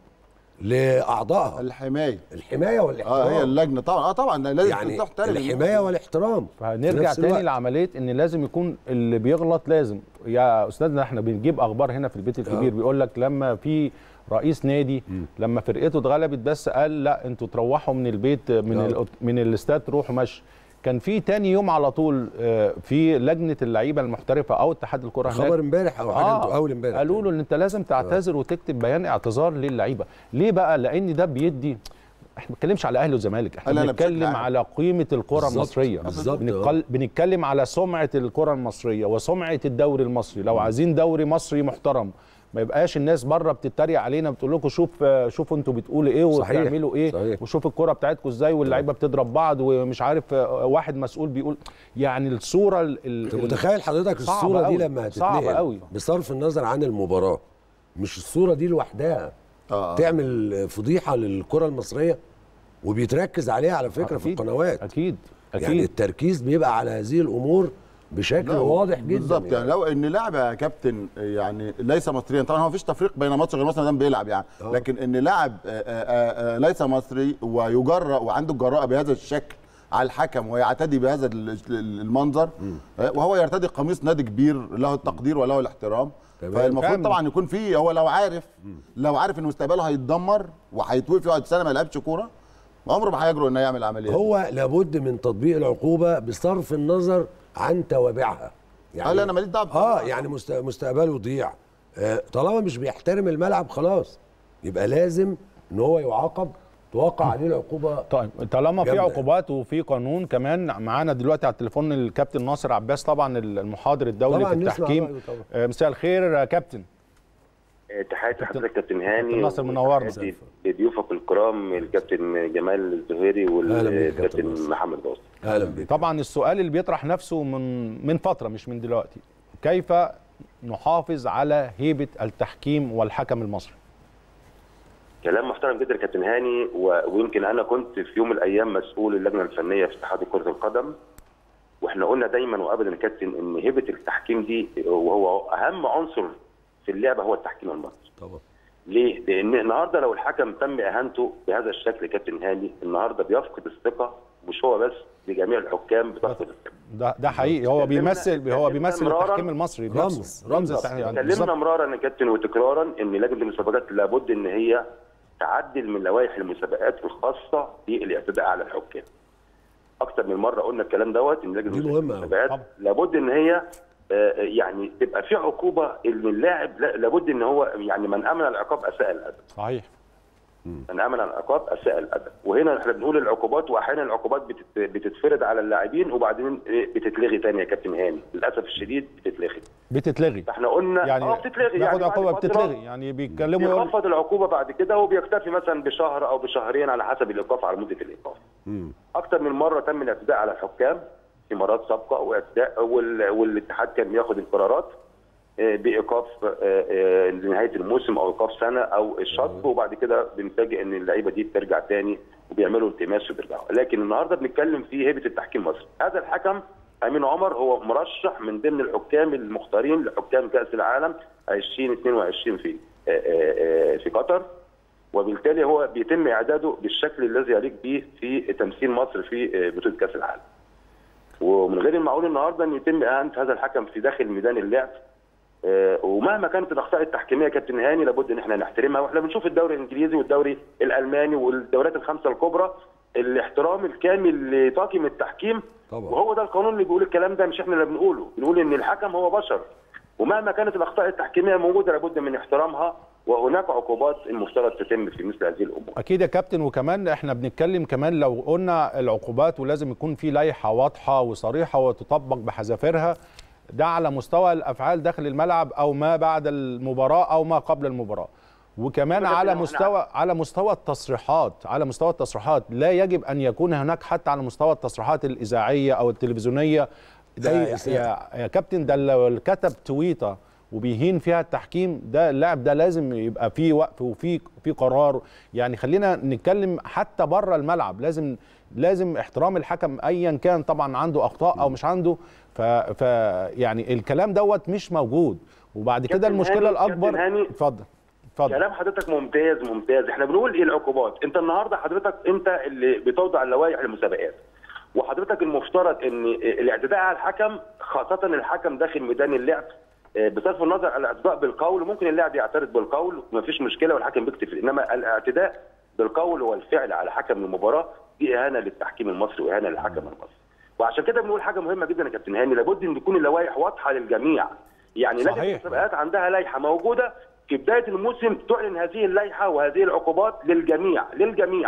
Speaker 14: لاعضائها
Speaker 15: الحمايه
Speaker 14: الحمايه والاحترام
Speaker 15: اه هي اللجنه طبعا اه طبعا لازم
Speaker 14: يعني
Speaker 15: تحترم
Speaker 14: الحمايه والاحترام في
Speaker 1: فهنرجع
Speaker 14: نفس
Speaker 1: تاني
Speaker 14: الوقت.
Speaker 1: لعمليه ان لازم يكون اللي بيغلط لازم يا استاذنا احنا بنجيب اخبار هنا في البيت الكبير بيقول لك لما في رئيس نادي لما فرقته اتغلبت بس قال لا انتوا تروحوا من البيت من
Speaker 14: آه.
Speaker 1: ال من الاستاد تروحوا مشي كان في تاني يوم على طول آه، في لجنه اللعيبه المحترفه او اتحاد الكره هناك
Speaker 14: خبر امبارح او حاجه انتوا اول امبارح
Speaker 1: قالوا له ان انت لازم تعتذر وتكتب بيان اعتذار للعيبه ليه بقى لان ده بيدي احنا ما بنتكلمش على اهلي وزمالك احنا
Speaker 15: لا، لا، بشكل
Speaker 1: بنتكلم
Speaker 15: عام.
Speaker 1: على قيمه الكره
Speaker 14: بالظبط،
Speaker 1: المصريه
Speaker 14: بالظبط،
Speaker 1: بنتكل- بنتكلم على سمعه الكره المصريه وسمعه الدوري المصري لو عايزين دوري مصري محترم ما يبقاش الناس بره بتتريق علينا بتقول لكم شوف شوفوا انتوا بتقولوا ايه
Speaker 14: صحيح،
Speaker 1: وبتعملوا ايه
Speaker 14: صحيح.
Speaker 1: وشوف الكره بتاعتكم ازاي واللعيبه بتضرب بعض ومش عارف واحد مسؤول بيقول يعني الصوره ال- ال-
Speaker 14: انت متخيل حضرتك
Speaker 1: صعبة
Speaker 14: الصوره دي
Speaker 1: أوي،
Speaker 14: لما
Speaker 1: صعبة
Speaker 14: هتتنقل
Speaker 1: أوي.
Speaker 14: بصرف النظر عن المباراه مش الصوره دي لوحدها
Speaker 15: آه.
Speaker 14: تعمل فضيحه للكره المصريه وبيتركز عليها على فكره في
Speaker 1: أكيد،
Speaker 14: القنوات
Speaker 1: اكيد
Speaker 14: يعني
Speaker 1: اكيد
Speaker 14: التركيز بيبقى على هذه الامور بشكل
Speaker 15: لا،
Speaker 14: واضح جدا
Speaker 15: بالظبط يعني لو ان لاعب يا كابتن يعني ليس مصريا طبعا هو مفيش تفريق بين مصري وغير مصري ما دام بيلعب يعني
Speaker 14: آه.
Speaker 15: لكن ان لاعب آه، آه، آه، ليس مصري ويجرأ وعنده الجراءه بهذا الشكل على الحكم ويعتدي بهذا ال- ال- المنظر آه، وهو يرتدي قميص نادي كبير له التقدير وله الاحترام
Speaker 14: تمام.
Speaker 15: فالمفروض
Speaker 1: فاهم.
Speaker 15: طبعا يكون في هو لو عارف لو عارف ان مستقبله هيتدمر وهيتوقف يقعد سنه ما يلعبش كوره عمره ما هيجرؤ انه يعمل عمليه
Speaker 14: هو لابد من تطبيق العقوبه بصرف النظر عن توابعها
Speaker 15: يعني لا انا ماليش دعوه
Speaker 14: اه يعني مست- مستقبله يضيع آه طالما مش بيحترم الملعب خلاص يبقى لازم ان هو يعاقب توقع عليه العقوبه
Speaker 1: طيب طالما في
Speaker 14: جامدة.
Speaker 1: عقوبات وفي قانون كمان معانا دلوقتي على التليفون الكابتن ناصر عباس طبعا المحاضر الدولي
Speaker 14: طبعاً
Speaker 1: في
Speaker 14: نسمع
Speaker 1: التحكيم
Speaker 14: رأيه طبعاً.
Speaker 1: آه، مساء الخير يا كابتن
Speaker 16: تحياتي لحضرتك كابتن هاني
Speaker 1: كابتن ناصر منورنا.
Speaker 16: وتحياتي لضيوفك الكرام الكابتن جمال الزهيري
Speaker 14: أهلا بيك يا كابتن
Speaker 16: والكابتن محمد باص
Speaker 14: اهلا بك
Speaker 1: طبعا السؤال اللي بيطرح نفسه من من فتره مش من دلوقتي كيف نحافظ على هيبه التحكيم والحكم المصري
Speaker 16: كلام محترم جدا يا كابتن هاني و... ويمكن انا كنت في يوم من الايام مسؤول اللجنه الفنيه في اتحاد كره القدم واحنا قلنا دايما وابدا يا كابتن ان هيبه التحكيم دي وهو اهم عنصر في اللعبه هو التحكيم المصري
Speaker 14: طبعا
Speaker 16: ليه؟ لان النهارده لو الحكم تم اهانته بهذا الشكل يا كابتن هاني النهارده بيفقد الثقه مش هو بس لجميع الحكام بتفقد الثقه
Speaker 1: ده ده حقيقي هو بيمثل هو
Speaker 16: اتكلمنا
Speaker 1: بيمثل
Speaker 16: مرارا.
Speaker 1: التحكيم المصري
Speaker 14: رمز،
Speaker 1: رمز
Speaker 14: رمز.
Speaker 1: التحكيم يعني
Speaker 16: اتكلمنا
Speaker 1: بالظبط.
Speaker 16: مرارا يا كابتن وتكرارا ان لجنه المسابقات لابد ان هي تعدل من لوائح المسابقات الخاصه بالاعتداء على الحكام. اكثر من مره قلنا الكلام دوت ان لجنه
Speaker 14: دي مهمة أوي.
Speaker 16: المسابقات
Speaker 1: طبعا.
Speaker 16: لابد ان هي آه، يعني تبقى في عقوبه ان اللاعب لا- لابد ان هو يعني من امن العقاب اساء الادب.
Speaker 1: صحيح
Speaker 16: من امن العقاب اساء الادب وهنا احنا بنقول العقوبات واحيانا العقوبات بتت- بتتفرض على اللاعبين وبعدين إيه بتتلغي تاني يا كابتن هاني للاسف الشديد بتتلغي
Speaker 1: بتتلغي
Speaker 16: فاحنا قلنا
Speaker 1: يعني
Speaker 16: اه بتتلغي
Speaker 1: ناخد
Speaker 16: بعد
Speaker 1: عقوبه
Speaker 16: فترة
Speaker 1: بتتلغي يعني بيتكلموا يقول
Speaker 16: بيخفض العقوبه بعد كده وبيكتفي مثلا بشهر او بشهرين على حسب الايقاف على مده الايقاف اكثر من مره تم الاعتداء على الحكام في مرات سابقه واعتداء وال- والاتحاد كان بياخد القرارات آه، بايقاف آه، آه، لنهايه الموسم او ايقاف سنه او الشطب وبعد كده بنفاجئ ان اللعيبه دي بترجع تاني وبيعملوا التماس وبيرجعوا لكن النهارده بنتكلم في هيبه التحكيم المصري هذا الحكم امين عمر هو مرشح من ضمن الحكام المختارين لحكام كاس العالم 2022 في آه، آه، آه، في قطر وبالتالي هو بيتم اعداده بالشكل الذي يليق به في تمثيل مصر في آه، بطوله كاس العالم. ومن غير المعقول النهارده ان يتم اهانه هذا الحكم في داخل ميدان اللعب آه، ومهما كانت الاخطاء التحكيميه يا كابتن هاني لابد ان احنا نحترمها واحنا بنشوف الدوري الانجليزي والدوري الالماني والدوريات الخمسه الكبرى الاحترام الكامل لطاقم التحكيم
Speaker 14: طبعا.
Speaker 16: وهو ده القانون اللي بيقول الكلام ده مش احنا اللي بنقوله بنقول ان الحكم هو بشر ومهما كانت الاخطاء التحكيميه موجوده لابد من احترامها وهناك عقوبات المفترض تتم في مثل هذه الامور
Speaker 1: اكيد يا كابتن وكمان احنا بنتكلم كمان لو قلنا العقوبات ولازم يكون في لائحه واضحه وصريحه وتطبق بحذافيرها ده على مستوى الافعال داخل الملعب او ما بعد المباراه او ما قبل المباراه وكمان
Speaker 16: كابتن
Speaker 1: على
Speaker 16: هو إحنا-
Speaker 1: مستوى على مستوى التصريحات على مستوى التصريحات لا يجب ان يكون هناك حتى على مستوى التصريحات الاذاعيه او التلفزيونيه ده
Speaker 14: أي
Speaker 1: يا,
Speaker 14: إساءة.
Speaker 1: يا كابتن ده لو كتب تويته وبيهين فيها التحكيم ده اللاعب ده لازم يبقى فيه وقف وفي في قرار يعني خلينا نتكلم حتى بره الملعب لازم لازم احترام الحكم ايا كان طبعا عنده اخطاء او مش عنده ف, ف يعني الكلام دوت مش موجود وبعد كده
Speaker 16: كابتن
Speaker 1: المشكله
Speaker 16: هاني-
Speaker 1: الاكبر
Speaker 16: كابتن هاني.
Speaker 1: اتفضل اتفضل
Speaker 16: كلام حضرتك ممتاز ممتاز احنا بنقول ايه العقوبات انت النهارده حضرتك انت اللي بتوضع اللوائح المسابقات وحضرتك المفترض ان الاعتداء على الحكم خاصه الحكم داخل ميدان اللعب آه، بصرف النظر عن الاعتداء بالقول ممكن اللاعب يعترض بالقول مفيش مشكله والحكم بيكتفي انما الاعتداء بالقول والفعل على حكم المباراه دي اهانه للتحكيم المصري واهانه للحكم المصري وعشان كده بنقول حاجه مهمه جدا يا كابتن هاني لابد ان تكون اللوائح واضحه للجميع يعني لجنه
Speaker 1: صحيح.
Speaker 16: المسابقات عندها لائحه موجوده في بدايه الموسم تعلن هذه اللائحه وهذه العقوبات للجميع للجميع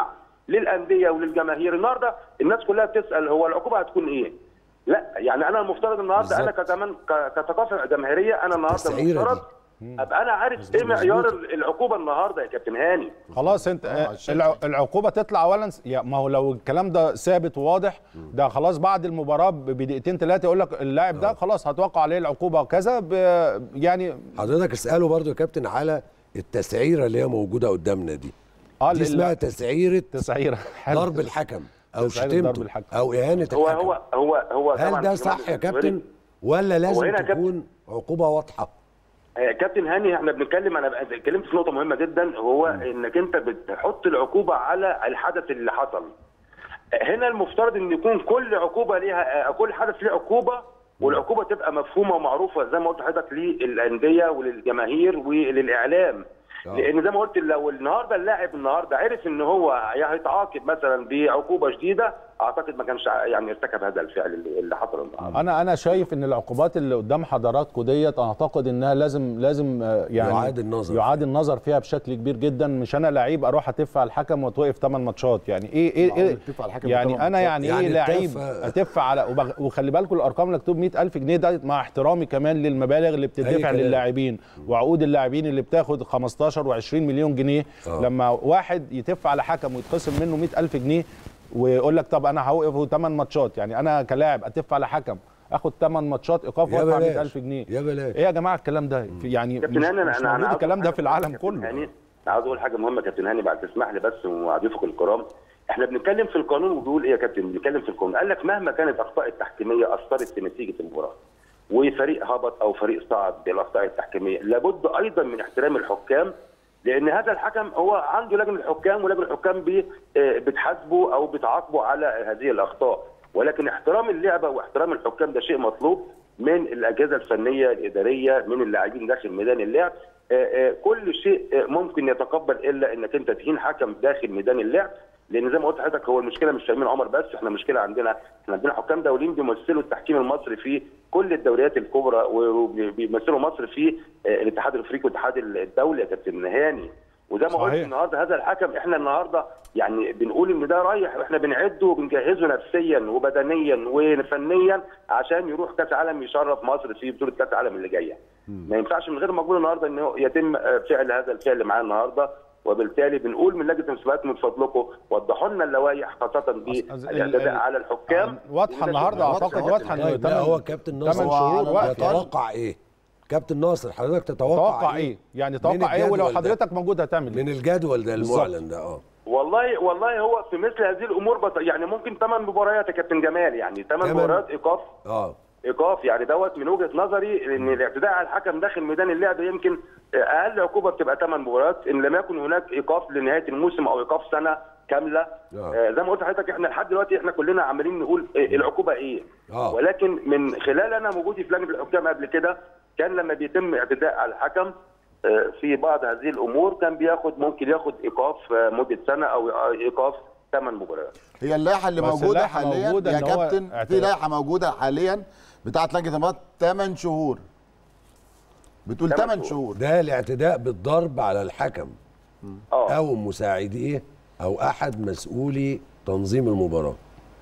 Speaker 16: للانديه وللجماهير النهارده الناس كلها بتسال هو العقوبه هتكون ايه لا يعني انا المفترض النهارده انا
Speaker 14: بالظبط.
Speaker 16: كمان ك- كثقافه جماهيريه انا النهارده
Speaker 14: التسعيرة
Speaker 16: المفترض
Speaker 14: دي.
Speaker 16: ابقى انا عارف ايه معيار العقوبه النهارده يا كابتن هاني
Speaker 1: خلاص انت آه، الع- العقوبه تطلع اولا س- يا ما هو لو الكلام ده ثابت وواضح ده خلاص بعد المباراه ب- بدقيقتين ثلاثه يقول لك اللاعب ده خلاص هتوقع عليه العقوبه كذا ب- يعني
Speaker 14: حضرتك اساله برضو يا كابتن على التسعيره اللي هي موجوده قدامنا دي
Speaker 1: اه
Speaker 14: دي
Speaker 1: ال-
Speaker 14: اسمها تسعيره
Speaker 1: تسعيره
Speaker 14: ضرب الحكم او
Speaker 1: تسعيرة
Speaker 14: شتمته
Speaker 1: ضرب الحكم.
Speaker 14: او اهانه
Speaker 16: هو
Speaker 14: الحكم
Speaker 16: هو هو هو
Speaker 14: هل
Speaker 16: طبعاً
Speaker 14: ده
Speaker 16: في
Speaker 14: صح
Speaker 16: مهندس
Speaker 14: يا
Speaker 16: بالنسبة
Speaker 14: كابتن
Speaker 16: لي.
Speaker 14: ولا لازم
Speaker 16: هنا يا كابتن-
Speaker 14: تكون عقوبه واضحه
Speaker 16: آه، كابتن هاني احنا بنتكلم انا اتكلمت في نقطه مهمه جدا هو انك انت بتحط العقوبه على الحدث اللي حصل آه، هنا المفترض ان يكون كل عقوبه ليها آه، كل حدث ليه عقوبه والعقوبه تبقى مفهومه ومعروفه زي ما قلت لحضرتك للانديه وللجماهير وللاعلام لان زي ما قلت لو النهارده اللاعب النهارده عرف ان هو هيتعاقب مثلا بعقوبه شديده اعتقد ما كانش يعني ارتكب هذا الفعل اللي اللي حصل النهارده
Speaker 1: انا انا شايف ان العقوبات اللي قدام حضراتكم ديت اعتقد انها لازم لازم آه، يعني
Speaker 14: يعاد النظر
Speaker 1: يعاد النظر فيها بشكل كبير جدا مش انا لعيب اروح اتف على الحكم واتوقف 8 ماتشات يعني ايه ايه,
Speaker 15: معقول
Speaker 1: إيه
Speaker 15: تتف على الحكم
Speaker 1: يعني
Speaker 15: بثمان
Speaker 1: انا
Speaker 15: ماتشات؟
Speaker 1: يعني,
Speaker 14: يعني
Speaker 1: ايه لعيب
Speaker 14: التف-
Speaker 1: اتف على وبغ- وخلي بالكم الارقام اللي مكتوب 100000 جنيه ده مع احترامي كمان للمبالغ اللي بتدفع
Speaker 14: كلام.
Speaker 1: للاعبين وعقود اللاعبين اللي بتاخد 15 و20 مليون جنيه
Speaker 14: آه.
Speaker 1: لما واحد يتف على حكم ويتخصم منه 100000 جنيه ويقول لك طب انا هوقفه 8 ماتشات يعني انا كلاعب اتف على حكم اخد 8 ماتشات ايقاف
Speaker 14: يا
Speaker 1: وادفع
Speaker 14: بلاش.
Speaker 1: 100000 جنيه
Speaker 14: يا بلاش
Speaker 1: ايه يا جماعه الكلام ده يعني
Speaker 16: كابتن
Speaker 1: مش,
Speaker 16: هاني
Speaker 1: مش
Speaker 16: انا انا
Speaker 1: موجود
Speaker 16: عاوز
Speaker 1: الكلام
Speaker 16: أقول
Speaker 1: ده
Speaker 16: حاجة
Speaker 1: في العالم
Speaker 16: مهمة كابتن
Speaker 1: كله
Speaker 16: هاني انا عاوز اقول حاجه مهمه كابتن هاني بعد تسمح لي بس ومع ضيوفك الكرام احنا بنتكلم في القانون وبيقول ايه يا كابتن بنتكلم في القانون قال لك مهما كانت اخطاء التحكيميه اثرت في نتيجه المباراه وفريق هبط او فريق صعد بالاخطاء التحكيميه لابد ايضا من احترام الحكام لان هذا الحكم هو عنده لجنه حكام ولجنه الحكام بي- آه، بتحاسبه او بتعاقبه على هذه الاخطاء ولكن احترام اللعبه واحترام الحكام ده شيء مطلوب من الاجهزه الفنيه الاداريه من اللاعبين داخل ميدان اللعب آه، آه، كل شيء آه، ممكن يتقبل الا انك انت تهين حكم داخل ميدان اللعب لان زي ما قلت لحضرتك هو المشكله مش في امين عمر بس احنا مشكله عندنا احنا عندنا حكام دوليين بيمثلوا التحكيم المصري في كل الدوريات الكبرى وبيمثلوا مصر في آه، الاتحاد الافريقي والاتحاد الدولي يا كابتن هاني وزي ما قلت
Speaker 1: صحيح.
Speaker 16: النهارده هذا الحكم احنا النهارده يعني بنقول ان ده رايح واحنا بنعده وبنجهزه نفسيا وبدنيا وفنيا عشان يروح كاس عالم يشرف مصر في بطوله كاس العالم اللي جايه. ما ينفعش من غير مقبول النهارده انه يتم آه، فعل هذا الفعل معاه النهارده وبالتالي بنقول من لجنه المسابقات من فضلكم وضحوا لنا اللوائح خاصه بالاعتداء على الحكام
Speaker 1: واضحه النهارده اعتقد واضحه انه
Speaker 14: طيب لا هو كابتن ناصر
Speaker 1: ثمان شهور وقت
Speaker 14: يتوقع ايه كابتن ناصر حضرتك تتوقع
Speaker 1: توقع ايه يعني توقع ايه ولو حضرتك موجود هتعمل
Speaker 14: من الجدول ده
Speaker 1: بالظبط.
Speaker 14: المعلن ده اه
Speaker 16: والله والله هو في مثل هذه الامور بط... يعني ممكن ثمان مباريات يا كابتن جمال يعني ثمان
Speaker 14: تمام.
Speaker 16: مباريات ايقاف
Speaker 14: اه
Speaker 16: ايقاف يعني دوت من وجهه نظري ان الاعتداء على الحكم داخل ميدان اللعب يمكن اقل عقوبه بتبقى ثمان مباريات ان لم يكن هناك ايقاف لنهايه الموسم او ايقاف سنه كامله
Speaker 14: آه.
Speaker 16: آه زي ما قلت لحضرتك احنا لحد دلوقتي احنا كلنا عمالين نقول إيه العقوبه ايه
Speaker 14: آه.
Speaker 16: ولكن من خلال انا وجودي في لجنه الحكام قبل كده كان لما بيتم اعتداء على الحكم آه، في بعض هذه الامور كان بياخد ممكن ياخد ايقاف آه، مده سنه او ايقاف ثمان مباريات
Speaker 15: هي اللائحه اللي
Speaker 1: بس
Speaker 15: موجوده
Speaker 1: اللائحة
Speaker 15: حاليا
Speaker 1: موجودة
Speaker 15: يا
Speaker 1: إن هو
Speaker 15: كابتن في
Speaker 1: اعتراف.
Speaker 15: لائحه موجوده حاليا بتاعت لجنه الامارات 8 شهور بتقول
Speaker 16: تمن
Speaker 15: 8 شهور
Speaker 14: ده الاعتداء بالضرب على الحكم
Speaker 16: اه
Speaker 14: او مساعديه او احد مسؤولي تنظيم المباراه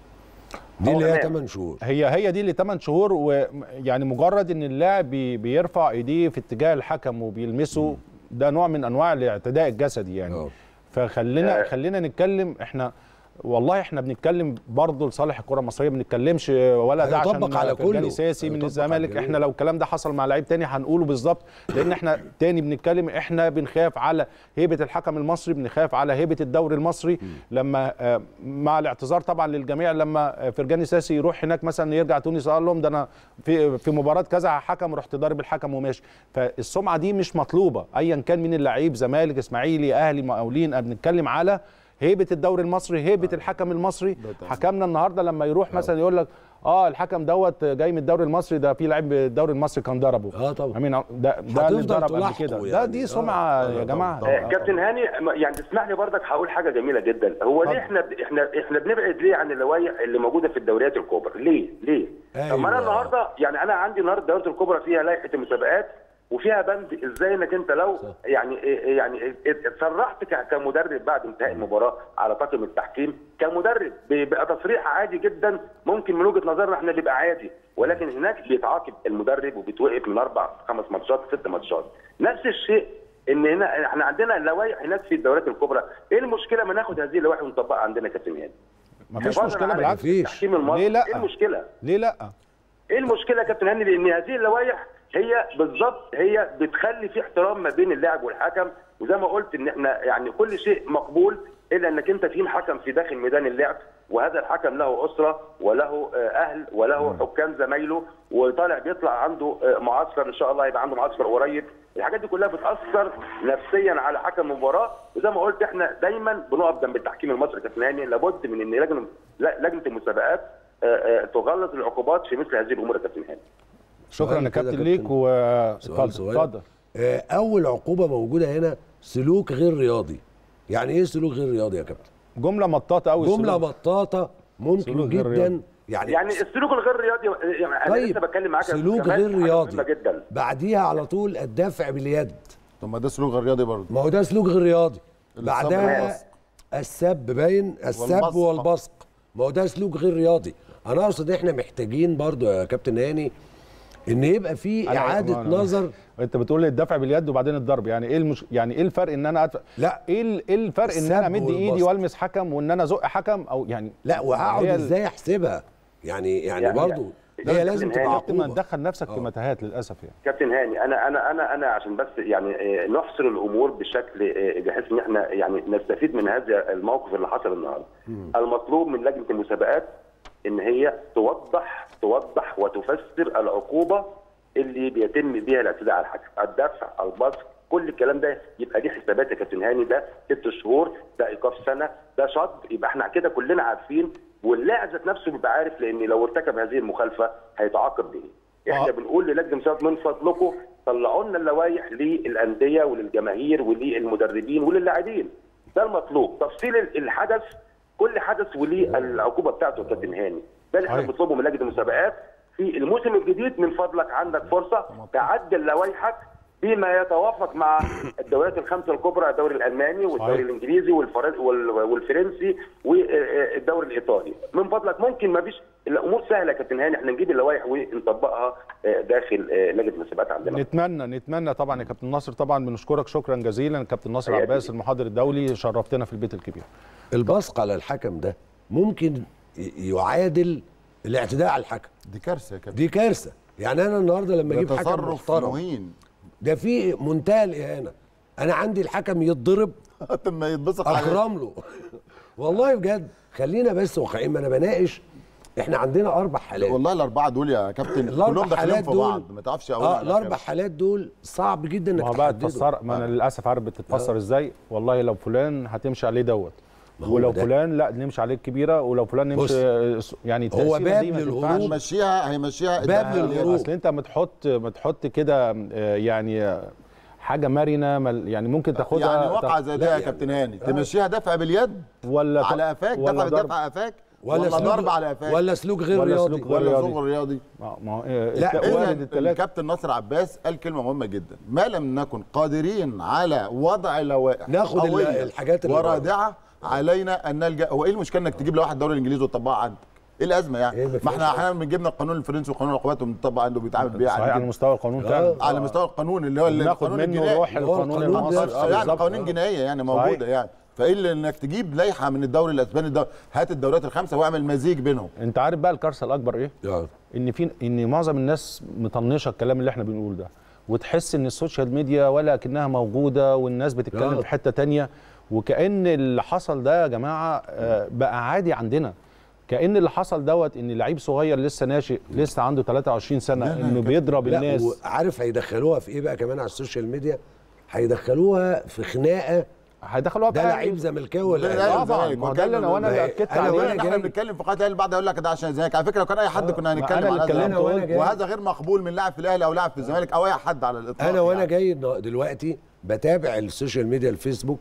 Speaker 14: دي
Speaker 16: هو
Speaker 14: اللي هي
Speaker 16: تمام.
Speaker 14: 8 شهور
Speaker 1: هي هي دي اللي 8 شهور ويعني مجرد ان اللاعب بي- بيرفع ايديه في اتجاه الحكم وبيلمسه ده نوع من انواع الاعتداء الجسدي يعني
Speaker 14: آه.
Speaker 1: فخلينا خلينا نتكلم احنا والله احنا بنتكلم برضه لصالح الكره المصريه ما بنتكلمش ولا ده عشان
Speaker 14: هيطبق على
Speaker 1: فرجاني
Speaker 14: كله.
Speaker 1: سياسي من
Speaker 14: هيطبق
Speaker 1: الزمالك
Speaker 14: على
Speaker 1: احنا
Speaker 14: الجميع.
Speaker 1: لو الكلام ده حصل مع لعيب تاني هنقوله بالظبط لان احنا تاني بنتكلم احنا بنخاف على هيبه الحكم المصري بنخاف على هيبه الدوري المصري لما آه، مع الاعتذار طبعا للجميع لما آه، فرجاني ساسي يروح هناك مثلا يرجع تونس قال لهم ده انا في في مباراه كذا حكم رحت ضارب الحكم وماشي فالسمعه دي مش مطلوبه ايا كان مين اللعيب زمالك اسماعيلي اهلي مقاولين أنا بنتكلم على هيبه الدوري المصري هيبه الحكم المصري حكمنا النهارده لما يروح مثلا يقول لك اه الحكم دوت جاي من الدوري المصري ده في لعيب الدوري المصري كان ضربه
Speaker 14: اه طبعا
Speaker 1: امين ده ده اللي
Speaker 14: هتفضل
Speaker 1: اتضرب قبل
Speaker 14: تلاحقه
Speaker 1: كده ده
Speaker 14: يعني.
Speaker 1: دي
Speaker 14: آه،
Speaker 1: سمعه
Speaker 14: آه،
Speaker 1: يا جماعه
Speaker 16: آه، كابتن هاني م- يعني تسمح لي برضك هقول حاجه جميله جدا هو ليه احنا احنا احنا بنبعد ليه عن اللوائح اللي موجوده في الدوريات الكبرى ليه ليه طب ما انا
Speaker 14: أيوة.
Speaker 16: النهارده يعني انا عندي النهارده الدوريات الكبرى فيها لائحه المسابقات وفيها بند ازاي انك انت لو يعني يعني اتسرحت ك- كمدرب بعد انتهاء المباراه على طاقم التحكيم كمدرب بيبقى تصريح عادي جدا ممكن من وجهه نظرنا احنا بيبقى عادي ولكن هناك بيتعاقب المدرب وبيتوقف من اربع خمس ماتشات ست ماتشات نفس الشيء ان هنا احنا عندنا لوائح هناك في الدوريات الكبرى ايه المشكله ما ناخد هذه اللوائح ونطبقها عندنا كابتن هاني
Speaker 1: مفيش
Speaker 16: حفاظاً
Speaker 1: مشكله
Speaker 16: على
Speaker 1: بالعكس
Speaker 16: التحكيم المصري
Speaker 1: ليه لا
Speaker 16: ايه المشكله
Speaker 1: ليه لا
Speaker 16: ايه المشكله يا كابتن هاني لان هذه اللوائح هي بالظبط هي بتخلي في احترام ما بين اللاعب والحكم وزي ما قلت ان احنا يعني كل شيء مقبول الا انك انت في حكم في داخل ميدان اللعب وهذا الحكم له اسره وله آه، اهل وله حكام زمايله وطالع بيطلع عنده آه، معسكر ان شاء الله يبقى عنده معسكر قريب الحاجات دي كلها بتاثر نفسيا على حكم المباراه وزي ما قلت احنا دايما بنقف جنب التحكيم المصري يا كابتن هاني لابد من ان لجنه لجنه المسابقات آه، آه، تغلظ العقوبات في مثل هذه الامور يا كابتن هاني
Speaker 1: شكرا
Speaker 14: سؤال
Speaker 1: يا
Speaker 14: كده
Speaker 1: كابتن
Speaker 14: كابتن.
Speaker 1: ليك واتفضل
Speaker 14: سؤال صغير.
Speaker 1: اتفضل
Speaker 14: آه، اول عقوبه موجوده هنا سلوك غير رياضي يعني ايه سلوك غير رياضي يا كابتن
Speaker 1: جمله مطاطه قوي
Speaker 14: جمله مطاطه ممكن
Speaker 1: سلوك غير
Speaker 14: جدا
Speaker 1: رياضي.
Speaker 14: يعني
Speaker 16: يعني السلوك الغير رياضي يعني انا
Speaker 14: طيب،
Speaker 16: لسه بتكلم معاك يا
Speaker 14: سلوك
Speaker 16: كمان
Speaker 14: غير
Speaker 16: حاجة
Speaker 14: رياضي.
Speaker 16: مهمة جدا
Speaker 14: بعديها على طول الدفع باليد
Speaker 15: طب ما ده سلوك غير رياضي برضه
Speaker 14: ما هو ده سلوك غير رياضي
Speaker 15: السب
Speaker 14: بعدها
Speaker 15: والبصق.
Speaker 14: السب باين السب
Speaker 15: والبصق.
Speaker 14: والبصق ما هو ده سلوك غير رياضي انا اقصد احنا محتاجين برضو يا كابتن هاني ان يبقى في
Speaker 1: أنا-
Speaker 14: اعاده
Speaker 1: ما أنا-
Speaker 14: نظر
Speaker 1: انت بتقول لي الدفع باليد وبعدين الضرب يعني ايه المش... يعني ايه الفرق ان انا أدفع...
Speaker 14: لا
Speaker 1: ايه ال- ايه الفرق ان انا
Speaker 14: السب
Speaker 1: امد ايدي
Speaker 14: والبسط.
Speaker 1: والمس حكم وان انا ازق حكم او يعني
Speaker 14: لا وهقعد
Speaker 1: هي ال-
Speaker 14: ازاي احسبها يعني يعني,
Speaker 16: يعني-
Speaker 14: برضو
Speaker 16: يعني-
Speaker 14: هي لازم تبقى
Speaker 16: هاني،
Speaker 1: وقت ما
Speaker 14: عقوبه
Speaker 1: تدخل نفسك في متاهات للاسف يعني
Speaker 16: كابتن هاني انا انا انا انا عشان بس يعني آه، نحصر الامور بشكل آه، بحيث ان احنا يعني نستفيد من هذا الموقف اللي حصل النهارده. المطلوب من لجنه المسابقات ان هي توضح توضح وتفسر العقوبه اللي بيتم بيها الاعتداء على الحكم، الدفع، البصق، كل الكلام ده يبقى ليه حسابات يا كابتن هاني ده ست شهور، ده ايقاف سنه، ده شط، يبقى احنا كده كلنا عارفين واللاعب ذات نفسه بيبقى عارف لان لو ارتكب هذه المخالفه هيتعاقب بايه. احنا بنقول للجنه المسابقات من فضلكم طلعوا لنا اللوائح للانديه وللجماهير وللمدربين وللاعبين ده المطلوب تفصيل الحدث كل حدث وليه العقوبه بتاعته يا كابتن هاني ده اللي احنا
Speaker 1: صحيح.
Speaker 16: بنطلبه من لجنه المسابقات في الموسم الجديد من فضلك عندك فرصه تعدل لوائحك بما يتوافق مع الدوريات الخمسه الكبرى الدوري الالماني والدوري
Speaker 1: صحيح.
Speaker 16: الانجليزي والفرن وال- والفرنسي والدوري الايطالي من فضلك ممكن ما فيش الامور سهله يا كابتن هاني احنا نجيب اللوائح ونطبقها آه، داخل آه، لجنه المسابقات عندنا
Speaker 1: نتمنى نتمنى طبعا يا كابتن ناصر طبعا بنشكرك شكرا جزيلا كابتن ناصر
Speaker 16: حياتي
Speaker 1: عباس
Speaker 16: ليك.
Speaker 1: المحاضر الدولي شرفتنا في البيت الكبير
Speaker 14: البصق على الحكم ده ممكن ي- يعادل الاعتداء على الحكم
Speaker 15: دي كارثه يا كابتن
Speaker 14: دي كارثه يعني انا النهارده لما
Speaker 15: ده
Speaker 14: اجيب حكم
Speaker 15: تصرف
Speaker 14: محترم
Speaker 15: مهين
Speaker 14: ده في منتهى الاهانه انا عندي الحكم يتضرب
Speaker 15: طب ما يتبسط عليه.
Speaker 14: اكرم له والله بجد خلينا بس واقعيين ما انا بناقش احنا عندنا اربع حالات
Speaker 15: والله الاربعه دول يا كابتن
Speaker 14: الاربع
Speaker 15: كلهم داخلين
Speaker 14: حالات
Speaker 15: في
Speaker 14: دول
Speaker 15: بعض ما تعرفش اقول
Speaker 14: اه الاربع حالات دول صعب جدا انك
Speaker 1: ما هو بقى
Speaker 14: تحددهم.
Speaker 1: تفسر ما انا للاسف عارف بتتفسر ازاي والله لو فلان هتمشي عليه دوت
Speaker 14: ما هو
Speaker 1: ولو
Speaker 14: ده.
Speaker 1: فلان لا نمشي عليه الكبيره ولو فلان نمشي يعني
Speaker 14: هو
Speaker 1: التقسيمة
Speaker 14: باب
Speaker 1: دي ما
Speaker 14: للهروب.
Speaker 1: تنفعش.
Speaker 15: هيمشيها هيمشيها
Speaker 14: باب
Speaker 15: ده-
Speaker 14: للهروب.
Speaker 1: اصل انت ما تحط ما تحط كده آه، يعني آه، حاجه مرنه مل- يعني ممكن تاخدها
Speaker 15: يعني واقعه
Speaker 1: تاخ-
Speaker 15: زي
Speaker 14: لا
Speaker 15: ده يا
Speaker 14: يعني-
Speaker 15: كابتن هاني تمشيها دفع باليد
Speaker 1: ولا
Speaker 15: على قفاك
Speaker 1: ولا
Speaker 15: دفع
Speaker 1: ضرب.
Speaker 15: بدفع قفاك
Speaker 14: ولا
Speaker 15: ولا
Speaker 14: سلوك-
Speaker 15: ضرب على قفاك
Speaker 14: ولا سلوك غير
Speaker 1: ولا
Speaker 14: رياضي
Speaker 1: سلوك غير
Speaker 15: ولا
Speaker 1: رياضي.
Speaker 15: سلوك رياضي
Speaker 1: ما ما هو آه،
Speaker 14: لا،
Speaker 1: الت-
Speaker 15: اذا
Speaker 1: وارد الثلاثه
Speaker 15: الكابتن ناصر عباس قال كلمه مهمه جدا ما لم نكن قادرين على وضع لوائح
Speaker 14: ناخد ال-
Speaker 15: قوية
Speaker 14: الحاجات اللي
Speaker 15: ورادعه علينا ان نلجا هو ايه المشكله انك تجيب لواحد الدوري الانجليزي وتطبقها عندك ايه الازمه
Speaker 14: إيه
Speaker 15: يعني
Speaker 14: ما
Speaker 15: ما
Speaker 14: فيهاش
Speaker 15: احنا احيانا بنجيبنا القانون الفرنسي وقانون العقوبات وبنطبق عنده بيتعامل بيه
Speaker 1: صحيح
Speaker 15: عادي
Speaker 1: على
Speaker 15: جدا.
Speaker 1: مستوى القانون
Speaker 14: آه.
Speaker 1: فعلا
Speaker 15: على مستوى القانون اللي هو
Speaker 1: بناخد
Speaker 15: القانون
Speaker 1: منه
Speaker 15: الجنائي
Speaker 1: روح
Speaker 14: اللي هو
Speaker 1: القانون
Speaker 14: القانون
Speaker 1: المصري
Speaker 14: نفسه.
Speaker 1: آه،
Speaker 15: يعني
Speaker 1: بالظبط.
Speaker 15: قوانين جنائيه يعني موجوده
Speaker 1: صحيح.
Speaker 15: يعني فايه اللي انك تجيب لائحه من الدوري الاسباني الدوري هات الدوريات الخمسه واعمل مزيج بينهم
Speaker 1: انت عارف بقى الكارثه الاكبر ايه؟
Speaker 14: آه.
Speaker 1: ان في ان معظم الناس مطنشه الكلام اللي احنا بنقوله ده وتحس ان السوشيال ميديا ولا كأنها موجوده والناس بتتكلم
Speaker 14: آه.
Speaker 1: في حته تانية وكأن اللي حصل ده يا جماعه آه، بقى عادي عندنا كأن اللي حصل دوت ان لعيب صغير لسه ناشئ لسه عنده 23 سنه انه بيضرب
Speaker 14: لا
Speaker 1: الناس
Speaker 14: وعارف هيدخلوها في ايه بقى كمان على السوشيال ميديا هيدخلوها في خناقه
Speaker 1: هيدخلوها
Speaker 14: ده
Speaker 1: بقى
Speaker 14: لعيب زملكاوي ولا
Speaker 15: لا،
Speaker 14: أهلاوي.
Speaker 1: طبعا
Speaker 15: الزمالك.
Speaker 1: ما هو ده اللي انا وانا
Speaker 14: ما-
Speaker 1: اكدت
Speaker 14: أنا
Speaker 1: عليه
Speaker 14: وأنا
Speaker 15: احنا
Speaker 14: جاي-
Speaker 15: بنتكلم في قناه الاهلي بعد يقول لك ده عشان الزمالك على فكره لو كان اي حد كنا
Speaker 1: ما
Speaker 15: هنتكلم
Speaker 1: أنا اللي
Speaker 15: على
Speaker 1: اتكلمت
Speaker 15: هذا.
Speaker 14: وأنا جاي.
Speaker 15: وهذا غير مقبول من لاعب في الاهلي او لاعب في الزمالك او اي حد على الاطلاق
Speaker 14: انا وانا
Speaker 15: يعني.
Speaker 14: جاي النا- دلوقتي بتابع السوشيال ميديا الفيسبوك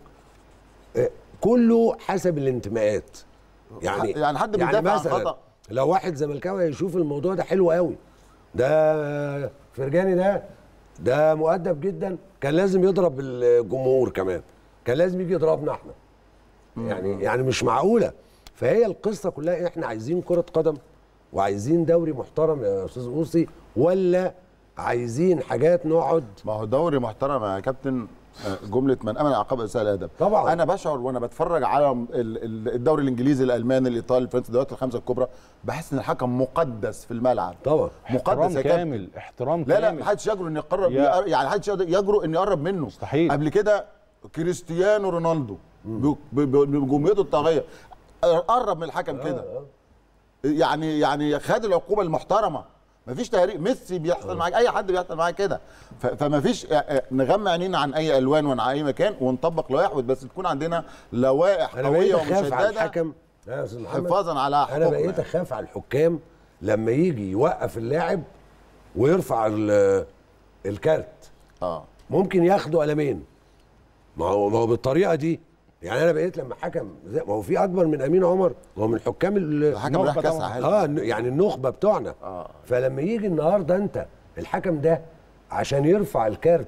Speaker 14: آه، كله حسب الانتماءات يعني
Speaker 15: يعني حد بيدافع عن
Speaker 14: مثلا
Speaker 15: خطأ.
Speaker 14: لو واحد زملكاوي هيشوف الموضوع ده حلو قوي ده فرجاني ده ده مؤدب جدا كان لازم يضرب الجمهور كمان كان لازم يجي يضربنا احنا يعني يعني مش معقوله فهي القصه كلها احنا عايزين كره قدم وعايزين دوري محترم يا استاذ اوصي ولا عايزين حاجات نقعد
Speaker 15: ما هو دوري محترم يا كابتن آه، جمله من امن عقاب اساء الادب
Speaker 14: طبعا
Speaker 15: انا بشعر وانا بتفرج على ال- ال- الدوري الانجليزي الالماني الايطالي الفرنسي الدوريات الخمسه الكبرى بحس ان الحكم مقدس في الملعب
Speaker 14: طبعا
Speaker 15: مقدس
Speaker 1: احترام
Speaker 15: يا كابتن
Speaker 1: كامل احترام
Speaker 15: لا لا
Speaker 1: كامل
Speaker 15: محدش يجرؤ انه يقرب
Speaker 1: يا-
Speaker 15: يقر- يعني محدش يجرؤ انه يقرب منه
Speaker 1: مستحيل
Speaker 15: قبل كده كريستيانو رونالدو ب- ب- ب- بجمهوريته الطاغيه قرب من الحكم كده يعني يعني خد العقوبه المحترمه مفيش تهريج ميسي بيحصل معاك اي حد بيحصل معاه كده ف- فمفيش آه، آه، نغمى عينينا عن اي الوان وعن اي مكان ونطبق لوائح بس تكون عندنا لوائح
Speaker 14: انا بقيت
Speaker 15: قويه
Speaker 14: اخاف على
Speaker 15: ومشدده
Speaker 14: الحكم لا يا أستاذ محمد.
Speaker 15: حفاظا على
Speaker 14: انا
Speaker 15: حقوقنا
Speaker 14: بقيت اخاف على الحكام لما يجي يوقف اللاعب ويرفع ال- الكارت
Speaker 15: اه
Speaker 14: ممكن ياخدوا قلمين ما هو ما هو بالطريقه دي يعني انا بقيت لما حكم زي ما هو في اكبر من امين عمر ما هو من حكام ال-
Speaker 15: الحكم راح كاس
Speaker 14: طبعاً.
Speaker 15: عالم.
Speaker 14: اه الن- يعني النخبه بتوعنا
Speaker 15: آه.
Speaker 14: فلما يجي النهارده انت الحكم ده عشان يرفع الكارت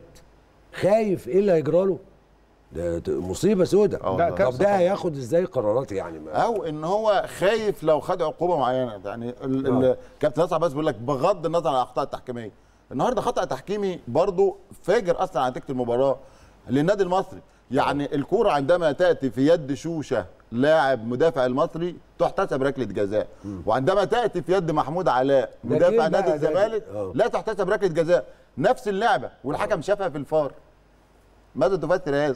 Speaker 14: خايف ايه اللي هيجرى له ده ده مصيبه سودة
Speaker 15: آه والله.
Speaker 14: طب ده هياخد ازاي قرارات يعني ما
Speaker 15: او ان هو خايف لو خد عقوبه معينه يعني ال- ال- كابتن نصر عباس بيقول لك بغض النظر عن الاخطاء التحكيميه النهارده خطا تحكيمي برضو فاجر اصلا على نتيجه المباراه للنادي المصري يعني الكوره عندما تاتي في يد شوشه لاعب مدافع المصري تحتسب ركله جزاء وعندما تاتي في يد محمود علاء
Speaker 14: ده
Speaker 15: مدافع
Speaker 14: كده
Speaker 15: نادي
Speaker 14: بقى ده-
Speaker 15: الزمالك
Speaker 14: آه.
Speaker 15: لا تحتسب ركله جزاء نفس اللعبه والحكم شافها في الفار ماذا تفسر هذا؟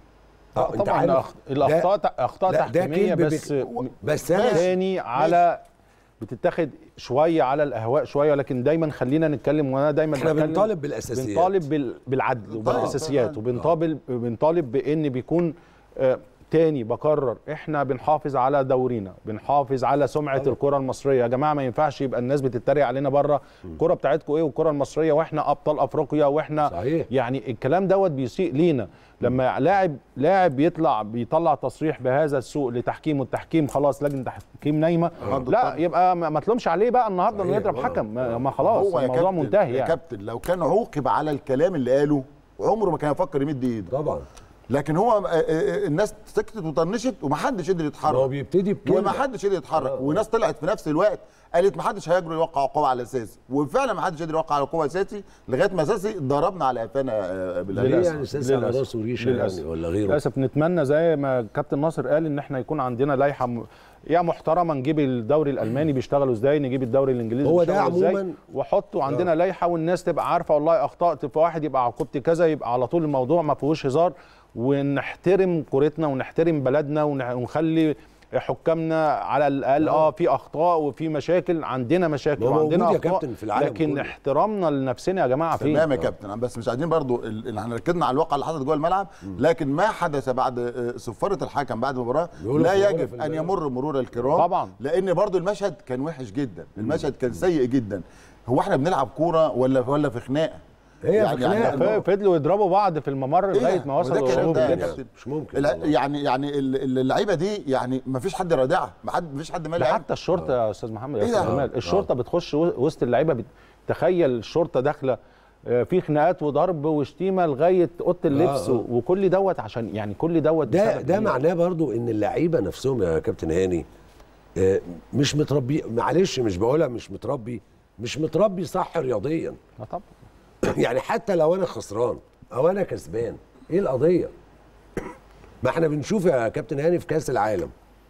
Speaker 14: آه، أنت
Speaker 1: طبعا
Speaker 14: عارف
Speaker 1: الأخ- الاخطاء اخطاء
Speaker 14: لا، ده
Speaker 1: تحكيميه
Speaker 14: كلب
Speaker 1: بس
Speaker 14: بك- بس أنا-
Speaker 1: تاني على بتتاخد شويه على الاهواء شويه لكن دايما خلينا نتكلم وانا دايما
Speaker 14: إحنا
Speaker 1: بتكلم-
Speaker 14: بنطالب بالأساسيات.
Speaker 1: بنطالب بال- بالعدل وبالاساسيات وبنطالب بنطالب بان بيكون آه، تاني بكرر احنا بنحافظ على دورينا بنحافظ على سمعه الكره المصريه يا جماعه ما ينفعش يبقى الناس بتتريق علينا بره الكره بتاعتكم ايه والكره المصريه واحنا ابطال افريقيا واحنا
Speaker 14: صحيح.
Speaker 1: يعني الكلام دوت بيسيء لينا لما لاعب لاعب بيطلع بيطلع تصريح بهذا السوء لتحكيم والتحكيم خلاص لجنه تحكيم نايمه لا يبقى ما ما تلومش عليه بقى النهارده انه
Speaker 15: صحيح.
Speaker 1: يضرب حكم ما ما خلاص
Speaker 15: هو يا
Speaker 1: الموضوع
Speaker 15: كابتن-
Speaker 1: منتهي
Speaker 15: يا
Speaker 1: يعني
Speaker 15: كابتن لو كان عوقب على الكلام اللي قاله عمره ما كان يفكر يمد ايده
Speaker 14: طبعا
Speaker 15: لكن هو آه، آه، الناس سكتت وطنشت ومحدش قدر يتحرك
Speaker 14: ما هو بيبتدي بكلمة.
Speaker 15: ومحدش قدر يتحرك وناس طلعت في نفس الوقت قالت محدش هيجري يوقع عقوبه على اساسي وفعلا محدش قدر يوقع على عقوبه اساسي لغايه ما اساسي ضربنا على قفانا آه، بالهلال.
Speaker 14: ليه يعني ساسي على
Speaker 1: للأسف.
Speaker 14: راسه ريشه
Speaker 1: للأسف.
Speaker 14: يعني ولا غيره
Speaker 1: للاسف نتمنى زي ما كابتن ناصر قال ان احنا يكون عندنا لائحه م... يا محترمه نجيب الدوري الالماني بيشتغلوا ازاي نجيب الدوري الانجليزي
Speaker 14: هو ده
Speaker 1: بيشتغلوا ازاي
Speaker 14: عموماً-
Speaker 1: وحطوا عندنا لائحه والناس تبقى عارفه والله اخطات في واحد يبقى عقوبتي كذا يبقى على طول الموضوع ما فيهوش هزار ونحترم كورتنا ونحترم بلدنا ونح- ونخلي حكامنا على الاقل اه في اخطاء وفي مشاكل عندنا مشاكل
Speaker 14: ما هو
Speaker 1: وعندنا
Speaker 14: موجود يا
Speaker 1: اخطاء
Speaker 14: كابتن في العالم
Speaker 1: لكن
Speaker 14: كله.
Speaker 1: احترامنا لنفسنا يا جماعه فين
Speaker 15: تمام يا كابتن بس مش عايزين برضو ال- ال- احنا ركزنا على الواقع اللي حصل جوه الملعب لكن ما حدث بعد آه، صفاره الحكم بعد المباراه
Speaker 14: بيقولوا
Speaker 15: لا
Speaker 14: في الغرف
Speaker 15: يجب ان
Speaker 14: البيان.
Speaker 15: يمر مرور الكرام
Speaker 1: طبعا.
Speaker 15: لان برضو المشهد كان وحش جدا المشهد كان سيء جدا هو احنا بنلعب كوره ولا ولا في خناقه
Speaker 14: هي في خناقة.
Speaker 1: ف- فضلوا يضربوا بعض في الممر
Speaker 15: إيه
Speaker 1: لغايه
Speaker 15: ده؟
Speaker 1: ما
Speaker 15: وده
Speaker 1: وصلوا
Speaker 15: كلام ده يا
Speaker 1: كده.
Speaker 15: كابتن.
Speaker 14: مش ممكن
Speaker 15: لا،
Speaker 14: والله.
Speaker 15: يعني يعني ال- ال- اللعيبه دي يعني ما فيش حد رادعها ما حد ما فيش حد
Speaker 1: ده
Speaker 15: مالي
Speaker 1: حتى الشرطه يا استاذ محمد يا
Speaker 15: إيه
Speaker 1: استاذ
Speaker 15: ده؟
Speaker 1: جمال الشرطه بتخش و- وسط اللعيبه بت- تخيل الشرطه داخله آه، في خناقات وضرب وشتيمه لغايه اوضه اللبس
Speaker 14: آه.
Speaker 1: و- وكل دوت عشان يعني كل دوت
Speaker 14: ده
Speaker 1: بسبب
Speaker 14: ده
Speaker 1: إيه؟
Speaker 14: معناه برضو ان اللعيبه نفسهم يا كابتن هاني آه، مش متربي معلش مش بقولها مش متربي مش متربي صح رياضيا
Speaker 1: آه طبعا
Speaker 14: يعني حتى لو انا خسران او انا كسبان ايه القضيه ما احنا بنشوف يا كابتن هاني في كاس العالم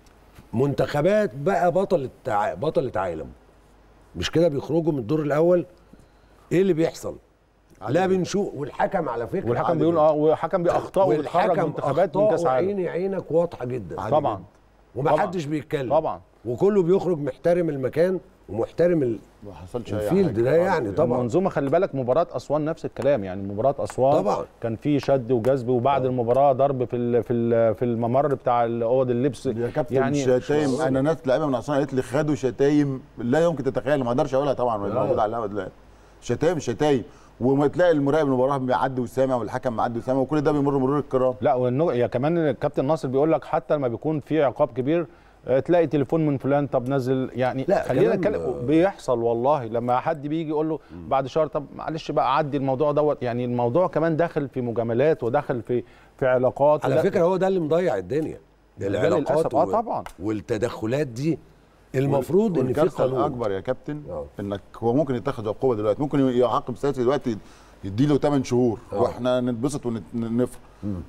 Speaker 14: منتخبات بقى بطلة تع- بطلة عالم مش كده بيخرجوا من الدور الاول ايه اللي بيحصل لا بنشوف والحكم على فكره
Speaker 1: والحكم
Speaker 14: عادي
Speaker 1: بيقول
Speaker 14: جداً.
Speaker 1: اه والحكم بيخطئ ويخرج
Speaker 14: والحكم
Speaker 1: منتخبات من
Speaker 14: أخطاءه
Speaker 1: كاس عالم
Speaker 14: عيني عينك واضحه جدا
Speaker 1: طبعا
Speaker 14: ومحدش بيتكلم
Speaker 1: طبعا
Speaker 14: وكله بيخرج محترم المكان ومحترم ال-
Speaker 15: ما حصلش اي
Speaker 14: الفيلد
Speaker 15: حاجه
Speaker 14: ده يعني طبعا
Speaker 1: المنظومه خلي بالك مباراه اسوان نفس الكلام يعني مباراه اسوان
Speaker 14: طبعا.
Speaker 1: كان في شد وجذب وبعد المباراه ضرب في ال- في ال- في الممر بتاع اوض اللبس
Speaker 15: يا كابتن يعني شتايم انا ناس لعيبه من اسوان قالت لي خدوا شتايم لا يمكن تتخيل ما اقدرش اقولها طبعا
Speaker 14: لا.
Speaker 15: موجود على الهوا دلوقتي شتايم شتايم وما تلاقي المراقب المباراه بيعدي وسامع والحكم معدي وسامع وكل ده بيمر مرور الكرام
Speaker 1: لا والنو... يا كمان الكابتن ناصر بيقول لك حتى لما بيكون في عقاب كبير آه، تلاقي تليفون من فلان طب نزل يعني
Speaker 14: لا،
Speaker 1: خلينا
Speaker 14: كلام-
Speaker 1: نتكلم بيحصل والله لما حد بيجي يقول له بعد شهر طب معلش بقى عدي الموضوع دوت يعني الموضوع كمان داخل في مجاملات وداخل في في علاقات
Speaker 14: على
Speaker 1: وده-
Speaker 14: فكره هو ده اللي مضيع الدنيا
Speaker 1: ده
Speaker 14: العلاقات
Speaker 1: للأسف. آه
Speaker 14: و-
Speaker 1: طبعا.
Speaker 14: والتدخلات دي المفروض ان في
Speaker 15: والكارثة
Speaker 14: قانون
Speaker 15: الاكبر يا كابتن انك هو ممكن يتخذ عقوبه دلوقتي ممكن يعاقب سياسي دلوقتي يديله 8 شهور
Speaker 14: آه.
Speaker 15: واحنا نتبسط ونفرح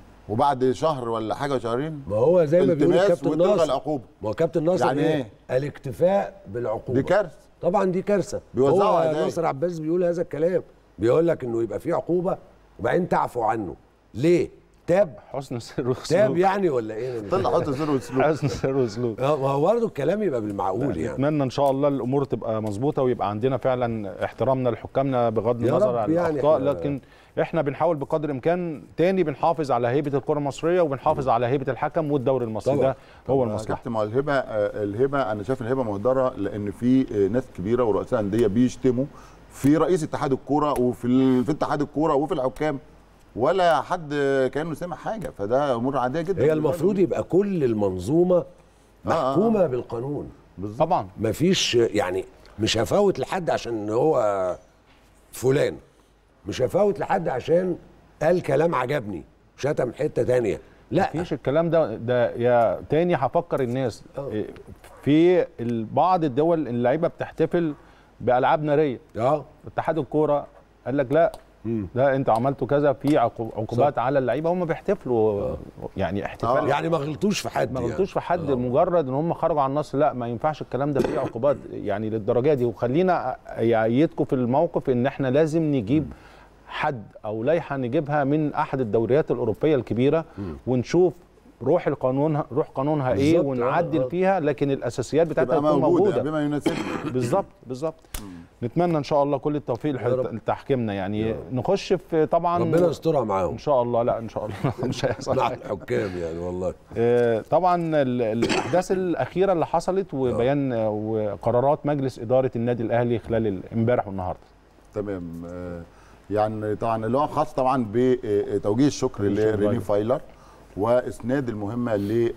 Speaker 15: وبعد شهر ولا حاجه وشهرين
Speaker 14: ما هو زي ما بيقول
Speaker 15: التماس
Speaker 14: كابتن
Speaker 15: وتلغى
Speaker 14: ناصر
Speaker 15: العقوبه
Speaker 14: ما هو كابتن ناصر
Speaker 15: يعني
Speaker 14: ايه؟
Speaker 15: ايه؟
Speaker 14: الاكتفاء بالعقوبه
Speaker 15: دي كارثه
Speaker 14: طبعا دي كارثه
Speaker 15: بيوزعوا
Speaker 14: هو
Speaker 15: هدايا.
Speaker 14: ناصر عباس بيقول هذا الكلام بيقول لك انه يبقى في عقوبه وبعدين تعفو عنه ليه؟ تاب
Speaker 1: حسن سر وسلوك
Speaker 14: تاب يعني ولا ايه؟ أنا مش
Speaker 15: طلع
Speaker 14: فاهم.
Speaker 15: حسن سر وسلوك
Speaker 1: حسن سر وسلوك
Speaker 14: اه ما هو برضه الكلام يبقى بالمعقول يعني
Speaker 1: نتمنى ان شاء الله الامور تبقى مظبوطه ويبقى عندنا فعلا احترامنا لحكامنا بغض
Speaker 14: يا
Speaker 1: النظر
Speaker 14: رب
Speaker 1: عن
Speaker 14: يعني
Speaker 1: الاخطاء
Speaker 14: إحنا-
Speaker 1: لكن احنا بنحاول بقدر الامكان تاني بنحافظ على هيبه الكره المصريه وبنحافظ على هيبه الحكم والدوري المصري
Speaker 15: طبعا.
Speaker 1: ده هو
Speaker 15: طبعا.
Speaker 1: المصلحه
Speaker 15: كابتن ما هو الهبه آه، الهبه انا شايف الهبه مهدره لان في آه، ناس كبيره ورؤساء انديه بيشتموا في رئيس اتحاد الكوره وفي ال- في اتحاد الكوره وفي الحكام ولا حد كانه سمع حاجه فده امور عاديه جدا
Speaker 14: هي المفروض يبقى كل المنظومه محكومه بالقانون
Speaker 1: طبعا
Speaker 14: مفيش يعني مش هفوت لحد عشان هو فلان مش هفوت لحد عشان قال كلام عجبني شتم حته تانية لا
Speaker 1: مفيش الكلام ده ده يا تاني هفكر الناس إيه، في ال- بعض الدول اللعيبه بتحتفل بالعاب ناريه
Speaker 14: اه
Speaker 1: اتحاد الكوره قال لك لا لا انت عملتوا كذا في عقو- عقوبات
Speaker 14: صح.
Speaker 1: على اللعيبه هم بيحتفلوا يعني احتفال
Speaker 14: يعني ما غلطوش في حد
Speaker 1: ما
Speaker 14: يعني.
Speaker 1: غلطوش في حد مجرد ان هم خرجوا عن النص لا ما ينفعش الكلام ده فيه عقوبات يعني للدرجه دي وخلينا ايدكم في الموقف ان احنا لازم نجيب حد او لائحه نجيبها من احد الدوريات الاوروبيه الكبيره ونشوف روح القانون روح قانونها ايه
Speaker 15: بالظبط، آه،
Speaker 1: ونعدل
Speaker 15: آه.
Speaker 1: فيها لكن الاساسيات بتاعتها
Speaker 15: تبقى
Speaker 1: تكون
Speaker 15: موجوده
Speaker 1: موجوده
Speaker 15: بما يناسبنا
Speaker 1: بالظبط بالظبط نتمنى ان شاء الله كل التوفيق
Speaker 14: يا رب.
Speaker 1: لح- لتحكيمنا يعني نخش في طبعا
Speaker 14: ربنا يسترها معاهم
Speaker 1: ان شاء الله لا ان شاء الله مش هيحصل
Speaker 14: مع
Speaker 1: حاجة.
Speaker 14: الحكام يعني والله
Speaker 1: آه، طبعا ال- الاحداث الاخيره اللي حصلت وبيان آه، وقرارات مجلس اداره النادي الاهلي خلال ال- امبارح والنهارده
Speaker 15: تمام آه، يعني طبعا اللي هو خاص طبعا بتوجيه الشكر لريني فايلر واسناد المهمه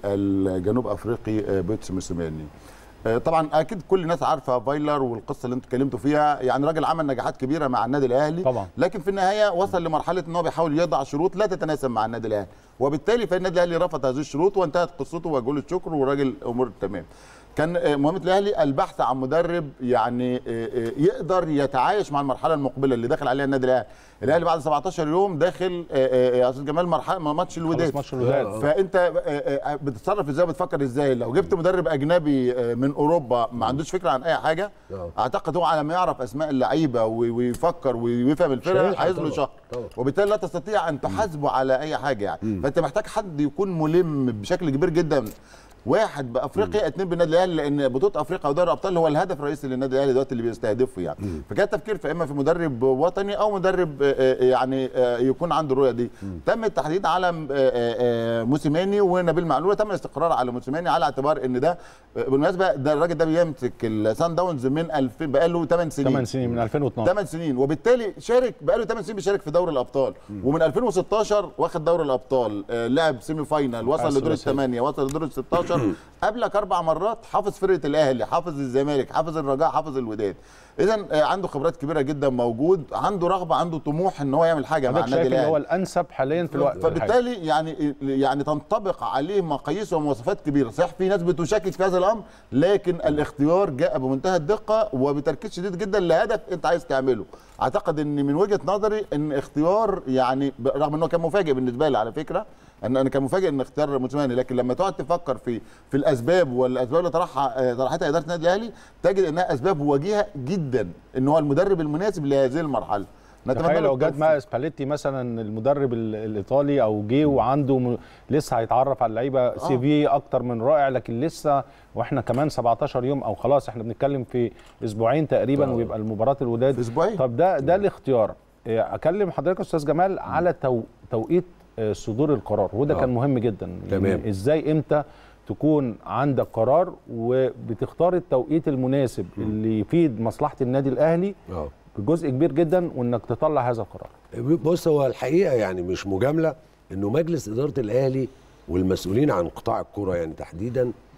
Speaker 15: للجنوب افريقي آه، بيتس موسيماني آه، طبعا اكيد كل الناس عارفه فايلر والقصه اللي انتوا اتكلمتوا فيها يعني راجل عمل نجاحات كبيره مع النادي الاهلي
Speaker 1: طبعا.
Speaker 15: لكن في النهايه وصل لمرحله ان هو بيحاول يضع شروط لا تتناسب مع النادي الاهلي وبالتالي فالنادي الاهلي رفض هذه الشروط وانتهت قصته وجول الشكر والراجل امور تمام كان آه، مهمه الاهلي البحث عن مدرب يعني آه، آه، يقدر يتعايش مع المرحله المقبله اللي داخل عليها النادي الاهلي الاهلي بعد 17 يوم داخل آه، آه، يا استاذ جمال مرحله ماتش الوداد
Speaker 1: ماتش الوداد.
Speaker 15: فانت آه، آه، بتتصرف ازاي بتفكر ازاي لو جبت مدرب اجنبي آه، من اوروبا ما عندوش فكره عن اي حاجه اعتقد هو على ما يعرف اسماء اللعيبه وي- ويفكر ويفهم الفرقه
Speaker 14: هيلحق
Speaker 15: عايز له
Speaker 14: طبعا.
Speaker 15: شهر
Speaker 14: طبعا.
Speaker 15: وبالتالي لا تستطيع ان تحاسبه على اي حاجه يعني فانت محتاج حد يكون ملم بشكل كبير جدا واحد بافريقيا اثنين بالنادي الاهلي لان بطوله افريقيا ودوري الابطال هو الهدف الرئيسي للنادي الاهلي دلوقتي اللي بيستهدفه يعني فكان التفكير في اما في مدرب وطني او مدرب آه، آه، يعني آه، يكون عنده الرؤيه دي تم التحديد على آه، آه، آه، موسيماني ونبيل معلول تم الاستقرار على موسيماني على اعتبار ان ده آه، بالمناسبه ده الراجل ده بيمسك السان داونز من 2000 بقى له 8 سنين
Speaker 1: 8 سنين من 2012
Speaker 15: 8 سنين وبالتالي شارك بقاله 8 سنين بيشارك في دوري الابطال ومن 2016 واخد دوري الابطال آه، لعب سيمي فاينال وصل
Speaker 1: حاسس
Speaker 15: لدور
Speaker 1: بس-
Speaker 15: الثمانيه وصل لدور ال 16 قبلك اربع مرات حافظ فرقه الاهلي حافظ الزمالك حافظ الرجاء حافظ الوداد اذا آه، عنده خبرات كبيره جدا موجود عنده رغبه عنده طموح ان هو يعمل حاجه مع
Speaker 1: حضرتك
Speaker 15: النادي
Speaker 1: شايف ان هو
Speaker 15: الاهلي
Speaker 1: الانسب حاليا في الوقت الحالي.
Speaker 15: فبالتالي يعني يعني تنطبق عليه مقاييس ومواصفات كبيره صحيح في ناس بتشكك في هذا الامر لكن الاختيار جاء بمنتهى الدقه وبتركيز شديد جدا لهدف انت عايز تعمله اعتقد ان من وجهه نظري ان اختيار يعني ب- رغم انه كان مفاجئ بالنسبه لي على فكره ان انا كان مفاجئ ان اختيار موسيماني لكن لما تقعد تفكر في في الاسباب والاسباب اللي طرحها آه، طرحتها اداره النادي الاهلي تجد انها اسباب وجيهه جدا ان هو المدرب المناسب لهذه المرحله
Speaker 1: تخيل
Speaker 15: له
Speaker 1: لو جت
Speaker 15: التوفيق.
Speaker 1: مع سباليتي مثلا المدرب ال- الايطالي او جه وعنده م... لسه هيتعرف على اللعيبه سي في اكتر من رائع لكن لسه واحنا كمان 17 يوم او خلاص احنا بنتكلم في اسبوعين تقريبا
Speaker 15: آه.
Speaker 1: ويبقى المباراه الوداد
Speaker 15: في اسبوعين
Speaker 1: طب ده ده الاختيار إيه، اكلم حضرتك يا استاذ جمال على تو... توقيت آه، صدور القرار وده
Speaker 14: آه.
Speaker 1: كان مهم جدا
Speaker 14: تمام.
Speaker 1: يعني ازاي امتى تكون عندك قرار وبتختار التوقيت المناسب اللي يفيد مصلحه النادي الاهلي
Speaker 14: اه
Speaker 1: بجزء كبير جدا وانك تطلع هذا القرار
Speaker 14: بص هو الحقيقه يعني مش مجامله انه مجلس اداره الاهلي والمسؤولين عن قطاع الكره يعني تحديدا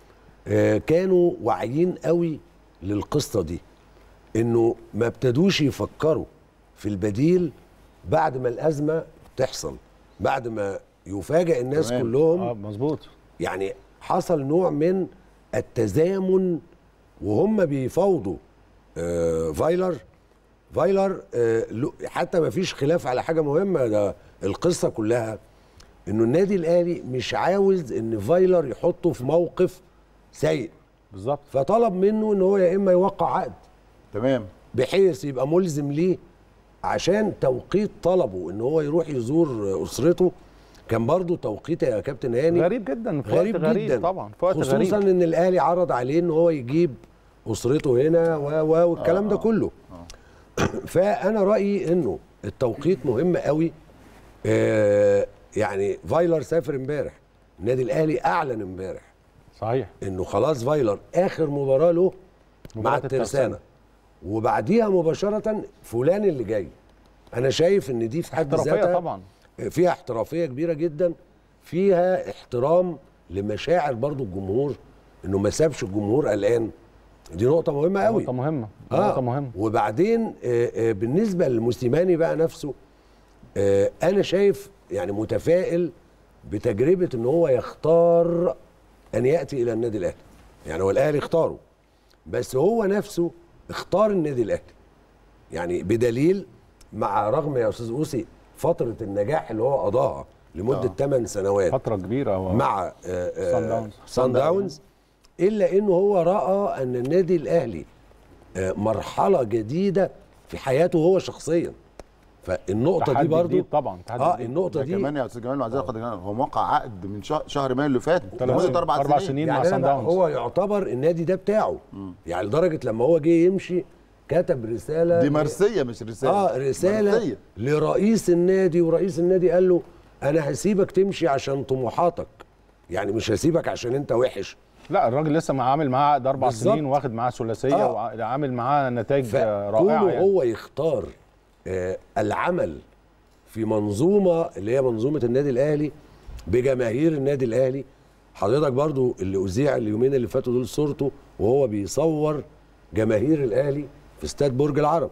Speaker 14: آه، كانوا واعيين قوي للقصه دي انه ما ابتدوش يفكروا في البديل بعد ما الازمه تحصل بعد ما يفاجئ الناس
Speaker 1: تمام.
Speaker 14: كلهم
Speaker 1: اه مظبوط
Speaker 14: يعني حصل نوع من التزامن وهم بيفاوضوا آه فايلر فايلر آه له- حتى ما فيش خلاف على حاجه مهمه ده القصه كلها انه النادي الاهلي مش عاوز ان فايلر يحطه في موقف سيء
Speaker 1: بالظبط
Speaker 14: فطلب منه ان هو يا اما يوقع عقد
Speaker 15: تمام
Speaker 14: بحيث يبقى ملزم ليه عشان توقيت طلبه ان هو يروح يزور اسرته كان برضو توقيت يا كابتن هاني
Speaker 1: غريب جدا في وقت
Speaker 14: غريب,
Speaker 1: غريب
Speaker 14: جدا
Speaker 1: طبعا في وقت
Speaker 14: خصوصا
Speaker 1: غريب
Speaker 14: ان الاهلي عرض عليه ان هو يجيب اسرته هنا و و والكلام ده كله فانا رايي انه التوقيت مهم قوي آه يعني فايلر سافر امبارح النادي الاهلي اعلن امبارح
Speaker 1: صحيح
Speaker 14: انه خلاص فايلر اخر مباراه له مع
Speaker 1: مباراة
Speaker 14: الترسانه
Speaker 1: الترسانة.
Speaker 14: وبعديها مباشره فلان اللي جاي انا شايف ان دي في حد
Speaker 1: احترافية
Speaker 14: ذاتها
Speaker 1: طبعا.
Speaker 14: فيها احترافيه كبيره جدا فيها احترام لمشاعر برضو الجمهور انه ما سابش الجمهور قلقان دي نقطه مهمه قوي
Speaker 1: نقطة مهمة
Speaker 14: آه.
Speaker 1: نقطة مهمة
Speaker 14: وبعدين آه، آه، بالنسبه لموسيماني بقى نفسه آه، انا شايف يعني متفائل بتجربه ان هو يختار ان ياتي الى النادي الاهلي يعني هو الاهلي اختاره بس هو نفسه اختار النادي الاهلي يعني بدليل مع رغم يا استاذ اوسي فتره النجاح اللي هو قضاها لمده 8 سنوات
Speaker 1: فترة كبيرة و...
Speaker 14: مع
Speaker 1: سان داونز.
Speaker 14: سان داونز الا انه هو راى ان النادي الاهلي آه، مرحله جديده في حياته هو شخصيا فالنقطه دي
Speaker 1: تحدي
Speaker 14: برضو
Speaker 1: جديد طبعا تحدي
Speaker 14: اه
Speaker 1: جديد.
Speaker 14: النقطه
Speaker 15: ده
Speaker 14: دي
Speaker 15: كمان يا استاذ جمال معذره خد هو موقع عقد من شهر, شهر مايو اللي فات
Speaker 1: ثلاث سنين.
Speaker 15: لمده اربع
Speaker 1: أربع
Speaker 15: سنين,
Speaker 1: سنين. مع
Speaker 14: يعني
Speaker 1: سان
Speaker 14: أنا
Speaker 1: داونز.
Speaker 14: هو يعتبر النادي ده بتاعه يعني لدرجه لما هو جه يمشي كتب رساله
Speaker 15: دي مرسيه مش رساله
Speaker 14: اه رساله
Speaker 15: مرسية.
Speaker 14: لرئيس النادي ورئيس النادي قال له انا هسيبك تمشي عشان طموحاتك يعني مش هسيبك عشان انت وحش
Speaker 1: لا الراجل لسه مع- عامل معاه عقد اربع
Speaker 14: بالظبط.
Speaker 1: سنين واخد معاه ثلاثيه
Speaker 14: آه.
Speaker 1: وعامل معاه نتائج آه، رائعه
Speaker 14: فكونه
Speaker 1: يعني
Speaker 14: هو يختار آه العمل في منظومه اللي هي منظومه النادي الاهلي بجماهير النادي الاهلي حضرتك برضو اللي اذيع اليومين اللي فاتوا دول صورته وهو بيصور جماهير الاهلي في استاد برج العرب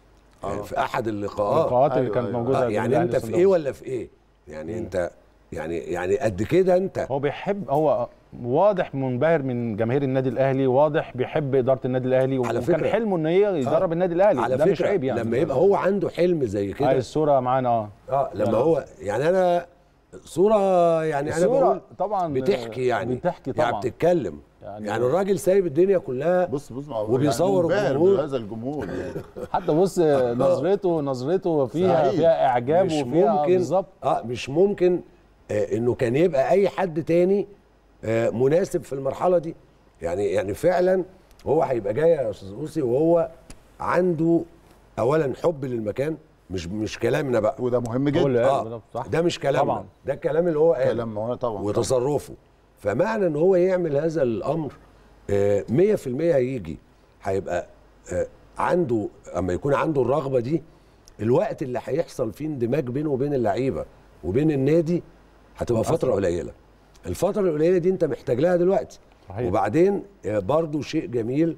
Speaker 14: آه. في احد اللقاءات
Speaker 1: اللقاءات اللي
Speaker 15: أيوة،
Speaker 1: كانت
Speaker 15: أيوة.
Speaker 1: موجوده
Speaker 14: آه
Speaker 1: بين
Speaker 14: يعني
Speaker 1: الأهلي
Speaker 14: انت
Speaker 1: وصن
Speaker 14: في ايه
Speaker 1: داونز.
Speaker 14: ولا في ايه يعني انت يعني يعني قد كده انت
Speaker 1: هو بيحب هو واضح منبهر من جماهير النادي الاهلي واضح بيحب اداره النادي الاهلي
Speaker 14: على
Speaker 1: وكان
Speaker 14: فكرة-
Speaker 1: حلمه ان هي يدرب النادي الاهلي
Speaker 14: على
Speaker 1: ده
Speaker 14: فكره
Speaker 1: مش عيب يعني
Speaker 14: لما يبقى هو عنده حلم زي
Speaker 1: هاي
Speaker 14: كده
Speaker 1: الصوره معانا اه
Speaker 14: اه لما هو يعني انا صوره يعني انا
Speaker 1: الصورة
Speaker 14: بقول
Speaker 1: طبعا
Speaker 14: بتحكي يعني
Speaker 1: بتحكي
Speaker 14: يعني
Speaker 1: طبعا
Speaker 14: بتتكلم
Speaker 1: يعني-
Speaker 14: يعني, يعني الراجل سايب الدنيا كلها
Speaker 15: بص بص
Speaker 14: وبيصور
Speaker 15: يعني منبهر
Speaker 14: الجمهور.
Speaker 15: بهذا الجمهور يعني
Speaker 1: حتى بص نظرته نظرته فيها
Speaker 15: صحيح.
Speaker 1: فيها اعجاب
Speaker 14: مش
Speaker 1: وفيها
Speaker 14: ممكن
Speaker 1: بالظبط
Speaker 14: اه مش ممكن آه انه كان يبقى اي حد تاني آه مناسب في المرحله دي يعني يعني فعلا هو هيبقى جاي يا استاذ اوسي وهو عنده اولا حب للمكان مش مش كلامنا بقى
Speaker 15: وده مهم
Speaker 1: هو
Speaker 15: جدا
Speaker 1: اللي قال
Speaker 14: اه
Speaker 1: ده صح
Speaker 14: ده مش كلامنا
Speaker 1: طبعا.
Speaker 14: ده الكلام اللي هو قاله
Speaker 15: كلام هو طبعا
Speaker 14: وتصرفه فمعنى ان هو يعمل هذا الامر آه، 100% هيجي هيبقى آه، عنده اما يكون عنده الرغبه دي الوقت اللي هيحصل فيه اندماج بينه وبين اللعيبه وبين النادي هتبقى فتره قليله الفتره القليله دي انت محتاج لها دلوقتي
Speaker 1: صحيح.
Speaker 14: وبعدين آه، برضو شيء جميل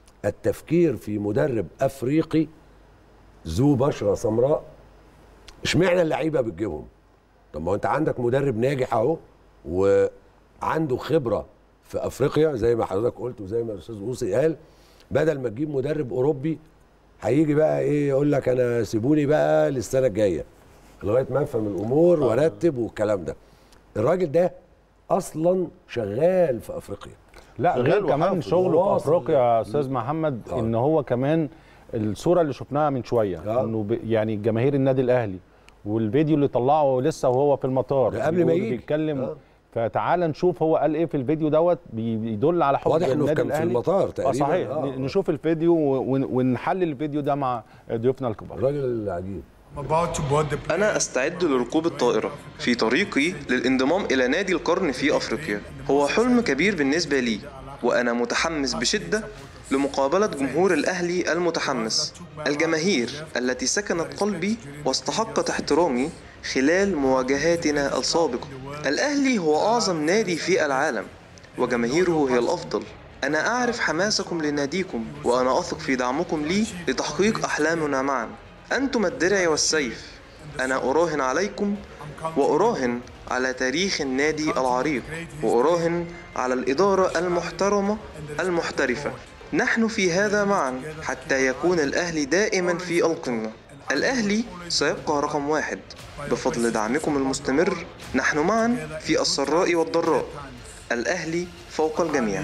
Speaker 14: التفكير في مدرب افريقي ذو بشره سمراء اشمعنى اللعيبه بتجيبهم طب ما هو انت عندك مدرب ناجح اهو وعنده خبره في افريقيا زي ما حضرتك قلت وزي ما الاستاذ اوصي قال بدل ما تجيب مدرب اوروبي هيجي بقى ايه يقول لك انا سيبوني بقى للسنه الجايه لغايه ما افهم الامور وارتب والكلام ده الراجل ده اصلا شغال في افريقيا
Speaker 1: لا
Speaker 15: شغال
Speaker 1: غير كمان
Speaker 15: وحافظ
Speaker 1: شغله في
Speaker 14: وواصل.
Speaker 1: افريقيا يا استاذ محمد
Speaker 14: آه.
Speaker 1: ان هو كمان الصوره اللي شفناها من شويه
Speaker 14: آه.
Speaker 1: انه ب- يعني جماهير النادي الاهلي والفيديو اللي طلعه لسه وهو في المطار
Speaker 14: ده قبل ما
Speaker 1: بيقول-
Speaker 14: يجي.
Speaker 1: بيتكلم
Speaker 14: آه.
Speaker 1: فتعال نشوف هو قال ايه في الفيديو دوت بي- بيدل على حب
Speaker 14: واضح انه
Speaker 1: النادي
Speaker 14: كان في
Speaker 1: الاهلي
Speaker 14: المطار
Speaker 1: اه
Speaker 14: تقريبا
Speaker 1: صحيح
Speaker 14: آه.
Speaker 1: ن- نشوف الفيديو ون- ونحلل الفيديو ده مع ضيوفنا الكبار
Speaker 14: الراجل العجيب
Speaker 4: أنا أستعد لركوب الطائرة في طريقي للانضمام إلى نادي القرن في أفريقيا هو حلم كبير بالنسبة لي وأنا متحمس بشدة لمقابلة جمهور الأهلي المتحمس الجماهير التي سكنت قلبي واستحقت احترامي خلال مواجهاتنا السابقة الأهلي هو أعظم نادي في العالم وجماهيره هي الأفضل أنا أعرف حماسكم لناديكم وأنا أثق في دعمكم لي لتحقيق أحلامنا معا أنتم الدرع والسيف أنا أراهن عليكم وأراهن على تاريخ النادي العريق وأراهن على الإدارة المحترمة المحترفة نحن في هذا معا حتى يكون الأهلي دائما في القمة الأهلي سيبقى رقم واحد بفضل دعمكم المستمر نحن معا في السراء والضراء الأهلي فوق الجميع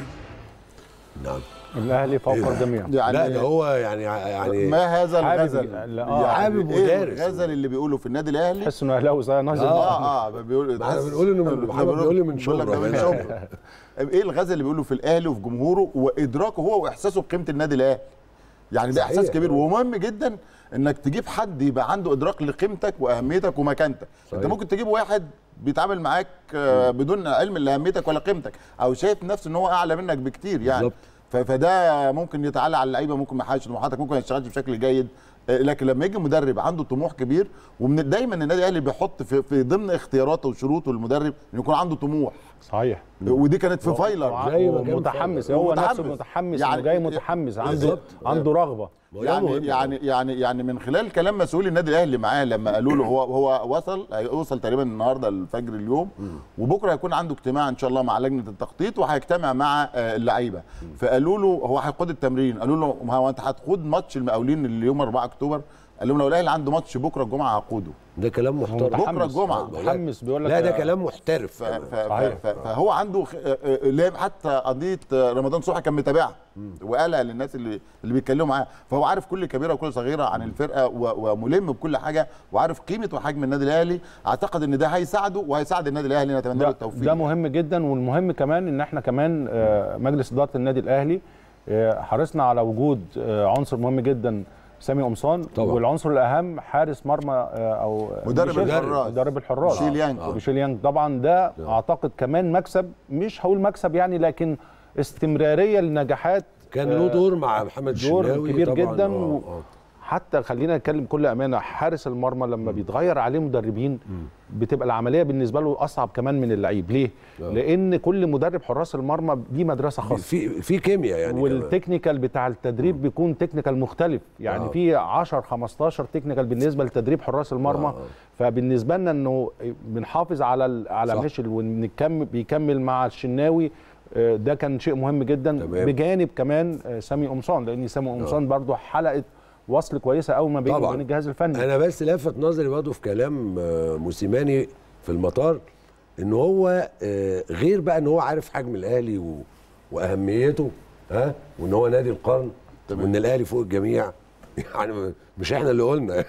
Speaker 14: نعم
Speaker 1: الاهلي فوق الجميع
Speaker 15: يعني
Speaker 14: لا ده هو يعني يعني
Speaker 15: ما هذا
Speaker 1: حابب-
Speaker 15: الغزل
Speaker 1: لا، آه،
Speaker 15: يعني
Speaker 14: حابب
Speaker 15: إيه
Speaker 14: ودارس.
Speaker 15: الغزل اللي بيقوله في النادي الاهلي
Speaker 1: تحس انه اهلاوي زي نازل
Speaker 15: اه اه بيقول
Speaker 14: ما احنا بنقول انه من- محمد بيقول لي من شبرا.
Speaker 15: من شبرا ايه الغزل اللي بيقوله في الاهلي وفي جمهوره وادراكه هو واحساسه بقيمه النادي الاهلي يعني ده
Speaker 14: صحيح.
Speaker 15: احساس كبير ومهم جدا انك تجيب حد يبقى عنده ادراك لقيمتك واهميتك ومكانتك انت ممكن تجيب واحد بيتعامل معاك آه، بدون علم لاهميتك ولا قيمتك او شايف نفسه ان هو اعلى منك بكتير يعني
Speaker 14: بالظبط.
Speaker 15: ف- فده ممكن يتعالى على اللعيبه ممكن ما يحققش طموحاتك ممكن ما يشتغلش بشكل جيد آه، لكن لما يجي مدرب عنده طموح كبير ومن دايما النادي الاهلي بيحط في, في ضمن اختياراته وشروطه للمدرب انه يكون عنده طموح
Speaker 1: صحيح
Speaker 15: ودي كانت في فايلر
Speaker 14: زي ما كان
Speaker 1: متحمس
Speaker 15: فعلا.
Speaker 1: هو
Speaker 15: متحمس.
Speaker 1: نفسه متحمس
Speaker 15: يعني-
Speaker 1: يعني جاي متحمس عنده
Speaker 15: بالظبط.
Speaker 1: عنده رغبه
Speaker 15: يعني يعني يعني يعني من خلال كلام مسؤولي النادي الاهلي معاه لما قالوا له هو هو وصل هيوصل تقريبا النهارده الفجر اليوم وبكره هيكون عنده اجتماع ان شاء الله مع لجنه التخطيط وهيجتمع مع آه، اللعيبه فقالوا له هو هيقود التمرين قالوا له ما هو انت هتقود ماتش المقاولين اللي يوم 4 اكتوبر قال لهم لو الاهلي عنده ماتش بكره الجمعه هقوده
Speaker 14: ده كلام محترم
Speaker 15: بكره الجمعه
Speaker 1: متحمس بيقول لك
Speaker 14: لا ده كلام محترف
Speaker 15: ف- ف-
Speaker 1: صحيح.
Speaker 15: ف- فهو عنده خ- آه، آه، لعب حتى قضيه آه، رمضان صبحي كان متابعها وقالها للناس اللي اللي بيتكلموا معاه فهو عارف كل كبيره وكل صغيره عن الفرقه و- وملم بكل حاجه وعارف قيمه وحجم النادي الاهلي اعتقد ان ده هيساعده وهيساعد النادي الاهلي نتمنى له
Speaker 1: ده,
Speaker 15: التوفيق
Speaker 1: ده مهم جدا والمهم كمان ان احنا كمان آه، مجلس اداره النادي الاهلي آه، حرصنا على وجود آه، عنصر مهم جدا سامي قمصان
Speaker 14: طبعا.
Speaker 1: والعنصر الاهم حارس مرمى آه، او
Speaker 15: مدرب
Speaker 1: ميشيل-
Speaker 15: الحراس.
Speaker 1: مدرب الحراس
Speaker 15: ميشيل يانج.
Speaker 1: ميشيل يانج طبعا ده اعتقد كمان مكسب مش هقول مكسب يعني لكن استمراريه لنجاحات
Speaker 14: كان له دور مع محمد
Speaker 1: دور
Speaker 14: الشناوي
Speaker 1: كبير
Speaker 14: طبعاً.
Speaker 1: جدا
Speaker 14: آه،
Speaker 1: و-
Speaker 14: آه.
Speaker 1: حتى خلينا نتكلم بكل امانه حارس المرمى لما بيتغير عليه مدربين بتبقى العمليه بالنسبه له اصعب كمان من اللعيب ليه لان كل مدرب حراس المرمى دي مدرسه خاصه
Speaker 14: في في كيمياء يعني كمان.
Speaker 1: والتكنيكال بتاع التدريب بيكون تكنيكال مختلف يعني
Speaker 14: آه.
Speaker 1: في 10 15 تكنيكال بالنسبه لتدريب حراس المرمى
Speaker 14: آه.
Speaker 1: فبالنسبه لنا انه بنحافظ على ال- على
Speaker 14: صح.
Speaker 1: ميشيل ونكمل بيكمل مع الشناوي آه، ده كان شيء مهم جدا
Speaker 14: تمام.
Speaker 1: بجانب كمان آه، سامي قمصان لان سامي قمصان برضو حلقه وصل كويسه قوي ما بينه
Speaker 14: طبعاً.
Speaker 1: وبين الجهاز الفني
Speaker 14: انا بس لفت نظري برضه في كلام آه، موسيماني في المطار ان هو آه، غير بقى ان هو عارف حجم الاهلي و... واهميته ها وان هو نادي القرن وان الاهلي فوق الجميع يعني مش احنا اللي قلنا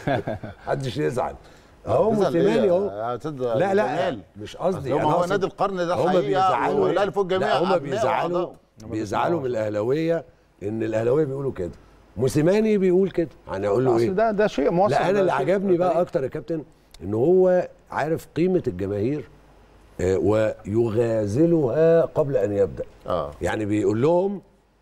Speaker 14: محدش يزعل اهو
Speaker 15: تزعل
Speaker 14: موسيماني
Speaker 15: إيه
Speaker 14: اهو
Speaker 15: يا أستاذ
Speaker 14: لا لا
Speaker 15: جمال؟
Speaker 14: مش قصدي
Speaker 15: أصل
Speaker 14: أنا
Speaker 15: هو
Speaker 14: أقصد
Speaker 15: نادي القرن ده
Speaker 14: هما
Speaker 15: حقيقة
Speaker 14: بيزعلوا
Speaker 15: والأهلي فوق الجميع
Speaker 14: لا هما
Speaker 15: أبناء
Speaker 14: بيزعلوا
Speaker 15: وأعضاء.
Speaker 14: بيزعلوا من الاهلاويه ان الاهلاويه بيقولوا كده موسيماني بيقول كده يعني اقول له
Speaker 1: أصل
Speaker 14: ايه
Speaker 1: ده ده شيء موصل
Speaker 14: لا انا
Speaker 1: ده
Speaker 14: اللي
Speaker 1: شيء
Speaker 14: عجبني بقى
Speaker 1: تاريخي.
Speaker 14: اكتر يا كابتن ان هو عارف قيمه الجماهير آه، ويغازلها قبل ان يبدا
Speaker 15: اه
Speaker 14: يعني بيقول لهم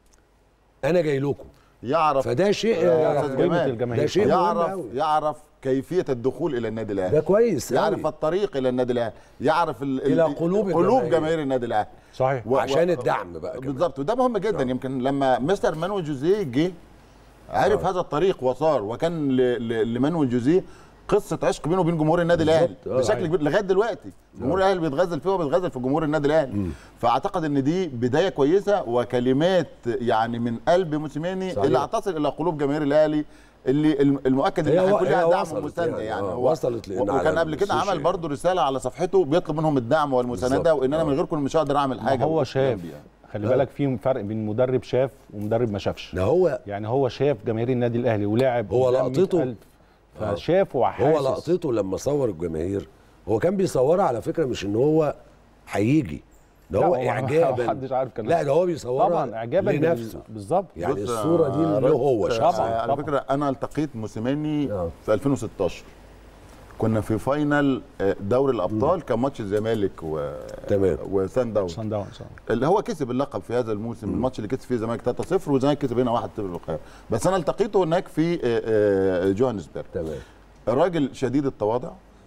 Speaker 14: انا جاي لكم
Speaker 15: يعرف
Speaker 14: فده شيء
Speaker 15: يا
Speaker 14: آه،
Speaker 15: أستاذ
Speaker 1: قيمة
Speaker 15: جمال،
Speaker 1: الجماهير.
Speaker 14: ده شيء مهم
Speaker 15: يعرف
Speaker 14: أوي.
Speaker 15: يعرف كيفيه الدخول الى النادي الاهلي
Speaker 14: ده كويس
Speaker 15: يعرف
Speaker 14: أوي.
Speaker 15: الطريق الى النادي الاهلي يعرف ال- ال-
Speaker 14: إلى قلوب
Speaker 15: قلوب
Speaker 14: الجماهير.
Speaker 15: جماهير النادي الاهلي
Speaker 1: صحيح
Speaker 15: و-
Speaker 14: عشان
Speaker 15: و-
Speaker 14: الدعم بقى كمان.
Speaker 15: بالظبط وده مهم جدا يمكن لما مستر مانويل جوزيه جه عرف هذا الطريق وصار وكان ل- ل- لمانويل جوزيه قصه عشق بينه وبين جمهور النادي الاهلي
Speaker 14: بالظبط. آه.
Speaker 15: بشكل كبير لغايه دلوقتي جمهور الاهلي بيتغزل فيه وبيتغزل في جمهور النادي الاهلي فاعتقد ان دي بدايه كويسه وكلمات يعني من قلب موسيماني
Speaker 14: صحيح.
Speaker 15: اللي هتصل الى قلوب جماهير الاهلي اللي الم- المؤكد
Speaker 14: هي
Speaker 15: ان
Speaker 14: و-
Speaker 15: هيكون
Speaker 14: هي
Speaker 15: لها دعم
Speaker 14: وصلت
Speaker 15: ومسانده
Speaker 14: يعني،
Speaker 15: يعني
Speaker 14: آه،
Speaker 15: هو
Speaker 14: وصلت لأن
Speaker 15: وكان
Speaker 14: على
Speaker 15: قبل كده عمل
Speaker 14: السوشيال.
Speaker 15: برضه رساله على صفحته بيطلب منهم الدعم والمسانده
Speaker 14: بالظبط.
Speaker 15: وان انا
Speaker 14: آه.
Speaker 15: من غيركم مش هقدر اعمل
Speaker 1: ما
Speaker 15: حاجه
Speaker 1: هو شاف
Speaker 15: جنبي يعني.
Speaker 1: خلي بالك في فرق بين مدرب شاف ومدرب ما شافش
Speaker 14: ده هو
Speaker 1: يعني هو شاف جماهير النادي الاهلي ولعب
Speaker 14: هو
Speaker 1: قدام
Speaker 14: لقطته-
Speaker 1: 100,000. فشاف وحاسس
Speaker 14: هو لقطته لما صور الجماهير هو كان بيصورها على فكره مش ان هو هيجي ده
Speaker 1: لا،
Speaker 14: هو
Speaker 1: هو
Speaker 14: اعجابا
Speaker 1: محدش عارف كان
Speaker 14: لا ده هو بيصورها
Speaker 1: طبعا اعجابا
Speaker 14: لنفسه
Speaker 1: بال- بالظبط
Speaker 14: يعني
Speaker 15: بص،
Speaker 14: الصوره دي
Speaker 15: آه،
Speaker 14: اللي هو
Speaker 15: آه،
Speaker 14: شافها
Speaker 15: على
Speaker 1: طبعاً.
Speaker 15: فكره انا التقيت موسيماني
Speaker 14: آه.
Speaker 15: في 2016 كنا في فاينل آه، دوري الابطال كان ماتش الزمالك و...
Speaker 14: تمام.
Speaker 15: وسان داونز
Speaker 1: صن داونز
Speaker 15: اللي هو كسب اللقب في هذا الموسم الماتش اللي كسب فيه الزمالك 3-0 والزمالك كسب هنا 1-0 في القاهره بس انا التقيته هناك في آه، آه، جوهانسبرج
Speaker 14: تمام
Speaker 15: الراجل شديد التواضع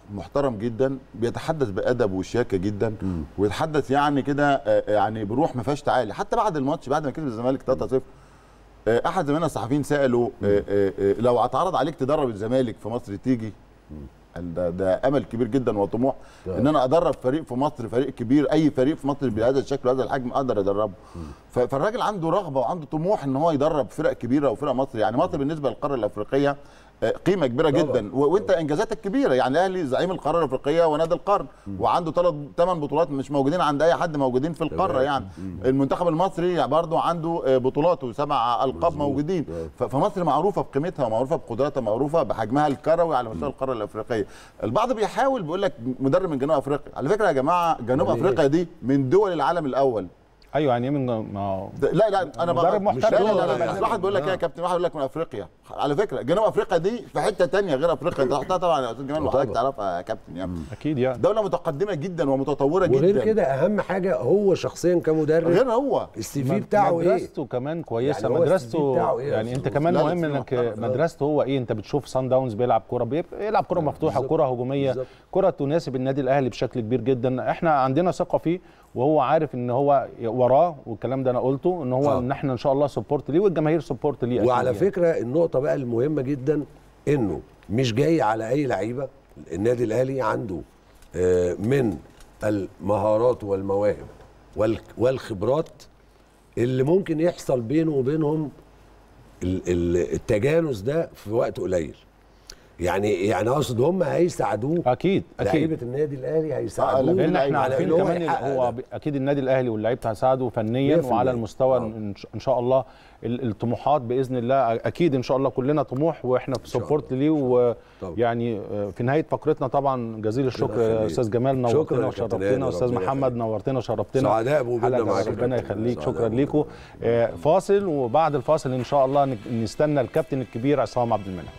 Speaker 15: محترم جدا بيتحدث بادب وشياكه جدا ويتحدث يعني كده آه، يعني بروح ما فيهاش تعالي حتى بعد الماتش بعد ما كسب الزمالك 3-0 آه، احد زمايلنا الصحفيين ساله آه، آه، آه، لو اتعرض عليك تدرب الزمالك في مصر تيجي قال ده ده امل كبير جدا وطموح ان انا ادرب فريق في مصر فريق كبير اي فريق في مصر بهذا الشكل وهذا الحجم اقدر ادربه ف- فالراجل عنده رغبه وعنده طموح ان هو يدرب فرق كبيره وفرق مصر يعني مصر بالنسبه للقاره الافريقيه آه، قيمه كبيره
Speaker 14: طبعاً.
Speaker 15: جدا و- وانت انجازاتك كبيره يعني الاهلي زعيم القاره الافريقيه ونادي القرن وعنده ثلاث ثمان بطولات مش موجودين عند اي حد موجودين في القاره
Speaker 14: تمام.
Speaker 15: يعني المنتخب المصري برضه عنده آه، بطولات وسبع القاب موجودين ف- فمصر معروفه بقيمتها ومعروفه بقدراتها معروفه بحجمها الكروي على مستوى القاره الافريقيه البعض بيحاول بيقول لك مدرب من جنوب افريقيا على فكره يا جماعه جنوب
Speaker 1: يعني إيه؟
Speaker 15: افريقيا دي من دول العالم الاول
Speaker 1: ايوه يعني إيه من ما
Speaker 15: ده- لا لا انا
Speaker 1: مدرب
Speaker 15: بقى
Speaker 1: محترف.
Speaker 15: لا لا لا, لا,
Speaker 1: مدرب
Speaker 15: لا. واحد بيقول لك ايه يا كابتن واحد يقول لك من افريقيا على فكره جنوب افريقيا دي في حته تانية غير افريقيا انت رحتها طبعا يا استاذ جمال وحضرتك تعرفها يا كابتن يعني
Speaker 1: اكيد يعني
Speaker 15: دوله متقدمه جدا ومتطوره جدا
Speaker 14: وغير كده اهم حاجه هو شخصيا كمدرب
Speaker 15: غير هو
Speaker 14: السي في بتاعه ايه
Speaker 1: مدرسته كمان كويسه
Speaker 14: يعني هو السي في
Speaker 1: مدرسته
Speaker 14: بتاعه إيه يا
Speaker 1: يعني انت
Speaker 14: أستاذ؟
Speaker 1: كمان
Speaker 14: لا، لا،
Speaker 1: مهم
Speaker 14: في
Speaker 1: انك
Speaker 14: محترم.
Speaker 1: مدرسته هو ايه انت بتشوف سان داونز بيلعب كوره بي- بيلعب كوره مفتوحه وكوره هجوميه
Speaker 14: بالظبط.
Speaker 1: كره تناسب النادي الاهلي بشكل كبير جدا احنا عندنا ثقه فيه وهو عارف ان هو وراه والكلام ده انا قلته ان هو
Speaker 14: آه.
Speaker 1: ان احنا ان شاء الله سبورت ليه والجماهير سبورت ليه أكيد
Speaker 14: وعلى
Speaker 1: يعني.
Speaker 14: فكره النقطه بقى المهمه جدا انه مش جاي على اي لعيبه النادي الاهلي عنده آه، من المهارات والمواهب وال- والخبرات اللي ممكن يحصل بينه وبينهم ال- ال- التجانس ده في وقت قليل يعني يعني اقصد هم هيساعدوه
Speaker 1: اكيد
Speaker 14: لعيبه
Speaker 1: اكيد
Speaker 14: النادي الاهلي هيساعدوه
Speaker 1: لان احنا
Speaker 14: على
Speaker 1: عارفين
Speaker 14: إن هو
Speaker 1: كمان
Speaker 14: يحقق
Speaker 1: هو
Speaker 14: ده.
Speaker 1: ب- اكيد النادي الاهلي واللعيبه هيساعده فنيا
Speaker 14: 100%.
Speaker 1: وعلى المستوى ان ش- إن شاء الله ال- الطموحات باذن الله اكيد ان شاء الله كلنا طموح واحنا في سبورت ليه ويعني في نهايه فقرتنا طبعا جزيل الشكر يا
Speaker 14: يخليك.
Speaker 1: استاذ جمال
Speaker 14: شكراً
Speaker 1: نورتنا
Speaker 14: يا كابتن هاني،
Speaker 1: وشرفتنا استاذ
Speaker 14: ربنا
Speaker 1: محمد نورتنا وشرفتنا
Speaker 14: سعداء بوجودنا
Speaker 1: حلقة
Speaker 14: معاك يا
Speaker 1: ربنا
Speaker 14: كابتن.
Speaker 1: يخليك
Speaker 14: سعداء
Speaker 1: شكرا ليكم آه، فاصل وبعد الفاصل ان شاء الله نك- نستنى الكابتن الكبير عصام عبد المنعم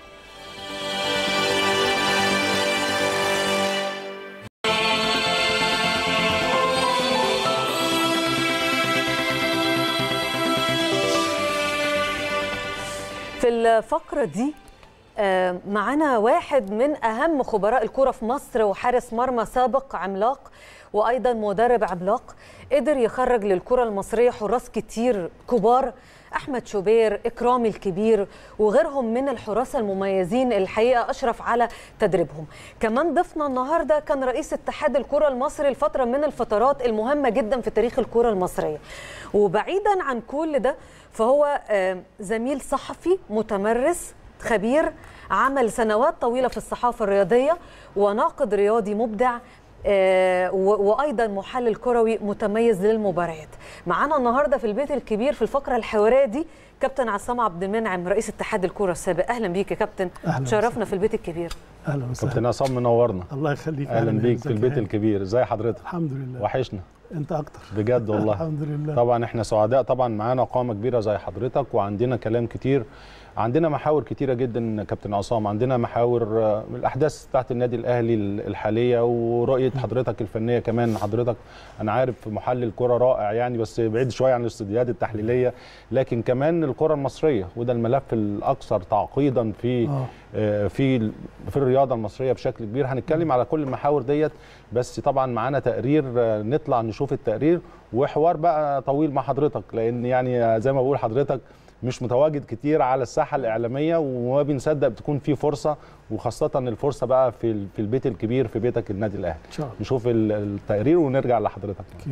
Speaker 2: في الفقرة دي آه، معانا واحد من أهم خبراء الكرة في مصر وحارس مرمى سابق عملاق وأيضا مدرب عملاق قدر يخرج للكرة المصرية حراس كتير كبار أحمد شوبير إكرامي الكبير وغيرهم من الحراس المميزين الحقيقة أشرف على تدريبهم كمان ضيفنا النهاردة كان رئيس اتحاد الكرة المصري لفترة من الفترات المهمة جدا في تاريخ الكرة المصرية وبعيدا عن كل ده فهو آه، زميل صحفي متمرس خبير عمل سنوات طويلة في الصحافة الرياضية وناقد رياضي مبدع آه، و- وايضا محلل كروي متميز للمباريات معانا النهارده في البيت الكبير في الفقره الحواريه دي كابتن عصام عبد المنعم رئيس اتحاد الكره السابق اهلا بيك يا كابتن
Speaker 17: أهلاً
Speaker 2: شرفنا في البيت الكبير
Speaker 17: اهلا وسهلا
Speaker 1: كابتن عصام منورنا
Speaker 17: الله يخليك
Speaker 1: اهلا بيك
Speaker 17: ازيك
Speaker 1: في
Speaker 17: يا
Speaker 1: البيت
Speaker 17: هاني؟
Speaker 1: الكبير ازي حضرتك
Speaker 17: الحمد لله
Speaker 1: وحشنا
Speaker 17: انت اكتر
Speaker 1: بجد والله
Speaker 17: الحمد لله
Speaker 1: طبعا احنا سعداء طبعا معانا قامه كبيره زي حضرتك وعندنا كلام كتير عندنا محاور كتيره جدا كابتن عصام عندنا محاور آه، الاحداث بتاعت النادي الاهلي الحاليه ورؤيه حضرتك الفنيه كمان حضرتك انا عارف محلل كره رائع يعني بس بعيد شويه عن الاستوديوهات التحليليه لكن كمان الكره المصريه وده الملف الاكثر تعقيدا في
Speaker 17: آه.
Speaker 1: آه، في في الرياضه المصريه بشكل كبير هنتكلم على كل المحاور ديت بس طبعا معانا تقرير آه، نطلع نشوف التقرير وحوار بقى طويل مع حضرتك لان يعني آه، زي ما بقول حضرتك مش متواجد كتير على الساحه الاعلاميه وما بنصدق بتكون في فرصه وخاصه الفرصه بقى في ال- في البيت الكبير في بيتك النادي الاهلي
Speaker 17: ان شاء الله
Speaker 1: نشوف ال- التقرير ونرجع لحضرتك
Speaker 17: أوكي.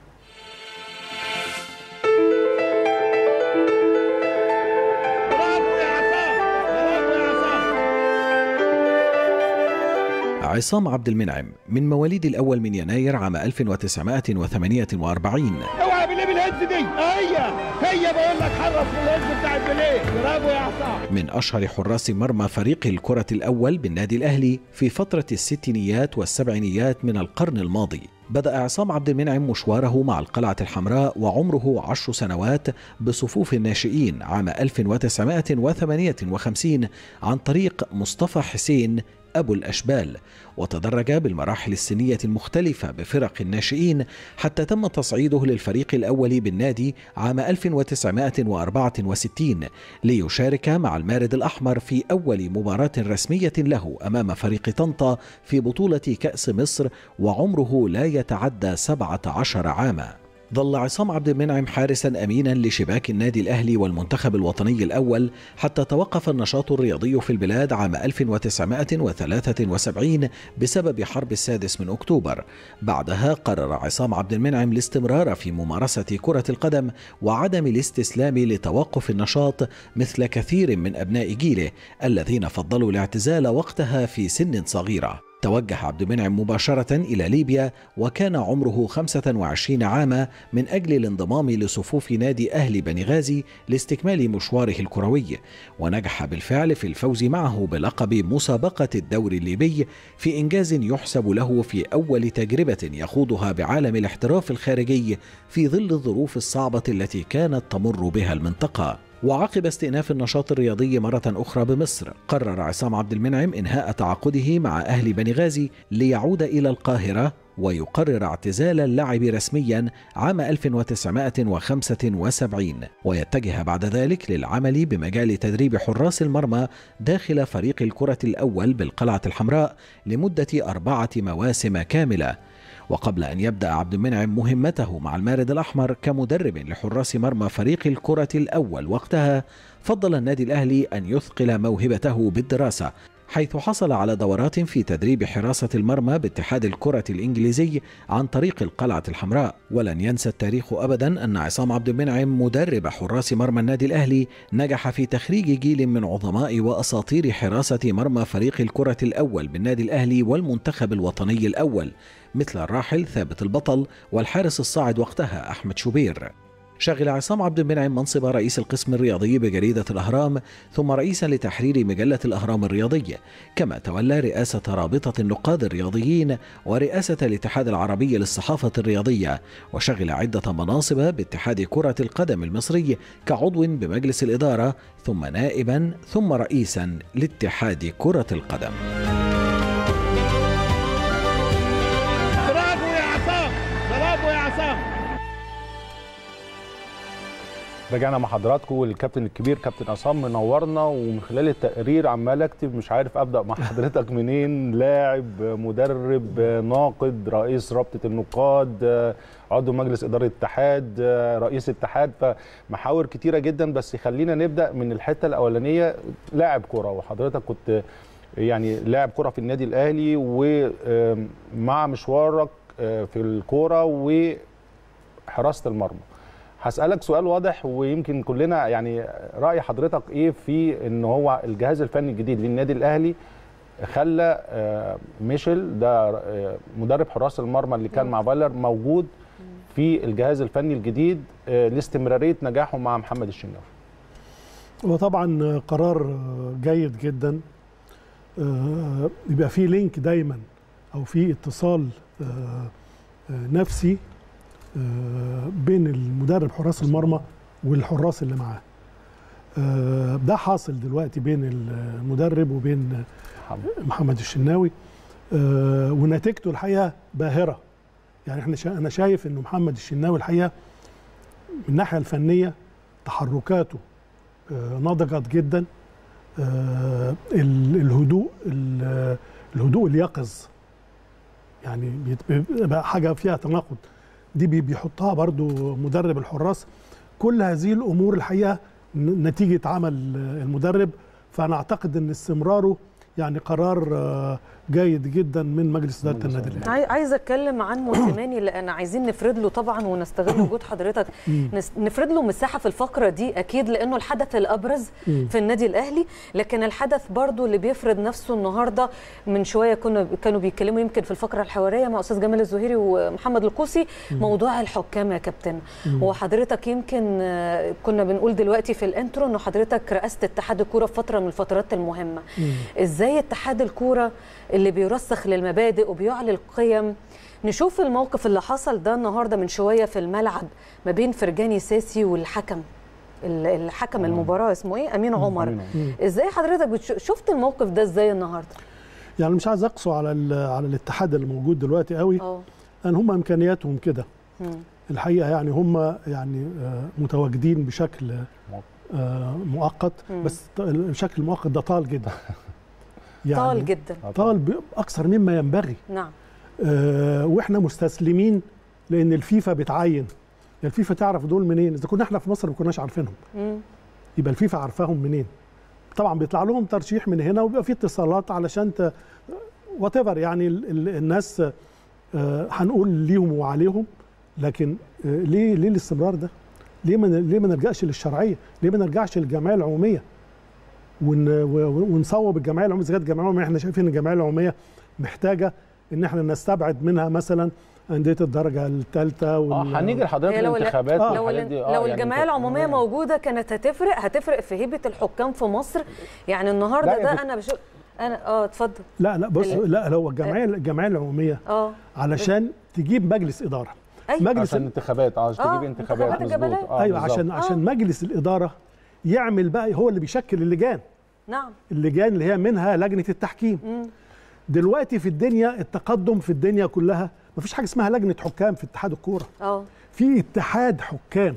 Speaker 3: عصام عبد المنعم من مواليد الأول من يناير عام 1948
Speaker 18: اوعى بالله بالهز دي هي هي بقول لك حرص في الهز بتاع البليه برافو يا عصام
Speaker 3: من أشهر حراس مرمى فريق الكرة الأول بالنادي الأهلي في فترة الستينيات والسبعينيات من القرن الماضي بدأ عصام عبد المنعم مشواره مع القلعة الحمراء وعمره عشر سنوات بصفوف الناشئين عام 1958 عن طريق مصطفى حسين أبو الأشبال وتدرج بالمراحل السنية المختلفة بفرق الناشئين حتى تم تصعيده للفريق الأول بالنادي عام 1964 ليشارك مع المارد الأحمر في أول مباراة رسمية له أمام فريق طنطا في بطولة كأس مصر وعمره لا يتعدى 17 عاما ظل عصام عبد المنعم حارسا امينا لشباك النادي الاهلي والمنتخب الوطني الاول حتى توقف النشاط الرياضي في البلاد عام 1973 بسبب حرب السادس من اكتوبر. بعدها قرر عصام عبد المنعم الاستمرار في ممارسه كره القدم وعدم الاستسلام لتوقف النشاط مثل كثير من ابناء جيله الذين فضلوا الاعتزال وقتها في سن صغيره. توجه عبد المنعم مباشرة إلى ليبيا وكان عمره 25 عاما من أجل الانضمام لصفوف نادي أهلي بني غازي لاستكمال مشواره الكروي ونجح بالفعل في الفوز معه بلقب مسابقة الدوري الليبي في إنجاز يحسب له في أول تجربة يخوضها بعالم الاحتراف الخارجي في ظل الظروف الصعبة التي كانت تمر بها المنطقة وعقب استئناف النشاط الرياضي مرة أخرى بمصر قرر عصام عبد المنعم إنهاء تعاقده مع أهل بني غازي ليعود إلى القاهرة ويقرر اعتزال اللعب رسميا عام 1975 ويتجه بعد ذلك للعمل بمجال تدريب حراس المرمى داخل فريق الكرة الأول بالقلعة الحمراء لمدة أربعة مواسم كاملة وقبل أن يبدأ عبد المنعم مهمته مع المارد الأحمر كمدرب لحراس مرمى فريق الكرة الأول وقتها فضل النادي الأهلي أن يثقل موهبته بالدراسة حيث حصل على دورات في تدريب حراسة المرمى باتحاد الكرة الإنجليزي عن طريق القلعة الحمراء ولن ينسى التاريخ أبدا أن عصام عبد المنعم مدرب حراس مرمى النادي الأهلي نجح في تخريج جيل من عظماء وأساطير حراسة مرمى فريق الكرة الأول بالنادي الأهلي والمنتخب الوطني الأول مثل الراحل ثابت البطل والحارس الصاعد وقتها أحمد شوبير شغل عصام عبد المنعم منصب رئيس القسم الرياضي بجريدة الأهرام ثم رئيسا لتحرير مجلة الأهرام الرياضية كما تولى رئاسة رابطة النقاد الرياضيين ورئاسة الاتحاد العربي للصحافة الرياضية وشغل عدة مناصب باتحاد كرة القدم المصري كعضو بمجلس الإدارة ثم نائبا ثم رئيسا لاتحاد كرة القدم
Speaker 18: برافو يا عصام برافو يا عصام
Speaker 1: رجعنا مع حضراتكم والكابتن الكبير كابتن عصام منورنا ومن خلال التقرير عمال اكتب مش عارف ابدا مع حضرتك منين لاعب مدرب ناقد رئيس رابطه النقاد عضو مجلس اداره الاتحاد رئيس اتحاد فمحاور كتيره جدا بس خلينا نبدا من الحته الاولانيه لاعب كره وحضرتك كنت يعني لاعب كره في النادي الاهلي ومع مشوارك في الكوره وحراسه المرمى هسألك سؤال واضح ويمكن كلنا يعني رأي حضرتك إيه في إن هو الجهاز الفني الجديد للنادي الأهلي خلى ميشيل ده مدرب حراس المرمى اللي كان مع فايلر موجود في الجهاز الفني الجديد لاستمرارية نجاحه مع محمد الشناوي
Speaker 17: وطبعا قرار جيد جدا يبقى في لينك دايما او في اتصال نفسي بين المدرب حراس المرمى والحراس اللي معاه ده حاصل دلوقتي بين المدرب وبين محمد الشناوي ونتيجته الحقيقه باهره يعني احنا شا انا شايف انه محمد الشناوي الحقيقه من الناحيه الفنيه تحركاته نضجت جدا الهدوء الهدوء اليقظ يعني بيبقى حاجه فيها تناقض دي بيحطها برضو مدرب الحراس كل هذه الامور الحقيقه نتيجه عمل المدرب فانا اعتقد ان استمراره يعني قرار جيد جدا من مجلس اداره النادي الاهلي
Speaker 2: عايز اتكلم عن موسيماني لان عايزين نفرد له طبعا ونستغل وجود حضرتك نفرد له مساحه في الفقره دي اكيد لانه الحدث الابرز في النادي الاهلي لكن الحدث برضو اللي بيفرض نفسه النهارده من شويه كنا كانوا بيتكلموا يمكن في الفقره الحواريه مع استاذ جمال الزهيري ومحمد القوسي موضوع الحكام يا كابتن وحضرتك يمكن كنا بنقول دلوقتي في الانترو انه حضرتك رئست اتحاد الكوره في فتره من الفترات المهمه ازاي اتحاد الكوره اللي بيرسخ للمبادئ وبيعلي القيم نشوف الموقف اللي حصل ده النهارده من شويه في الملعب ما بين فرجاني ساسي والحكم الحكم المباراه اسمه ايه امين عمر ازاي حضرتك شفت الموقف ده ازاي النهارده
Speaker 17: يعني مش عايز اقسو على ال- على الاتحاد اللي موجود دلوقتي قوي
Speaker 2: اه
Speaker 17: لان هم امكانياتهم كده
Speaker 2: مم.
Speaker 17: الحقيقه يعني هم يعني آه، متواجدين بشكل آه، مؤقت
Speaker 2: مم.
Speaker 17: بس ط- الشكل المؤقت ده طال جدا
Speaker 2: طال جدا
Speaker 17: طال ب- اكثر مما ينبغي
Speaker 2: نعم
Speaker 17: آه، واحنا مستسلمين لان الفيفا بتعين الفيفا تعرف دول منين اذا كنا احنا في مصر ما كناش عارفينهم
Speaker 2: مم.
Speaker 17: يبقى الفيفا عارفاهم منين طبعا بيطلع لهم ترشيح من هنا وبيبقى في اتصالات علشان ت... وات يعني ال... ال... الناس آه، هنقول ليهم وعليهم لكن آه، ليه ليه الاستمرار ده؟ ليه ما ن- ليه ما نلجاش للشرعيه؟ ليه ما نرجعش للجمعيه العموميه؟ ون... و- ونصوب الجمعيه العموميه اذا كانت الجمعيه العموميه احنا شايفين الجمعيه العموميه محتاجه ان احنا نستبعد منها مثلا انديه الدرجه الثالثه
Speaker 1: اه هنيجي لحضرتك
Speaker 2: هي لو
Speaker 1: الانتخابات
Speaker 2: لو,
Speaker 1: والحاجات دي. آه،
Speaker 2: لو
Speaker 1: يعني
Speaker 2: الجمعيه
Speaker 1: انت-
Speaker 2: العموميه موجوده كانت هتفرق هتفرق في هيبه الحكام في مصر يعني النهارده
Speaker 17: لا، يا
Speaker 2: ده
Speaker 17: بت-
Speaker 2: انا بشوف انا اه اتفضل
Speaker 17: لا لا بص
Speaker 2: ال-
Speaker 17: لا هو الجمعيه الجمعيه العموميه
Speaker 2: اه
Speaker 17: علشان تجيب مجلس اداره
Speaker 2: أيوة.
Speaker 17: مجلس
Speaker 1: عشان انتخابات اه عشان
Speaker 2: آه،
Speaker 1: تجيب انتخابات
Speaker 2: انتخابات الجبلية.
Speaker 1: مظبوط آه
Speaker 17: ايوه
Speaker 1: بالظبط.
Speaker 17: عشان عشان مجلس الاداره يعمل بقى هو اللي بيشكل اللجان
Speaker 2: نعم
Speaker 17: اللجان اللي هي منها لجنه التحكيم
Speaker 2: مم.
Speaker 17: دلوقتي في الدنيا التقدم في الدنيا كلها مفيش حاجه اسمها لجنه حكام في اتحاد الكوره
Speaker 2: اه
Speaker 17: في اتحاد حكام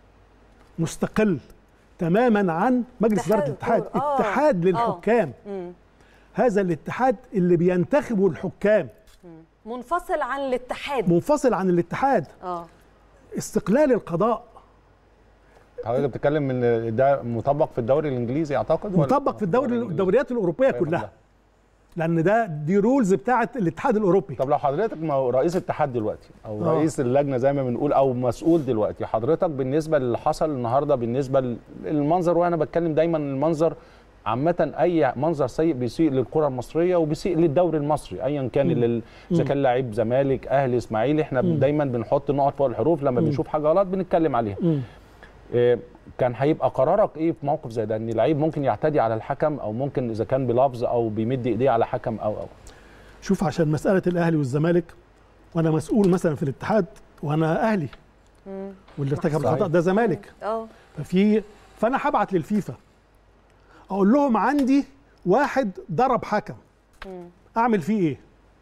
Speaker 17: مستقل تماما عن مجلس اداره الاتحاد
Speaker 2: الكورة. آه.
Speaker 17: اتحاد
Speaker 2: آه.
Speaker 17: للحكام
Speaker 2: مم.
Speaker 17: هذا الاتحاد اللي بينتخبوا الحكام
Speaker 2: منفصل عن الاتحاد
Speaker 17: منفصل عن الاتحاد
Speaker 2: اه
Speaker 17: استقلال القضاء
Speaker 1: حضرتك بتتكلم من ده مطبق في الدوري الانجليزي اعتقد ولا؟
Speaker 17: مطبق في الدوري الدوريات الاوروبيه كلها لان ده دي رولز بتاعه الاتحاد الاوروبي
Speaker 1: طب لو حضرتك ما هو رئيس اتحاد دلوقتي او
Speaker 17: آه.
Speaker 1: رئيس اللجنه زي ما بنقول او مسؤول دلوقتي حضرتك بالنسبه للي حصل النهارده بالنسبه للمنظر وانا بتكلم دايما المنظر عامة أي منظر سيء بيسيء للكرة المصرية وبيسيء للدوري المصري أيا كان
Speaker 17: مم.
Speaker 1: لل- إذا
Speaker 17: مم.
Speaker 1: كان لعيب زمالك أهلي إسماعيلي إحنا
Speaker 17: مم.
Speaker 1: دايما بنحط نقط فوق الحروف لما
Speaker 17: مم.
Speaker 1: بنشوف حاجة غلط بنتكلم عليها
Speaker 17: مم.
Speaker 1: إيه، كان هيبقى قرارك ايه في موقف زي ده ان لعيب ممكن يعتدي على الحكم او ممكن اذا كان بلفظ او بيمد ايديه على حكم او او
Speaker 17: شوف عشان مساله الاهلي والزمالك وانا مسؤول مثلا في الاتحاد وانا اهلي
Speaker 2: مم.
Speaker 17: واللي ارتكب
Speaker 1: صحيح.
Speaker 17: الخطا ده زمالك
Speaker 2: اه
Speaker 17: ففي فانا هبعت للفيفا اقول لهم عندي واحد ضرب حكم
Speaker 2: مم.
Speaker 17: اعمل فيه ايه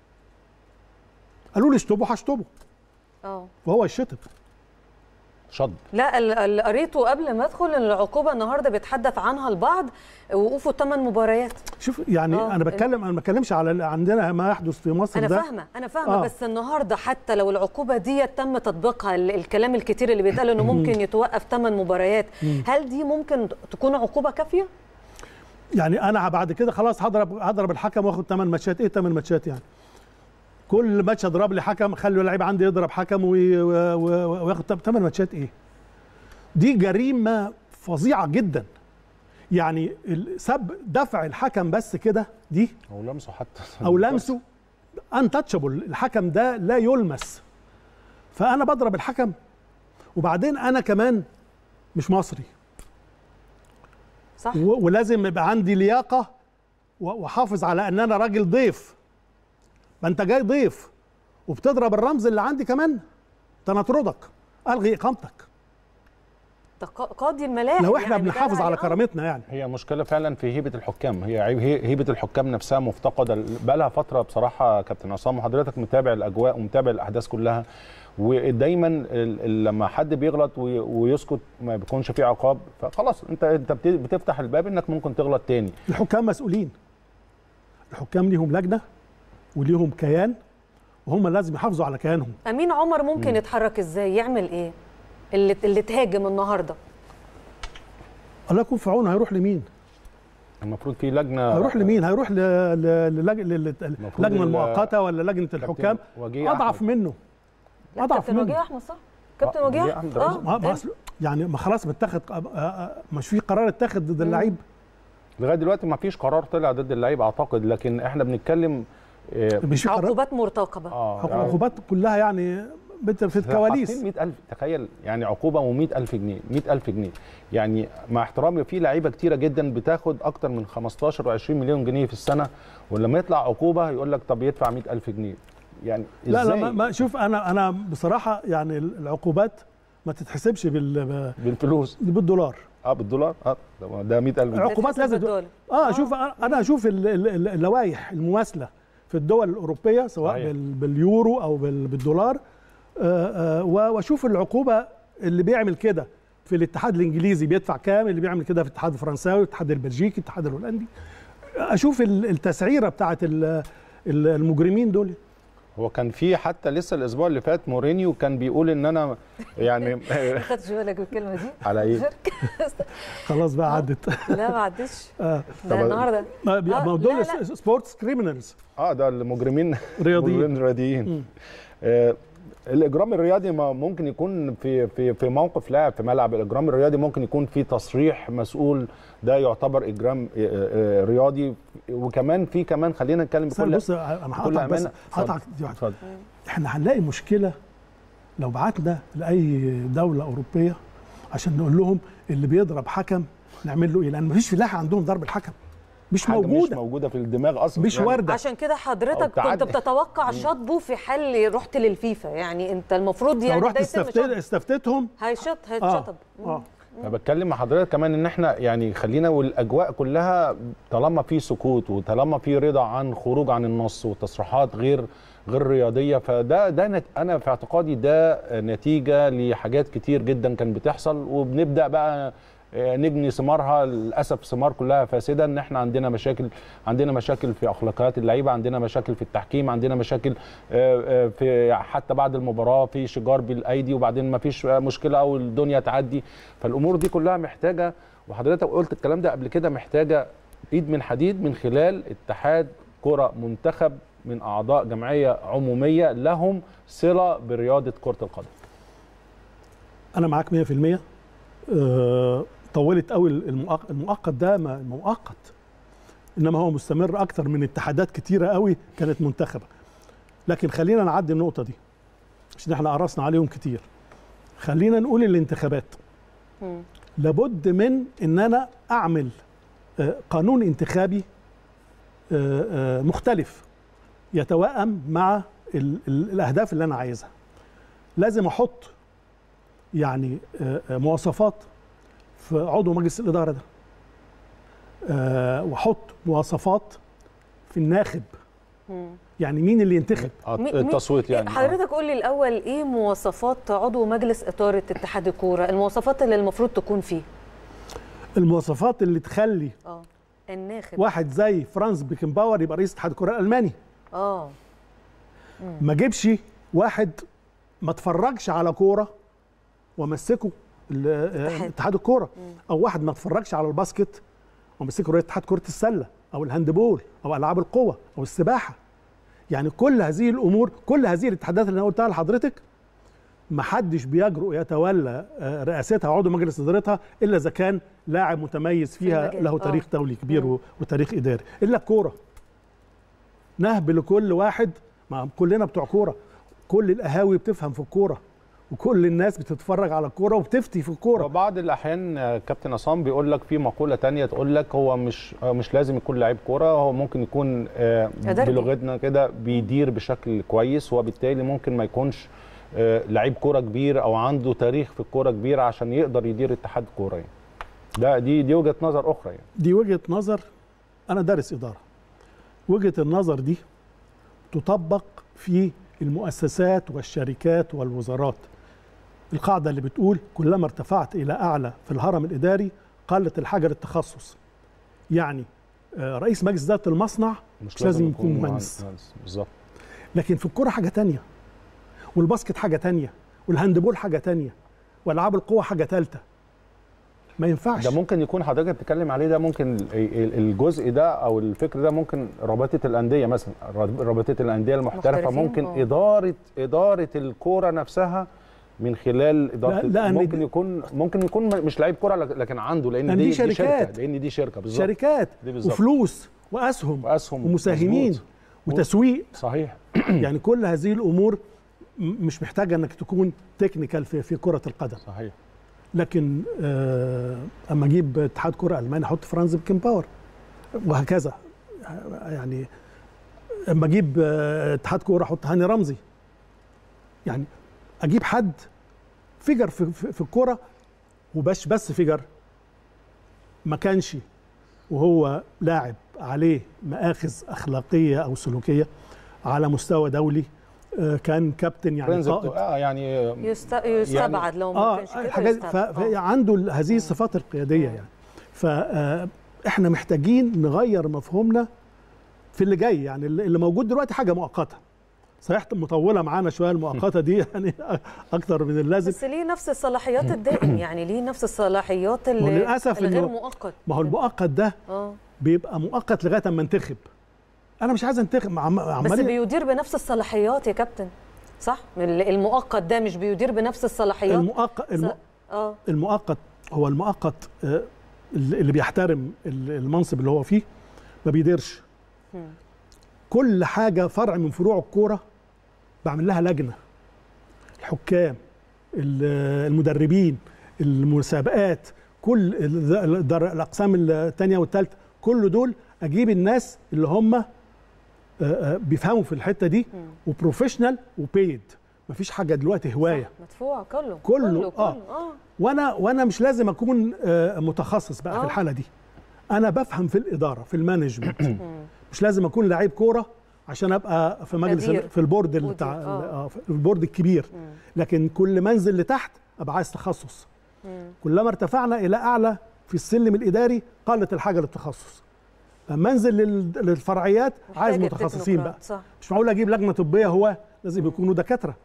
Speaker 17: قالوا لي اشطبه هشطبه
Speaker 2: اه
Speaker 17: وهو يشطب
Speaker 1: شد
Speaker 2: لا ال- اللي قريته قبل ما ادخل ان العقوبه النهارده بيتحدث عنها البعض وقوفه ثمان مباريات
Speaker 17: شوف يعني
Speaker 2: آه.
Speaker 17: انا بتكلم انا ما بتكلمش على عندنا ما يحدث في مصر
Speaker 2: انا
Speaker 17: ده
Speaker 2: فاهمه انا فاهمه
Speaker 17: آه.
Speaker 2: آه. بس النهارده حتى لو العقوبه دي تم تطبيقها ال- الكلام الكتير اللي بيتقال انه ممكن يتوقف ثمان مباريات
Speaker 17: مم.
Speaker 2: هل دي ممكن تكون عقوبه كافيه
Speaker 17: يعني انا بعد كده خلاص هضرب هضرب الحكم واخد 8 ماتشات ايه 8 ماتشات يعني كل ماتش اضرب لي حكم خلي اللعيب عندي يضرب حكم وي- و- و- وياخد 8 ماتشات ايه دي جريمه فظيعه جدا يعني ال- سب دفع الحكم بس كده دي
Speaker 1: او لمسه حتى
Speaker 17: او لمسه انتاتشابل الحكم ده لا يلمس فانا بضرب الحكم وبعدين انا كمان مش مصري
Speaker 2: صح
Speaker 17: و- ولازم يبقى عندي لياقه و- واحافظ على ان انا راجل ضيف ما انت جاي ضيف وبتضرب الرمز اللي عندي كمان ده انا اطردك الغي اقامتك
Speaker 2: ده قا- قاضي الملاعب
Speaker 17: لو احنا
Speaker 2: يعني
Speaker 17: بنحافظ
Speaker 2: بيتقال
Speaker 17: على
Speaker 2: عليه- آه.
Speaker 17: كرامتنا يعني
Speaker 1: هي مشكله فعلا في هيبه الحكام هي عيب هي- هيبه الحكام نفسها مفتقده بقى لها فتره بصراحه كابتن عصام وحضرتك متابع الاجواء ومتابع الاحداث كلها ودايما ال- ال- لما حد بيغلط وي- ويسكت ما بيكونش فيه عقاب فخلاص انت انت بت- بتفتح الباب انك ممكن تغلط تاني
Speaker 17: الحكام مسؤولين الحكام ليهم لجنه وليهم كيان وهم لازم يحافظوا على كيانهم
Speaker 2: امين عمر ممكن
Speaker 17: مم.
Speaker 2: يتحرك ازاي يعمل ايه اللي اللي تهاجم النهارده
Speaker 17: الله يكون في عونه هيروح لمين
Speaker 1: المفروض في لجنه
Speaker 17: هيروح لمين هيروح ل- ل- للج- لل-
Speaker 1: المفروض
Speaker 17: اللجنه
Speaker 1: ال-
Speaker 17: المؤقته ولا لجنه الحكام
Speaker 1: وجيه
Speaker 17: اضعف
Speaker 1: أحمد.
Speaker 17: منه
Speaker 2: لا
Speaker 17: اضعف
Speaker 2: كابتن وجيه
Speaker 17: منه
Speaker 2: احمد صح كابتن وجيه
Speaker 1: وجيه
Speaker 2: احمد
Speaker 1: أحمد
Speaker 17: ما ما
Speaker 2: اه
Speaker 17: أصل- يعني ما خلاص متاخد آه، آه، مش في قرار اتاخد ضد اللعيب
Speaker 1: لغايه دلوقتي ما فيش قرار طلع ضد اللعيب اعتقد لكن احنا بنتكلم آه،
Speaker 17: مش في قرار
Speaker 2: عقوبات مرتقبه
Speaker 1: اه
Speaker 17: عقوبات كلها يعني بت- في الكواليس
Speaker 1: 100000 تخيل يعني عقوبه و100000 جنيه 100000 جنيه يعني مع احترامي في لعيبه كتيره جدا بتاخد اكتر من 15 و20 مليون جنيه في السنه ولما يطلع عقوبه يقول لك طب يدفع 100000 جنيه يعني
Speaker 17: لا لا
Speaker 1: إزاي؟
Speaker 17: ما- ما شوف انا انا بصراحه يعني العقوبات ما تتحسبش بال ب-
Speaker 1: بالفلوس
Speaker 17: بالدولار
Speaker 1: اه بالدولار اه ده- ده 100000 جنيه.
Speaker 17: العقوبات لازم اه اشوف انا اشوف ال- ال- ال- اللوائح المماثله في الدول الاوروبيه سواء
Speaker 1: صحيح.
Speaker 17: بال- باليورو او بال- بالدولار آه، آه، و- واشوف العقوبه اللي بيعمل كده في الاتحاد الانجليزي بيدفع كام اللي بيعمل كده في الاتحاد الفرنساوي الاتحاد البلجيكي الاتحاد الهولندي اشوف ال- التسعيره بتاعت ال- ال- المجرمين دول
Speaker 1: هو كان في حتى لسه الاسبوع اللي فات مورينيو كان بيقول ان انا يعني
Speaker 2: ما خدتش بالك من الكلمه دي
Speaker 1: على ايه؟
Speaker 17: خلاص بقى عدت
Speaker 2: لا ما عدتش
Speaker 17: آه.
Speaker 2: ده النهارده
Speaker 17: ما بي-
Speaker 2: آه،
Speaker 17: ما دول
Speaker 2: لا، لا.
Speaker 17: سبورتس كريمنالز
Speaker 1: اه ده المجرمين
Speaker 17: رياضيين.
Speaker 1: مجرمين رياضيين آه الاجرام الرياضي ما ممكن يكون في في في موقف لاعب في ملعب الاجرام الرياضي ممكن يكون في تصريح مسؤول ده يعتبر اجرام آه، آه، رياضي وكمان في كمان خلينا نتكلم
Speaker 17: استنى
Speaker 1: بكل
Speaker 17: بص انا
Speaker 1: بكل
Speaker 17: هقطعك بس
Speaker 1: أمانة.
Speaker 17: هقطعك
Speaker 1: اتفضل.
Speaker 17: دي واحدة.
Speaker 1: اتفضل
Speaker 17: احنا هنلاقي مشكله لو بعتنا لاي دوله اوروبيه عشان نقول لهم اللي بيضرب حكم نعمل له ايه لان مفيش في لائحه عندهم ضرب الحكم مش
Speaker 1: حاجة
Speaker 17: موجوده
Speaker 1: مش موجوده في الدماغ اصلا
Speaker 17: مش وارده
Speaker 2: عشان كده
Speaker 1: أو
Speaker 2: حضرتك كنت
Speaker 1: تعدي.
Speaker 2: بتتوقع شطبه في حل رحت للفيفا يعني انت المفروض
Speaker 17: لو
Speaker 2: يعني
Speaker 17: رحت
Speaker 2: ده يتم
Speaker 17: استفتيت
Speaker 2: شطب.
Speaker 17: استفتيتهم
Speaker 2: هيشط
Speaker 17: اه
Speaker 2: هيتشطب
Speaker 17: اه
Speaker 1: انا بتكلم مع حضرتك كمان ان احنا يعني خلينا والاجواء كلها طالما في سكوت وطالما في رضا عن خروج عن النص وتصريحات غير غير رياضيه فده ده نت انا في اعتقادي ده نتيجه لحاجات كتير جدا كانت بتحصل وبنبدا بقى آه، نجني ثمارها للاسف ثمار كلها فاسده ان احنا عندنا مشاكل عندنا مشاكل في اخلاقيات اللعيبه عندنا مشاكل في التحكيم عندنا مشاكل آه، آه، في حتى بعد المباراه في شجار بالايدي وبعدين ما فيش مشكله او الدنيا تعدي فالامور دي كلها محتاجه وحضرتك قلت الكلام ده قبل كده محتاجه ايد من حديد من خلال اتحاد كره منتخب من اعضاء جمعيه عموميه لهم صله برياضه كره القدم
Speaker 17: انا معاك 100% آه طولت قوي المؤق- المؤقت ده ما- مؤقت انما هو مستمر اكتر من اتحادات كتيره قوي كانت منتخبه لكن خلينا نعدي النقطه دي عشان احنا قرصنا عليهم كتير خلينا نقول الانتخابات لابد من ان انا اعمل آه، قانون انتخابي آه، آه، مختلف يتوائم مع ال- ال- الاهداف اللي انا عايزها لازم احط يعني آه، آه، مواصفات في عضو مجلس الاداره ده آه، واحط مواصفات في الناخب يعني مين اللي ينتخب
Speaker 1: آه،
Speaker 2: مي- مي-
Speaker 1: التصويت يعني
Speaker 2: حضرتك قول لي الاول ايه مواصفات عضو مجلس اداره اتحاد الكوره المواصفات اللي المفروض تكون فيه
Speaker 17: المواصفات اللي تخلي
Speaker 2: اه الناخب
Speaker 17: واحد زي فرانز بيكنباور يبقى رئيس اتحاد الكره الالماني
Speaker 2: اه
Speaker 17: ما جيبش واحد ما اتفرجش على كوره ومسكه ال- آه، اتحاد الكوره او واحد ما اتفرجش على الباسكت ومسكه رئيس اتحاد كره السله او الهاندبول او العاب القوه او السباحه يعني كل هذه الامور كل هذه الاتحادات اللي انا قلتها لحضرتك ما حدش بيجرؤ يتولى آه، رئاستها عضو مجلس ادارتها الا اذا كان لاعب متميز فيها
Speaker 2: المجال.
Speaker 17: له
Speaker 2: آه.
Speaker 17: تاريخ دولي كبير و- وتاريخ اداري الا الكوره نهب لكل واحد ما كلنا بتوع كوره كل القهاوي بتفهم في الكوره وكل الناس بتتفرج على الكوره وبتفتي في الكوره
Speaker 1: وبعض الاحيان آه، كابتن عصام بيقول لك في مقوله تانية تقول لك هو مش هو مش لازم يكون لعيب كوره هو ممكن يكون آه،
Speaker 2: أدربي.
Speaker 1: بلغتنا كده بيدير بشكل كويس وبالتالي ممكن ما يكونش آه، لعيب كوره كبير او عنده تاريخ في الكوره كبير عشان يقدر يدير اتحاد كوره يعني ده دي دي وجهه نظر اخرى يعني
Speaker 17: دي وجهه نظر انا دارس اداره وجهه النظر دي تطبق في المؤسسات والشركات والوزارات القاعده اللي بتقول كلما ارتفعت الى اعلى في الهرم الاداري قلت الحاجه للتخصص يعني آه، رئيس مجلس اداره المصنع مش, لازم يكون مهندس
Speaker 1: بالظبط
Speaker 17: لكن في الكوره حاجه تانية والباسكت حاجه تانية والهاندبول حاجه تانية والعاب القوه حاجه ثالثه ما ينفعش
Speaker 1: ده ممكن يكون حضرتك بتتكلم عليه ده ممكن ال- ال- الجزء ده او الفكر ده ممكن رابطه الانديه مثلا راب- رابطه الانديه المحترفه
Speaker 2: محترفين،
Speaker 1: ممكن
Speaker 2: آه.
Speaker 1: اداره اداره الكوره نفسها من خلال اداره
Speaker 17: لا، لأن
Speaker 1: ممكن يكون ممكن يكون مش لعيب كوره لك- لكن عنده لان
Speaker 17: لأن
Speaker 1: دي,
Speaker 17: دي
Speaker 1: دي شركه
Speaker 17: شركات.
Speaker 1: لان دي شركه بالظبط
Speaker 17: شركات
Speaker 1: دي بالظبط.
Speaker 17: وفلوس واسهم
Speaker 1: واسهم
Speaker 17: ومساهمين
Speaker 1: مظبوط.
Speaker 17: وتسويق
Speaker 1: صحيح
Speaker 17: يعني كل هذه الامور م- مش محتاجه انك تكون تكنيكال في في كره القدم
Speaker 1: صحيح
Speaker 17: لكن آه اما اجيب اتحاد كره الماني احط فرانز بيكن باور وهكذا يعني اما اجيب آه، اتحاد كوره احط هاني رمزي يعني اجيب حد فيجر في, في, في الكوره وبس بس فيجر ما كانش وهو لاعب عليه مآخذ أخلاقية أو سلوكية على مستوى دولي آه، كان كابتن يعني
Speaker 1: Principle.
Speaker 17: قائد
Speaker 1: اه يعني
Speaker 2: يست... يستبعد لو ما
Speaker 17: اه
Speaker 2: كانش كده
Speaker 17: الحاجات
Speaker 2: يستبعد. آه.
Speaker 17: فعنده ال- هذه الصفات القياديه يعني فاحنا محتاجين نغير مفهومنا في اللي جاي يعني اللي اللي موجود دلوقتي حاجه مؤقته صحيح مطوله معانا شويه المؤقته دي يعني اكتر من اللازم
Speaker 2: بس ليه نفس الصلاحيات الدائم يعني ليه نفس الصلاحيات اللي
Speaker 17: وللاسف
Speaker 2: الغير
Speaker 17: إنه-
Speaker 2: مؤقت
Speaker 17: ما هو المؤقت ده
Speaker 2: اه
Speaker 17: بيبقى مؤقت لغايه اما انتخب انا مش عايز انتخب عم-
Speaker 2: بس
Speaker 17: عمال
Speaker 2: بيدير بنفس الصلاحيات يا كابتن صح ال- المؤقت ده مش بيدير بنفس الصلاحيات
Speaker 17: المؤقت الم...
Speaker 2: اه
Speaker 17: المؤقت هو المؤقت آه، اللي اللي بيحترم ال- المنصب اللي هو فيه ما بيديرش
Speaker 2: مم.
Speaker 17: كل حاجه فرع من فروع الكوره بعمل لها لجنه الحكام ال- المدربين المسابقات كل ال- الدر- الاقسام الثانيه والثالثه كل دول اجيب الناس اللي هم آه، آه، بيفهموا في الحته دي وبروفيشنال وبيد مفيش حاجه دلوقتي هوايه
Speaker 2: مدفوع كله
Speaker 17: كله،
Speaker 2: كله,
Speaker 17: آه.
Speaker 2: كله. اه
Speaker 17: وانا وانا مش لازم اكون آه، متخصص بقى
Speaker 2: آه.
Speaker 17: في الحاله دي انا بفهم في الاداره في المانجمنت مش لازم اكون لعيب كوره عشان ابقى في مجلس
Speaker 2: أدير.
Speaker 17: في البورد اللي
Speaker 2: مدير،
Speaker 17: بتاع
Speaker 2: آه.
Speaker 17: آه، في البورد الكبير لكن كل منزل لتحت ابقى عايز تخصص كلما ارتفعنا الى اعلى في السلم الاداري قلت الحاجه للتخصص لما انزل لل- للفرعيات عايز
Speaker 2: محتاج
Speaker 17: متخصصين بقى
Speaker 2: التكنوقراط، صح
Speaker 17: مش معقول اجيب لجنه طبيه هو لازم يكونوا دكاتره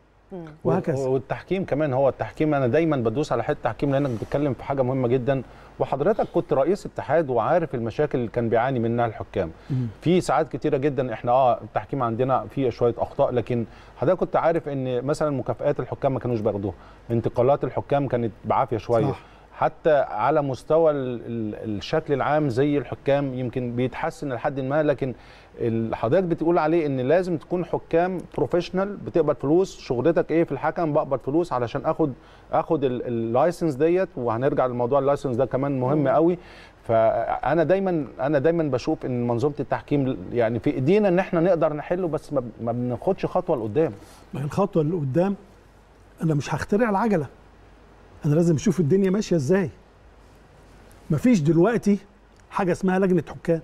Speaker 17: وهكذا.
Speaker 1: والتحكيم كمان هو التحكيم انا دايما بدوس على حته التحكيم لانك بتتكلم في حاجه مهمه جدا وحضرتك كنت رئيس اتحاد وعارف المشاكل اللي كان بيعاني منها الحكام في ساعات كتيره جدا احنا اه التحكيم عندنا فيه شويه اخطاء لكن حضرتك كنت عارف ان مثلا مكافئات الحكام ما كانوش بياخدوها انتقالات الحكام كانت بعافيه شويه
Speaker 17: صح.
Speaker 1: حتى على مستوى ال- ال- الشكل العام زي الحكام يمكن بيتحسن لحد ما لكن ال- حضرتك بتقول عليه ان لازم تكون حكام بروفيشنال بتقبض فلوس شغلتك ايه في الحكم بقبض فلوس علشان اخد اخد ال- اللايسنس ديت وهنرجع لموضوع اللايسنس ده كمان مهم قوي فانا دايما انا دايما بشوف ان منظومه التحكيم يعني في ايدينا ان احنا نقدر نحله بس ما ما بناخدش خطوه لقدام
Speaker 17: ما هي الخطوه اللي قدام انا مش هخترع العجله انا لازم اشوف الدنيا ماشيه ازاي مفيش دلوقتي حاجه اسمها لجنه حكام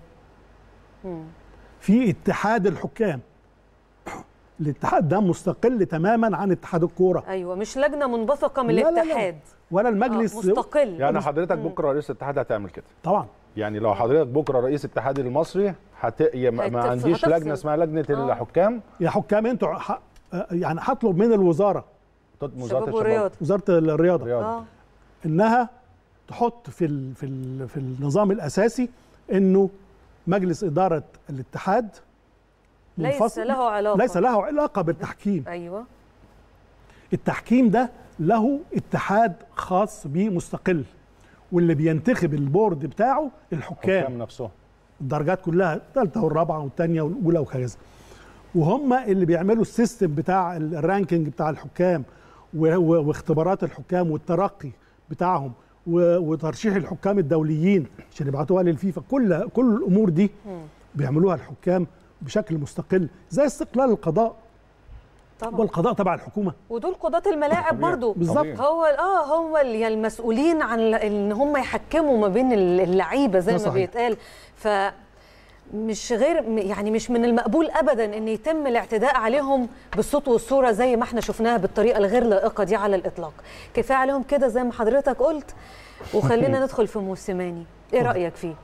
Speaker 17: في اتحاد الحكام الاتحاد ده مستقل تماما عن اتحاد الكوره
Speaker 2: ايوه مش لجنه منبثقه من
Speaker 17: لا، لا، لا.
Speaker 2: الاتحاد
Speaker 17: ولا المجلس
Speaker 2: آه، مستقل
Speaker 1: يعني حضرتك بكره رئيس الاتحاد هتعمل كده
Speaker 17: طبعا
Speaker 1: يعني لو حضرتك بكره رئيس الاتحاد المصري هت... يا ما ما
Speaker 2: هيتف-
Speaker 1: عنديش
Speaker 2: هتفصل.
Speaker 1: لجنه اسمها لجنه
Speaker 2: آه.
Speaker 1: الحكام
Speaker 17: يا حكام انتوا ح- يعني هطلب من الوزاره
Speaker 1: وزاره
Speaker 2: والرياضة.
Speaker 17: وزاره الرياضه
Speaker 1: الرياضة.
Speaker 2: اه
Speaker 17: انها تحط في ال في ال في النظام الاساسي انه مجلس اداره الاتحاد
Speaker 2: ليس
Speaker 17: منفصل-
Speaker 2: له علاقه
Speaker 17: ليس له علاقه بالتحكيم
Speaker 2: ايوه
Speaker 17: التحكيم ده له اتحاد خاص بيه مستقل واللي بينتخب البورد بتاعه الحكام
Speaker 1: الحكام نفسهم
Speaker 17: الدرجات كلها الثالثه والرابعه والثانيه والاولى وهكذا وهم اللي بيعملوا السيستم بتاع ال- الرانكينج بتاع الحكام و- و- واختبارات الحكام والترقي بتاعهم و- وترشيح الحكام الدوليين عشان يبعتوها للفيفا كل كل الامور دي بيعملوها الحكام بشكل مستقل زي استقلال القضاء
Speaker 2: طبعا
Speaker 17: والقضاء تبع الحكومه
Speaker 2: ودول قضاة الملاعب
Speaker 17: طبيعي.
Speaker 2: برضو
Speaker 17: بالظبط.
Speaker 2: هو اه هم ال- يعني المسؤولين عن ال- ان هم يحكموا ما بين ال- اللعيبه زي
Speaker 17: ده
Speaker 2: ما
Speaker 17: صحيح.
Speaker 2: بيتقال ف مش غير م- يعني مش من المقبول ابدا ان يتم الاعتداء عليهم بالصوت والصوره زي ما احنا شفناها بالطريقه الغير لائقه دي على الاطلاق كفايه عليهم كده زي ما حضرتك قلت وخلينا ندخل في موسيماني ايه رايك فيه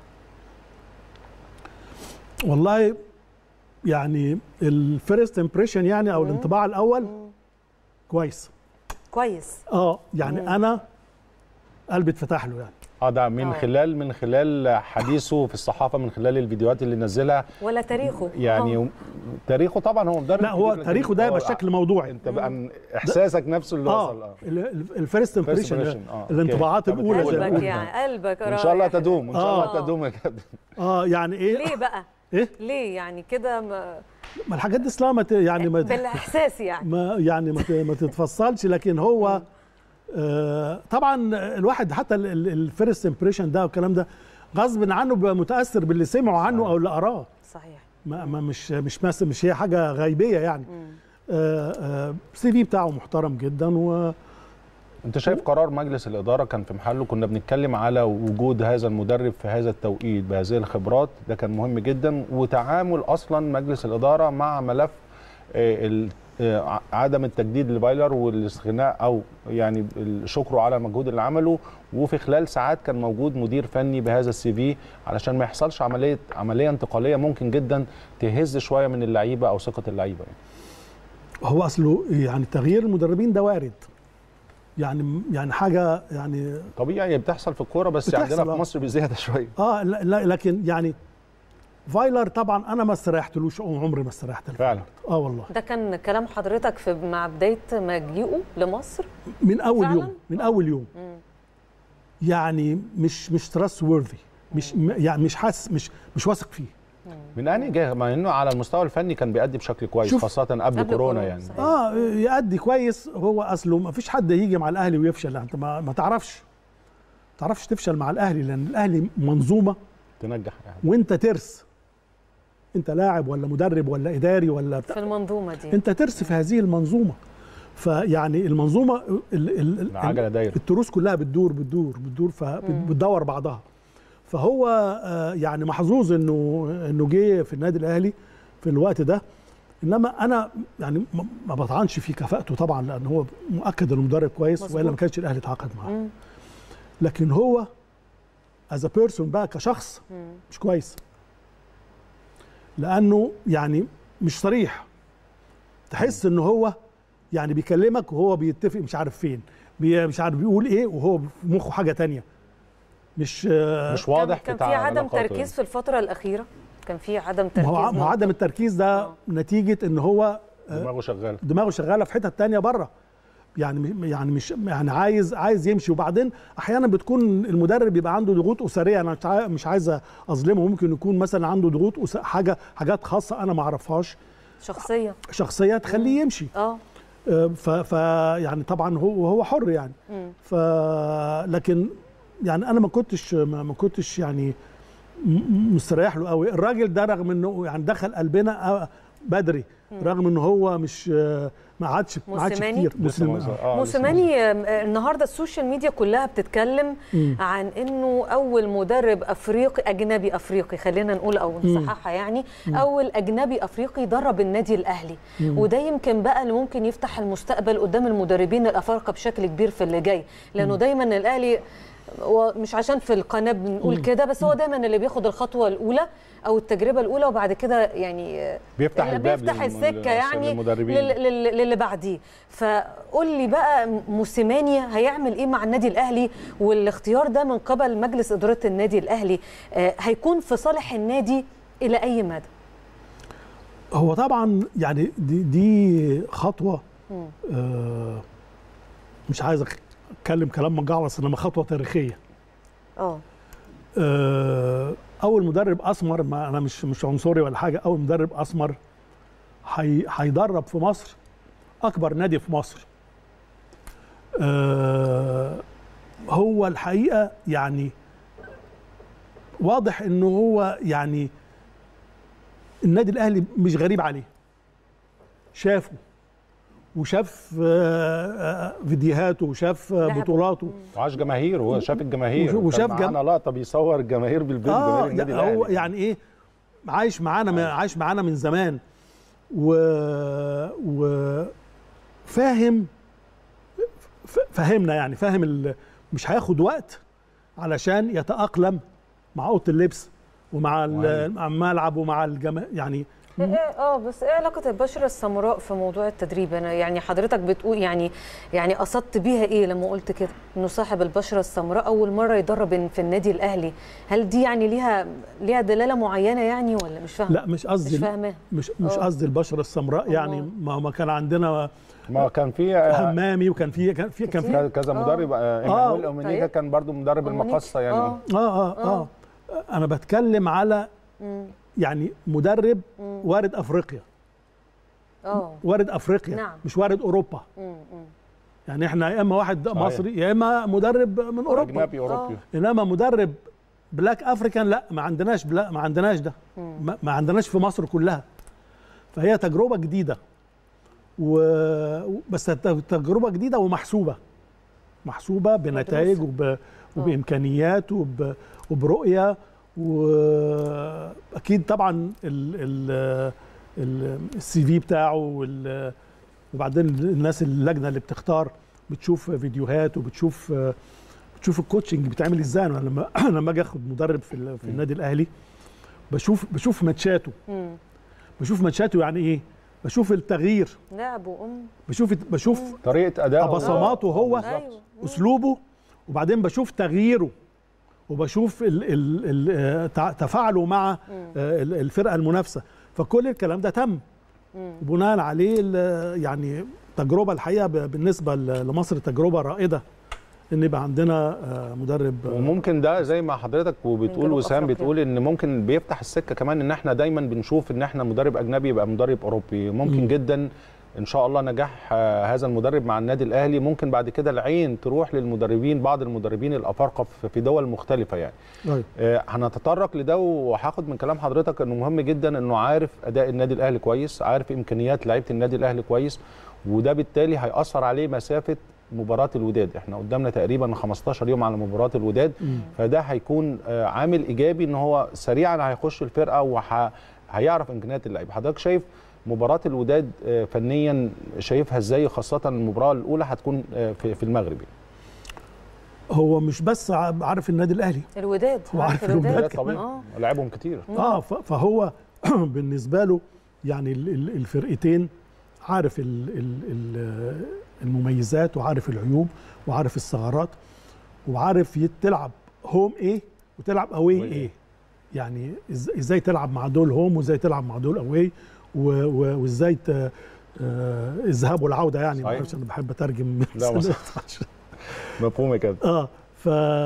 Speaker 17: والله يعني الفيرست امبريشن يعني او الانطباع الاول كويس
Speaker 2: كويس
Speaker 17: اه يعني انا قلبي اتفتح له يعني
Speaker 1: اه ده من
Speaker 2: آه.
Speaker 1: خلال من خلال حديثه في الصحافه من خلال الفيديوهات اللي نزلها
Speaker 2: ولا تاريخه
Speaker 1: يعني
Speaker 2: آه.
Speaker 1: تاريخه طبعا هو مدرب
Speaker 17: لا هو
Speaker 1: كبير،
Speaker 17: تاريخه
Speaker 1: لكن
Speaker 17: ده
Speaker 1: هو
Speaker 17: يبقى بشكل موضوعي
Speaker 1: انت بقى من احساسك نفسه اللي وصل
Speaker 17: اه الفيرست امبريشن
Speaker 1: impression، آه،
Speaker 17: الانطباعات
Speaker 1: أوكي.
Speaker 17: الاولى زي ما
Speaker 2: قلبك
Speaker 17: بيقولوا.
Speaker 2: يعني قلبك
Speaker 1: ان شاء الله
Speaker 2: رايح.
Speaker 1: تدوم ان شاء الله
Speaker 17: آه.
Speaker 1: تدوم يا كابتن
Speaker 17: اه يعني ايه
Speaker 2: ليه بقى
Speaker 17: ايه
Speaker 2: ليه يعني كده ما
Speaker 17: ما الحاجات دي اصلا ما ت- يعني ما
Speaker 2: بالاحساس يعني
Speaker 17: ما يعني ما ت- ما تتفصلش لكن هو آه طبعا الواحد حتى الفيرست امبريشن ده والكلام ده غصب عنه بيبقى متاثر باللي سمعه عنه او اللي قراه
Speaker 2: صحيح
Speaker 17: ما ما مش مش مس مش هي حاجه غيبيه يعني آه آه السي في بتاعه محترم جدا و
Speaker 1: انت شايف قرار مجلس الاداره كان في محله كنا بنتكلم على وجود هذا المدرب في هذا التوقيت بهذه الخبرات ده كان مهم جدا وتعامل اصلا مجلس الاداره مع ملف آه، ال- آه، عدم التجديد لبايلر والاستغناء او يعني شكره على المجهود اللي عمله وفي خلال ساعات كان موجود مدير فني بهذا السي في علشان ما يحصلش عمليه عمليه انتقاليه ممكن جدا تهز شويه من اللعيبه او ثقه اللعيبه يعني.
Speaker 17: هو اصله يعني تغيير المدربين ده وارد يعني يعني حاجه يعني
Speaker 1: طبيعي بتحصل في الكوره بس
Speaker 17: بتحصل،
Speaker 1: عندنا في
Speaker 17: آه.
Speaker 1: مصر بزياده شويه
Speaker 17: اه لا لا لكن يعني فايلر طبعا انا ما استريحتلوش عمري ما استريحت له
Speaker 1: فعلا
Speaker 17: اه والله
Speaker 2: ده كان كلام حضرتك في مع بدايه مجيئه لمصر
Speaker 17: من اول
Speaker 2: فعلاً؟
Speaker 17: يوم من اول يوم
Speaker 2: مم.
Speaker 17: يعني مش مش تراست وورثي مش م- يعني مش حاسس مش مش واثق فيه
Speaker 1: من انهي جهه مع انه على المستوى الفني كان بيأدي بشكل كويس
Speaker 17: شوف-
Speaker 1: خاصه قبل,
Speaker 2: قبل
Speaker 1: كورونا
Speaker 2: كورونا،
Speaker 1: يعني
Speaker 2: صحيح.
Speaker 17: اه يأدي كويس هو اصله ما فيش حد يجي مع الاهلي ويفشل انت ما, ما تعرفش ما تعرفش تفشل مع الاهلي لان الاهلي منظومه
Speaker 1: تنجح يعني
Speaker 17: وانت ترس انت لاعب ولا مدرب ولا اداري ولا بتاع
Speaker 2: في المنظومه دي
Speaker 17: انت ترس في هذه المنظومه فيعني المنظومه ال ال ال
Speaker 1: العجله دايره
Speaker 17: التروس كلها بتدور بتدور بتدور فبتدور بعضها فهو آه، يعني محظوظ انه انه جه في النادي الاهلي في الوقت ده انما انا يعني ما- ما بطعنش في كفاءته طبعا لان هو مؤكد انه مدرب كويس
Speaker 2: مظبوط.
Speaker 17: والا ما كانش الاهلي اتعاقد معاه
Speaker 2: مم.
Speaker 17: لكن هو از بيرسون بقى كشخص
Speaker 2: مم.
Speaker 17: مش كويس لانه يعني مش صريح تحس ان هو يعني بيكلمك وهو بيتفق مش عارف فين بي مش عارف بيقول ايه وهو في مخه حاجه تانية مش آه،
Speaker 1: مش واضح
Speaker 2: كان, كان
Speaker 1: بتاع
Speaker 2: في عدم
Speaker 1: علاقاته
Speaker 2: تركيز
Speaker 1: يعني.
Speaker 2: في الفتره الاخيره كان في عدم
Speaker 17: ما
Speaker 2: تركيز
Speaker 17: هو ما هو عدم التركيز ده نتيجه ان هو
Speaker 1: دماغه شغاله
Speaker 17: دماغه شغاله في حتت تانية بره يعني يعني مش يعني عايز عايز يمشي وبعدين احيانا بتكون المدرب بيبقى عنده ضغوط اسريه انا مش عاي- مش عايز اظلمه ممكن يكون مثلا عنده ضغوط أس- حاجه حاجات خاصه انا ما اعرفهاش
Speaker 2: شخصيه
Speaker 17: شخصيه تخليه يمشي
Speaker 2: اه
Speaker 17: آه، ف, ف يعني طبعا هو هو حر يعني
Speaker 2: مم.
Speaker 17: ف لكن يعني انا ما كنتش ما ما كنتش يعني م- مستريح له قوي الراجل ده رغم انه يعني دخل قلبنا آه، بدري رغم ان هو مش آه، ما عادش ما عادش
Speaker 2: موسيماني؟
Speaker 17: كتير موسيماني آه.
Speaker 2: موسيماني آم، آه، النهارده السوشيال ميديا كلها بتتكلم
Speaker 17: مم.
Speaker 2: عن انه اول مدرب افريقي اجنبي افريقي خلينا نقول او
Speaker 17: مم.
Speaker 2: نصححها يعني
Speaker 17: مم.
Speaker 2: اول اجنبي افريقي درب النادي الاهلي
Speaker 17: مم.
Speaker 2: وده يمكن بقى اللي ممكن يفتح المستقبل قدام المدربين الافارقه بشكل كبير في اللي جاي لانه
Speaker 17: مم.
Speaker 2: دايما الاهلي ومش عشان في القناه بنقول
Speaker 17: مم.
Speaker 2: كده بس هو دايما اللي بياخد الخطوه الاولى او التجربه الاولى وبعد كده يعني آه،
Speaker 1: بيفتح
Speaker 2: اللي
Speaker 1: الباب
Speaker 2: بيفتح
Speaker 1: للم-
Speaker 2: السكه يعني
Speaker 1: للمدربين.
Speaker 2: لل- لل- للي بعديه فقول لي بقى موسيماني هيعمل ايه مع النادي الاهلي والاختيار ده من قبل مجلس اداره النادي الاهلي آه، هيكون في صالح النادي الى اي مدى
Speaker 17: هو طبعا يعني دي, دي خطوه
Speaker 2: مم.
Speaker 17: آه مش عايز اتكلم كلام مجعلص انما خطوه تاريخيه
Speaker 2: اه
Speaker 17: آه، اول مدرب اسمر ما انا مش مش عنصري ولا حاجه اول مدرب اسمر هي- هيدرب في مصر اكبر نادي في مصر آه، هو الحقيقه يعني واضح انه هو يعني النادي الاهلي مش غريب عليه شافه وشاف آه، آه، فيديوهاته وشاف آه،
Speaker 1: لعبه.
Speaker 17: بطولاته
Speaker 1: وعاش جماهير هو شاف الجماهير
Speaker 17: وش- وشاف
Speaker 1: وكان
Speaker 17: جم-
Speaker 1: معانا لقطه بيصور الجماهير بالفيديو
Speaker 17: اه
Speaker 1: جماهير النادي
Speaker 17: لا، هو
Speaker 1: الاهلي
Speaker 17: يعني ايه عايش معانا من عايش معانا من زمان و و فاهم ف- فهمنا يعني فاهم ال... مش هياخد وقت علشان يتأقلم مع اوضه اللبس ومع ال- مع الملعب ومع الجما يعني
Speaker 2: إيه- إيه- اه بس ايه علاقه البشره السمراء في موضوع التدريب انا يعني حضرتك بتقول يعني يعني قصدت بيها ايه لما قلت كده انه صاحب البشره السمراء اول مره يدرب في النادي الاهلي هل دي يعني ليها ليها دلاله معينه يعني ولا مش فاهمه
Speaker 17: لا مش قصدي
Speaker 2: مش فاهماها
Speaker 17: مش مش
Speaker 2: آه.
Speaker 17: قصدي البشره السمراء يعني ما ما كان عندنا
Speaker 1: ما كان في
Speaker 17: همامي وكان في كان في كان في
Speaker 1: كذا مدرب آه، ايمانويل اومينيجا كان برضو مدرب المقصه يعني
Speaker 17: اه اه اه انا بتكلم على
Speaker 2: مم.
Speaker 17: يعني مدرب
Speaker 2: مم.
Speaker 17: وارد افريقيا
Speaker 2: اه
Speaker 17: وارد افريقيا
Speaker 2: نعم.
Speaker 17: مش وارد اوروبا
Speaker 2: مم، مم.
Speaker 17: يعني احنا يا اما واحد
Speaker 1: صحيح.
Speaker 17: مصري يا اما مدرب من اوروبا
Speaker 1: أجنبي أوروبي.
Speaker 17: انما مدرب بلاك افريكان لا ما عندناش بلا ما عندناش ده ما, ما عندناش في مصر كلها فهي تجربه جديده و بس الت- تجربه جديده ومحسوبه محسوبه بنتائج وب... وبامكانيات وب... وبرؤيه واكيد طبعا ال... ال... ال- السي في بتاعه وال... وبعدين الناس اللجنه اللي بتختار بتشوف فيديوهات وبتشوف بتشوف الكوتشنج بيتعمل ازاي انا لما لما اجي اخد مدرب في, ال- في النادي الاهلي بشوف بشوف ماتشاته
Speaker 2: مم.
Speaker 17: بشوف ماتشاته يعني ايه بشوف التغيير
Speaker 2: لعب وام
Speaker 17: بشوف بشوف
Speaker 1: طريقه ادائه
Speaker 17: بصماته هو
Speaker 2: أيوة.
Speaker 17: اسلوبه وبعدين بشوف تغييره وبشوف ال ال ال آه، تع- تفاعله مع آه، ال- الفرقه المنافسه فكل الكلام ده تم وبناء عليه ال- يعني تجربه الحقيقه ب- بالنسبه ل- لمصر تجربه رائده ان يبقى عندنا آه، مدرب آه،
Speaker 1: وممكن ده زي ما حضرتك وبتقول
Speaker 17: جنوب
Speaker 1: وسام
Speaker 17: أفريقيا.
Speaker 1: بتقول ان ممكن بيفتح السكه كمان ان احنا دايما بنشوف ان احنا مدرب اجنبي يبقى مدرب اوروبي ممكن
Speaker 17: مم.
Speaker 1: جدا ان شاء الله نجاح آه، هذا المدرب مع النادي الاهلي ممكن بعد كده العين تروح للمدربين بعض المدربين الافارقه في- في دول مختلفه يعني
Speaker 17: أيوة.
Speaker 1: آه، هنتطرق لده وهاخد من كلام حضرتك انه مهم جدا انه عارف اداء النادي الاهلي كويس عارف امكانيات لعيبه النادي الاهلي كويس وده بالتالي هياثر عليه مسافه مباراه الوداد احنا قدامنا تقريبا 15 يوم على مباراه الوداد
Speaker 17: مم.
Speaker 1: فده هيكون آه، عامل ايجابي ان هو سريعا هيخش الفرقه وهيعرف امكانيات اللعيبه حضرتك شايف مباراه الوداد آه، فنيا شايفها ازاي خاصه المباراه الاولى هتكون آه، في في المغرب يعني.
Speaker 17: هو مش بس ع- عارف النادي الاهلي
Speaker 2: الوداد
Speaker 17: هو عارف الوداد
Speaker 1: طبيعي
Speaker 2: آه.
Speaker 1: لعبهم كتير
Speaker 17: اه ف- فهو بالنسبه له يعني ال- ال- الفرقتين عارف ال- ال- ال- المميزات وعارف العيوب وعارف الثغرات وعارف يت- تلعب هوم ايه وتلعب اواي ايه يعني إز- ازاي تلعب مع دول هوم وازاي تلعب مع دول اواي و- و- وازاي ت- آه، الذهاب والعوده يعني ما
Speaker 1: صحيح.
Speaker 17: اعرفش انا بحب اترجم
Speaker 1: لا، ما صح. مفهوم كده
Speaker 17: اه ف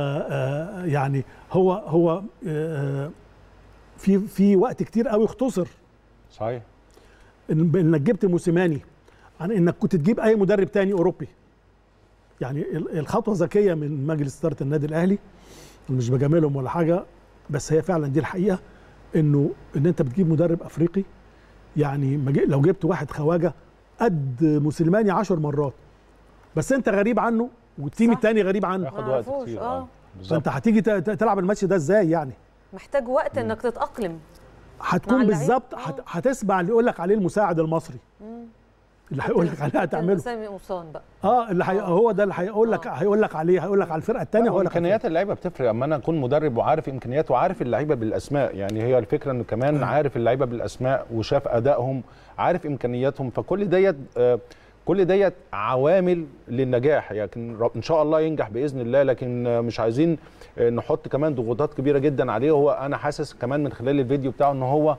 Speaker 17: آه، يعني هو هو آه، في في وقت كتير قوي اختصر
Speaker 1: صحيح
Speaker 17: إن- انك جبت موسيماني عن انك كنت تجيب اي مدرب تاني اوروبي يعني ال- الخطوه ذكيه من مجلس اداره النادي الاهلي أنا مش بجاملهم ولا حاجه بس هي فعلا دي الحقيقه انه ان انت بتجيب مدرب افريقي يعني ما جي- لو جبت واحد خواجه قد موسيماني عشر مرات بس انت غريب عنه والتيم التاني غريب عنه
Speaker 1: ياخد وقت
Speaker 2: معرفوش،
Speaker 1: كتير
Speaker 2: آه.
Speaker 1: اه بالظبط
Speaker 17: فانت هتيجي ت- ت- تلعب الماتش ده ازاي يعني
Speaker 2: محتاج وقت انك تتاقلم مع
Speaker 17: هتكون
Speaker 2: اللعيب.
Speaker 17: بالظبط هت- هتسمع اللي يقول لك عليه المساعد المصري اللي هيقول لك عليه هتعمله
Speaker 2: سامي قمصان بقى
Speaker 17: اه اللي حي... هو ده اللي هيقول لك هيقول لك عليه هيقول لك على الفرقه الثانيه هيقول لك على
Speaker 1: امكانيات اللعيبه بتفرق اما انا اكون مدرب وعارف امكانيات وعارف اللعيبه بالاسماء يعني هي الفكره انه كمان عارف اللعيبه بالاسماء وشاف ادائهم عارف امكانياتهم فكل ديت آه، كل ديت عوامل للنجاح لكن يعني ان شاء الله ينجح باذن الله لكن آه، مش عايزين آه، نحط كمان ضغوطات كبيره جدا عليه هو انا حاسس كمان من خلال الفيديو بتاعه ان هو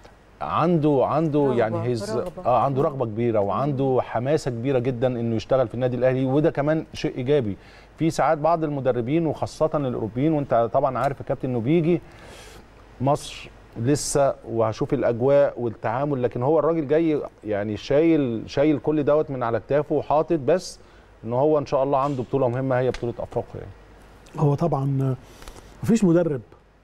Speaker 1: عنده عنده
Speaker 2: رغبة،
Speaker 1: يعني هيز
Speaker 2: رغبة.
Speaker 1: اه عنده رغبه كبيره وعنده حماسه كبيره جدا انه يشتغل في النادي الاهلي وده كمان شيء ايجابي في ساعات بعض المدربين وخاصه الاوروبيين وانت طبعا عارف يا كابتن انه بيجي مصر لسه وهشوف الاجواء والتعامل لكن هو الراجل جاي يعني شايل شايل كل دوت من على كتافه وحاطط بس ان هو ان شاء الله عنده بطوله مهمه هي بطوله افريقيا يعني.
Speaker 17: هو طبعا مفيش مدرب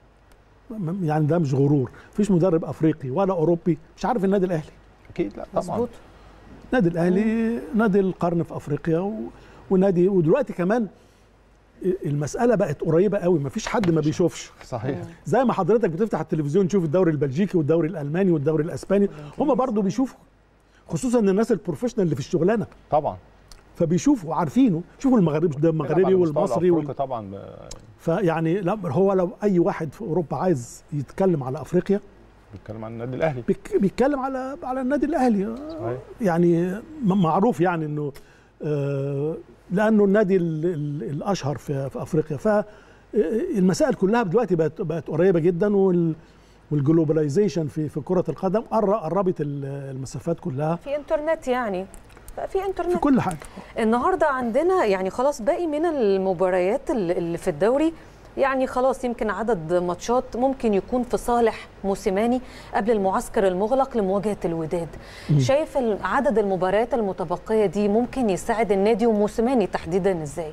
Speaker 17: م- يعني ده مش غرور مفيش مدرب افريقي ولا اوروبي مش عارف النادي الاهلي
Speaker 1: اكيد لا طبعا
Speaker 2: مظبوط
Speaker 17: النادي الاهلي نادي القرن في افريقيا و... ونادي ودلوقتي كمان المساله بقت قريبه قوي مفيش حد ما بيشوفش
Speaker 1: صحيح
Speaker 17: زي ما حضرتك بتفتح التلفزيون تشوف الدوري البلجيكي والدوري الالماني والدوري الاسباني هم برضو بيشوفوا خصوصا الناس البروفيشنال اللي في الشغلانه
Speaker 1: طبعا
Speaker 17: فبيشوفوا عارفينه شوفوا المغرب ده المغربي
Speaker 1: على مستوى
Speaker 17: والمصري
Speaker 1: الأفريقي
Speaker 17: وال...
Speaker 1: طبعا
Speaker 17: فيعني لا هو لو اي واحد في اوروبا عايز يتكلم على افريقيا
Speaker 1: بيتكلم عن النادي الاهلي
Speaker 17: بيك- بيتكلم على على النادي الاهلي
Speaker 1: صحيح.
Speaker 17: يعني م- معروف يعني انه آه، لانه النادي ال- ال- الاشهر في في افريقيا فالمسائل كلها دلوقتي بقت بقت قريبه جدا وال والجلوباليزيشن في في كره القدم قر- قربت ال- المسافات كلها
Speaker 2: في انترنت يعني بقى في انترنت
Speaker 17: في كل حاجه
Speaker 2: النهارده عندنا يعني خلاص باقي من المباريات ال- اللي في الدوري يعني خلاص يمكن عدد ماتشات ممكن يكون في صالح موسيماني قبل المعسكر المغلق لمواجهه الوداد
Speaker 17: مم.
Speaker 2: شايف ال- عدد المباريات المتبقيه دي ممكن يساعد النادي وموسيماني تحديدا ازاي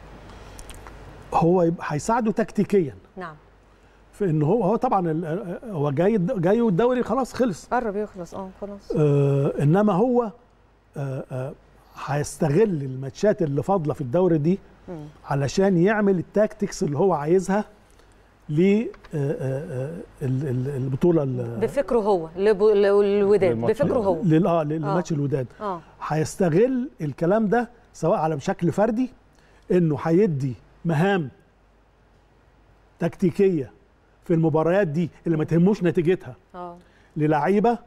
Speaker 17: هو يبقى هيساعده تكتيكيا
Speaker 2: نعم
Speaker 17: في ان هو هو طبعا ال- هو جاي جاي والدوري خلاص خلص
Speaker 2: قرب يخلص اه خلاص
Speaker 17: آه انما هو آه آه هيستغل الماتشات اللي فاضله في الدوري دي علشان يعمل التاكتكس اللي هو عايزها للبطوله
Speaker 2: بفكره هو لب- للوداد بفكره هو
Speaker 17: لل اه لماتش الوداد
Speaker 2: اه
Speaker 17: هيستغل الكلام ده سواء على بشكل فردي انه هيدي مهام تكتيكيه في المباريات دي اللي ما تهموش نتيجتها
Speaker 2: اه
Speaker 17: للعيبه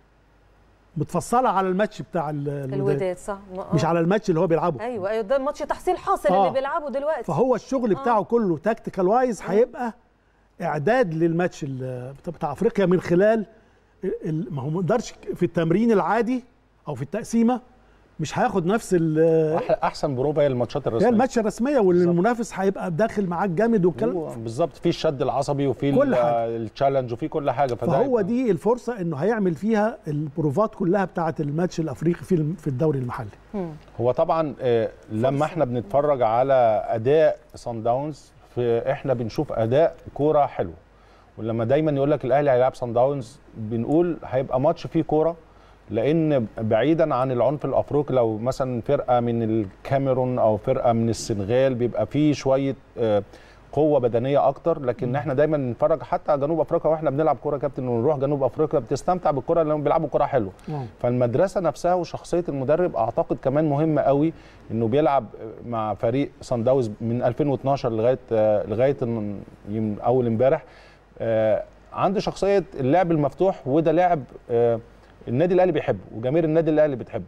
Speaker 17: متفصله على الماتش بتاع ال- الوداد
Speaker 2: الوداد صح ما-
Speaker 17: مش
Speaker 2: آه.
Speaker 17: على الماتش اللي هو بيلعبه
Speaker 2: ايوه ايوه ده ماتش تحصيل حاصل
Speaker 17: آه.
Speaker 2: اللي بيلعبه دلوقتي
Speaker 17: فهو الشغل بتاعه كله تكتيكال وايز هيبقى اعداد للماتش ال- بتاع افريقيا من خلال ال- ما هو ما يقدرش في التمرين العادي او في التقسيمه مش هياخد نفس ال-
Speaker 1: أح- احسن بروفه هي الماتشات الرسميه
Speaker 17: هي الماتش الرسميه والمنافس هيبقى داخل معاك جامد والكلام
Speaker 1: هو بالظبط في الشد العصبي وفي
Speaker 17: كل
Speaker 1: ال-
Speaker 17: حاجة.
Speaker 1: التشالنج وفي كل حاجه فده
Speaker 17: فهو دي الفرصه انه هيعمل فيها البروفات كلها بتاعه الماتش الافريقي في الم- في الدوري المحلي
Speaker 1: هو طبعا آه، لما احنا بنتفرج على اداء سان داونز احنا بنشوف اداء كوره حلو ولما دايما يقول لك الاهلي هيلعب سان داونز بنقول هيبقى ماتش فيه كوره لان بعيدا عن العنف الافريقي لو مثلا فرقه من الكاميرون او فرقه من السنغال بيبقى فيه شويه آه، قوه بدنيه اكتر لكن احنا دايما نتفرج حتى على جنوب افريقيا واحنا بنلعب كوره يا كابتن ونروح جنوب افريقيا بتستمتع بالكوره لانهم بيلعبوا كوره حلوه فالمدرسه نفسها وشخصيه المدرب اعتقد كمان مهمه قوي انه بيلعب مع فريق سان داونز من 2012 لغايه آه، لغايه إن- يم- اول امبارح آه، عنده شخصيه اللعب المفتوح وده لعب آه، النادي الاهلي بيحبه وجماهير النادي الاهلي بتحبه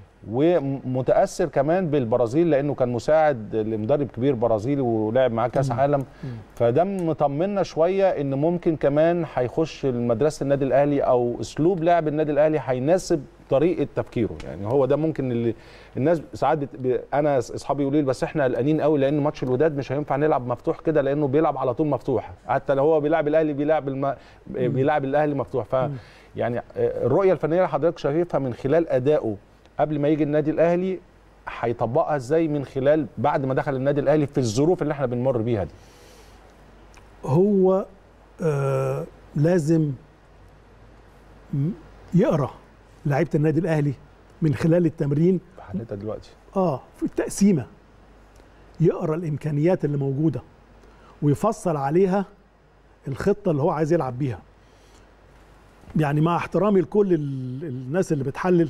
Speaker 1: ومتاثر كمان بالبرازيل لانه كان مساعد لمدرب كبير برازيلي ولعب معاه كاس عالم فده مطمنا شويه ان ممكن كمان هيخش مدرسه النادي الاهلي او اسلوب لعب النادي الاهلي هيناسب طريقه تفكيره يعني هو ده ممكن اللي الناس ساعات بت... ب... انا اصحابي يقولوا لي بس احنا قلقانين قوي لان ماتش الوداد مش هينفع نلعب مفتوح كده لانه بيلعب على طول مفتوح حتى لو هو بيلعب الاهلي بيلعب الم... بيلعب الاهلي مفتوح ف يعني الرؤيه الفنيه اللي حضرتك شايفها من خلال ادائه قبل ما يجي النادي الاهلي هيطبقها ازاي من خلال بعد ما دخل النادي الاهلي في الظروف اللي احنا بنمر بيها دي
Speaker 17: هو آه لازم م- يقرا لعيبه النادي الاهلي من خلال التمرين
Speaker 1: حالتها دلوقتي
Speaker 17: اه في التقسيمه يقرا الامكانيات اللي موجوده ويفصل عليها الخطه اللي هو عايز يلعب بيها يعني مع احترامي لكل ال- الناس اللي بتحلل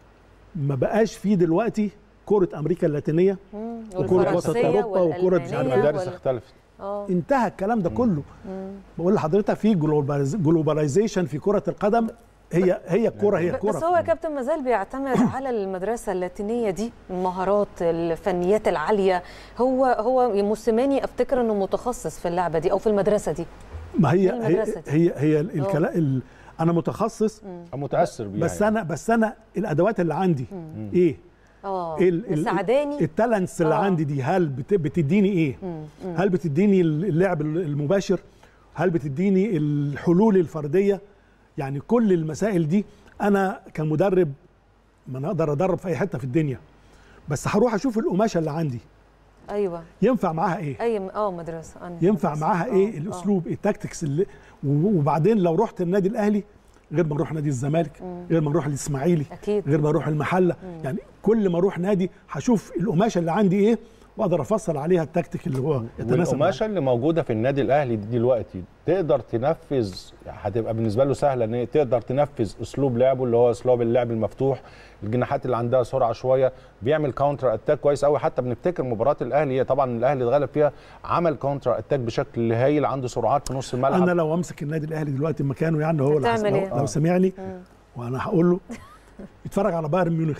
Speaker 17: ما بقاش في دلوقتي كره امريكا اللاتينيه وكره وسط
Speaker 2: والفرنسية
Speaker 17: اوروبا وكره مش عارف
Speaker 2: والألمانية
Speaker 17: إيه.
Speaker 1: المدارس
Speaker 2: وال-
Speaker 1: اختلفت
Speaker 2: اه
Speaker 17: انتهى الكلام ده كله بقول لحضرتك في جلوباليزيشن في كره القدم هي هي الكوره هي الكوره
Speaker 2: بس هو يا كابتن مازال بيعتمد على المدرسه اللاتينيه دي المهارات الفنيات العاليه هو هو موسيماني افتكر انه متخصص في اللعبه دي او في المدرسه دي
Speaker 17: ما هي
Speaker 2: في
Speaker 17: هي
Speaker 2: المدرسة دي.
Speaker 17: هي, هي الكلام ال- انا متخصص
Speaker 1: متاثر بيها
Speaker 17: بس
Speaker 1: يعني.
Speaker 17: انا بس انا الادوات اللي عندي ايه
Speaker 2: اه
Speaker 17: ال- ال-
Speaker 2: مساعداني
Speaker 17: التالنتس اللي
Speaker 2: آه.
Speaker 17: عندي دي هل بت- بتديني ايه هل بتديني اللعب المباشر هل بتديني الحلول الفرديه يعني كل المسائل دي انا كمدرب ما انا اقدر ادرب في اي حته في الدنيا بس هروح اشوف القماشه اللي عندي
Speaker 2: ايوه
Speaker 17: ينفع معاها ايه
Speaker 2: اي اه مدرسه أنا
Speaker 17: ينفع
Speaker 2: مدرسة.
Speaker 17: معاها
Speaker 2: آه،
Speaker 17: ايه
Speaker 2: آه.
Speaker 17: الاسلوب التاكتكس اللي و- وبعدين لو رحت النادي الاهلي غير ما نروح نادي الزمالك غير ما نروح الاسماعيلي
Speaker 2: أكيد.
Speaker 17: غير ما اروح المحله يعني كل ما اروح نادي هشوف القماشه اللي عندي ايه واقدر افصل عليها التكتيك اللي هو يتناسب معايا.
Speaker 1: والقماشه اللي موجوده في النادي الاهلي دي دلوقتي تقدر تنفذ هتبقى بالنسبه له سهله ان هي تقدر تنفذ اسلوب لعبه اللي هو اسلوب اللعب المفتوح الجناحات اللي عندها سرعه شويه بيعمل كاونتر اتاك كويس قوي حتى بنفتكر مباراه الاهلي هي طبعا الاهلي اتغلب فيها عمل كاونتر اتاك بشكل هايل عنده سرعات في نص الملعب
Speaker 17: انا لو امسك النادي الاهلي دلوقتي مكانه يعني هو اللي
Speaker 2: هتعمل
Speaker 17: لو,
Speaker 2: إيه؟
Speaker 17: لو سمعني وانا هقول له يتفرج على بايرن ميونخ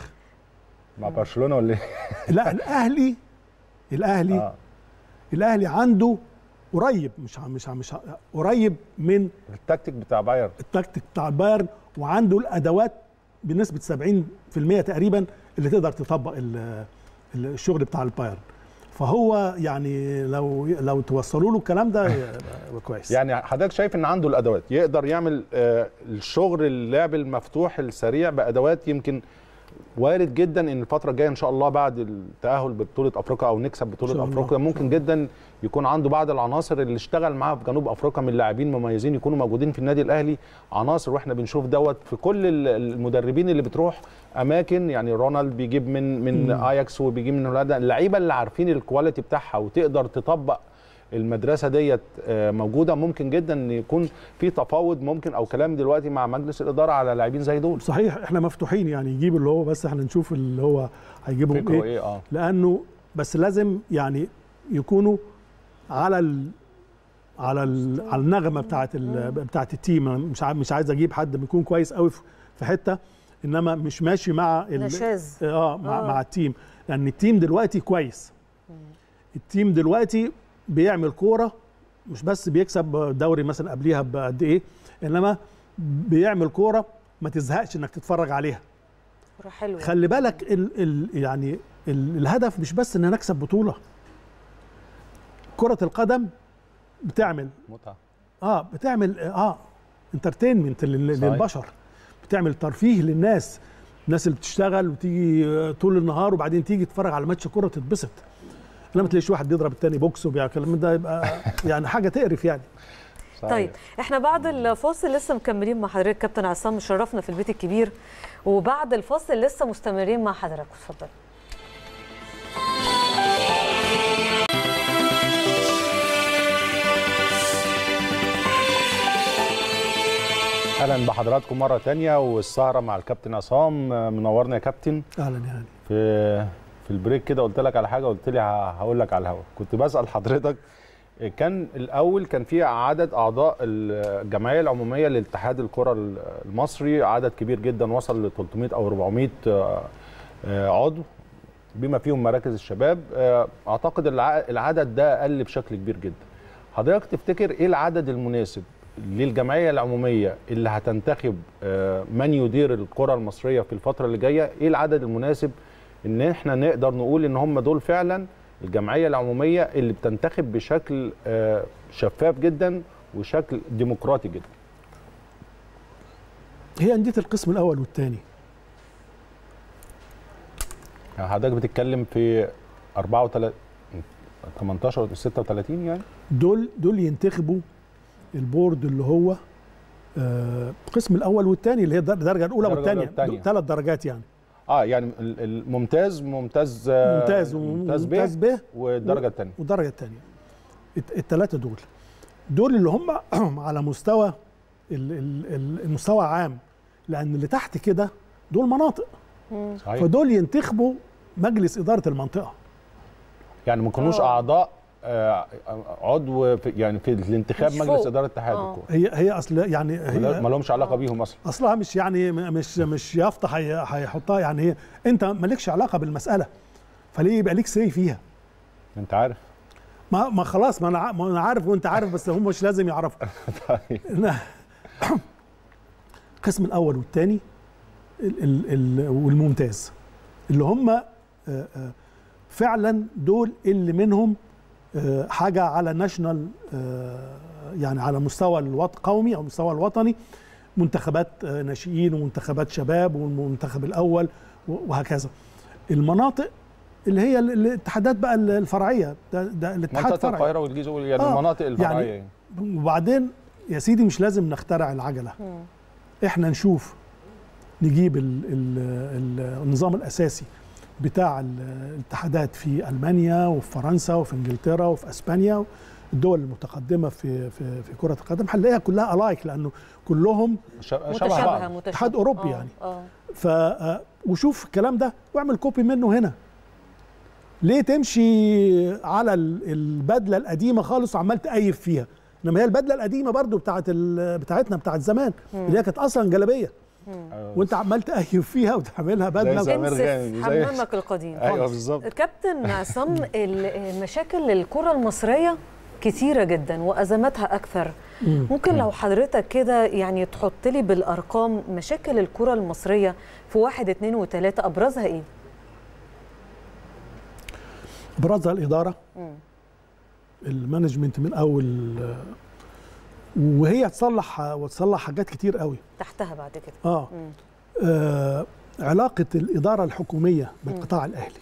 Speaker 1: مع برشلونه ولا ايه؟
Speaker 17: لا الاهلي الاهلي
Speaker 1: آه.
Speaker 17: الاهلي عنده قريب مش ع- مش ع- مش ع- قريب من
Speaker 1: التكتيك بتاع بايرن
Speaker 17: التكتيك بتاع البايرن وعنده الادوات بنسبه 70% تقريبا اللي تقدر تطبق ال- ال- الشغل بتاع البايرن فهو يعني لو لو توصلوا له الكلام ده يبقى كويس
Speaker 1: يعني حضرتك شايف ان عنده الادوات يقدر يعمل آه، الشغل اللعب المفتوح السريع بادوات يمكن وارد جدا ان الفتره الجايه ان شاء الله بعد التاهل ببطوله افريقيا او نكسب
Speaker 17: إن
Speaker 1: بطوله
Speaker 17: شاء الله.
Speaker 1: افريقيا ممكن جدا يكون عنده بعض العناصر اللي اشتغل معاها في جنوب افريقيا من لاعبين مميزين يكونوا موجودين في النادي الاهلي عناصر واحنا بنشوف دوت في كل ال- المدربين اللي بتروح اماكن يعني رونالد بيجيب من من
Speaker 17: مم.
Speaker 1: اياكس وبيجيب من هولندا اللعيبه اللي عارفين الكواليتي بتاعها وتقدر تطبق المدرسه ديت آه، موجوده ممكن جدا ان يكون في تفاوض ممكن او كلام دلوقتي مع مجلس الاداره على لاعبين زي دول
Speaker 17: صحيح احنا مفتوحين يعني يجيب اللي هو بس احنا نشوف اللي هو هيجيبهم
Speaker 1: فكره
Speaker 17: ايه,
Speaker 1: ايه اه
Speaker 17: لانه بس لازم يعني يكونوا على ال على ال على النغمه بتاعت ال بتاعت التيم أنا مش عايز مش عايز اجيب حد بيكون كويس قوي في- في حته انما مش ماشي مع ال-
Speaker 2: نشاز.
Speaker 17: اه مع,
Speaker 2: آه.
Speaker 17: مع التيم لان التيم دلوقتي كويس التيم دلوقتي بيعمل كوره مش بس بيكسب دوري مثلا قبليها بقد ايه انما بيعمل كوره ما تزهقش انك تتفرج عليها
Speaker 2: كوره حلوه
Speaker 17: خلي بالك ال ال يعني ال الهدف مش بس ان نكسب بطوله كره القدم بتعمل
Speaker 1: متعه
Speaker 17: اه بتعمل اه انترتينمنت للبشر بتعمل ترفيه للناس الناس اللي بتشتغل وتيجي آه، طول النهار وبعدين تيجي تتفرج على ماتش كوره تتبسط لما تلاقيش واحد بيضرب التاني بوكس وبيعمل الكلام ده يبقى يعني حاجه تقرف يعني
Speaker 2: طيب احنا بعد الفاصل لسه مكملين مع حضرتك كابتن عصام مشرفنا في البيت الكبير وبعد الفاصل لسه مستمرين مع حضرتك اتفضل
Speaker 1: اهلا بحضراتكم مره تانية والسهره مع الكابتن عصام آه، منورنا يا كابتن
Speaker 17: اهلا يعني
Speaker 1: في في البريك كده قلت لك على حاجه قلت لي ه- هقول لك على الهوا كنت بسال حضرتك آه، كان الاول كان في عدد اعضاء الجمعيه العموميه لاتحاد الكره المصري عدد كبير جدا وصل ل 300 او 400 آه، آه، عضو بما فيهم مراكز الشباب آه، اعتقد الع- العدد ده قل بشكل كبير جدا حضرتك تفتكر ايه العدد المناسب للجمعيه العموميه اللي هتنتخب آه، من يدير الكره المصريه في الفتره اللي جايه ايه العدد المناسب ان احنا نقدر نقول ان هم دول فعلا الجمعيه العموميه اللي بتنتخب بشكل آه، شفاف جدا وشكل ديمقراطي جدا
Speaker 17: هي انديه القسم الاول والثاني
Speaker 1: يعني حضرتك بتتكلم في 34 18 36 يعني
Speaker 17: دول دول ينتخبوا البورد اللي هو آه، القسم الاول والثاني اللي هي الدر- الدرجه الاولى
Speaker 1: الدرجة الأولى
Speaker 17: والثانيه
Speaker 1: والتانية.
Speaker 17: ثلاث درجات يعني
Speaker 1: اه يعني ال- الممتاز ممتاز آه،
Speaker 17: ممتاز
Speaker 1: ممتاز ب
Speaker 17: وممتاز ب
Speaker 1: والدرجه الثانيه
Speaker 17: والدرجه الثانيه الثلاثه دول دول اللي هم على مستوى ال- ال- ال- المستوى عام لان اللي تحت كده دول مناطق
Speaker 1: صحيح
Speaker 17: فدول ينتخبوا مجلس اداره المنطقه
Speaker 1: يعني ما يكونوش
Speaker 17: آه.
Speaker 1: اعضاء آه، عضو في يعني في الانتخاب
Speaker 17: مش
Speaker 1: مجلس
Speaker 17: فوق.
Speaker 1: اداره اتحاد
Speaker 17: آه.
Speaker 1: الكوره
Speaker 17: هي هي اصل يعني هي
Speaker 1: ما لهمش علاقه بيهم اصلا
Speaker 17: اصلها مش يعني م- مش مش يافطه هي- هيحطها يعني هي انت مالكش علاقه بالمساله فليه يبقى ليك سي فيها
Speaker 1: انت عارف
Speaker 17: ما ما خلاص ما انا ع- ما انا عارف وانت عارف بس هم مش لازم يعرفوا
Speaker 1: طيب
Speaker 17: القسم الاول والثاني ال ال ال والممتاز اللي هم آه، آه، فعلا دول اللي منهم آه، حاجه على ناشونال يعني على مستوى القومي او المستوى الوطني منتخبات آه، ناشئين ومنتخبات شباب والمنتخب الاول و- وهكذا المناطق اللي هي ال- الاتحادات بقى ال- الفرعيه ده, ده الاتحاد
Speaker 1: منطقه
Speaker 17: فرعي
Speaker 1: القاهره والجيزه يعني
Speaker 17: آه،
Speaker 1: المناطق الفرعيه
Speaker 17: يعني وبعدين يا سيدي مش لازم نخترع العجله احنا نشوف نجيب ال ال ال النظام الاساسي بتاع ال- الاتحادات في المانيا وفي فرنسا وفي انجلترا وفي اسبانيا الدول المتقدمه في في في كره القدم هنلاقيها كلها الايك لانه كلهم
Speaker 2: متشابهه متشابهه
Speaker 17: اتحاد اوروبي
Speaker 2: آه،
Speaker 17: يعني
Speaker 2: اه
Speaker 17: ف آه، وشوف الكلام ده واعمل كوبي منه هنا ليه تمشي على ال- البدله القديمه خالص وعمال تقيف فيها انما هي البدله القديمه برضو بتاعت ال- بتاعتنا بتاعت زمان اللي هي كانت اصلا جلابيه وانت عمال تقيف فيها وتعملها بدله
Speaker 2: انسف حمامك القديم
Speaker 1: ايوه بالظبط
Speaker 2: كابتن عصام ال- مشاكل الكره المصريه كتيره جدا وازماتها اكثر
Speaker 17: مم.
Speaker 2: ممكن لو حضرتك كده يعني تحط لي بالارقام مشاكل الكره المصريه في واحد اتنين وتلاته ابرزها ايه؟
Speaker 17: ابرزها الاداره
Speaker 2: مم.
Speaker 17: المانجمنت من اول وهي تصلح وتصلح حاجات كتير قوي
Speaker 2: تحتها بعد كده
Speaker 17: اه,
Speaker 2: مم.
Speaker 17: آه علاقه الاداره الحكوميه بالقطاع الاهلي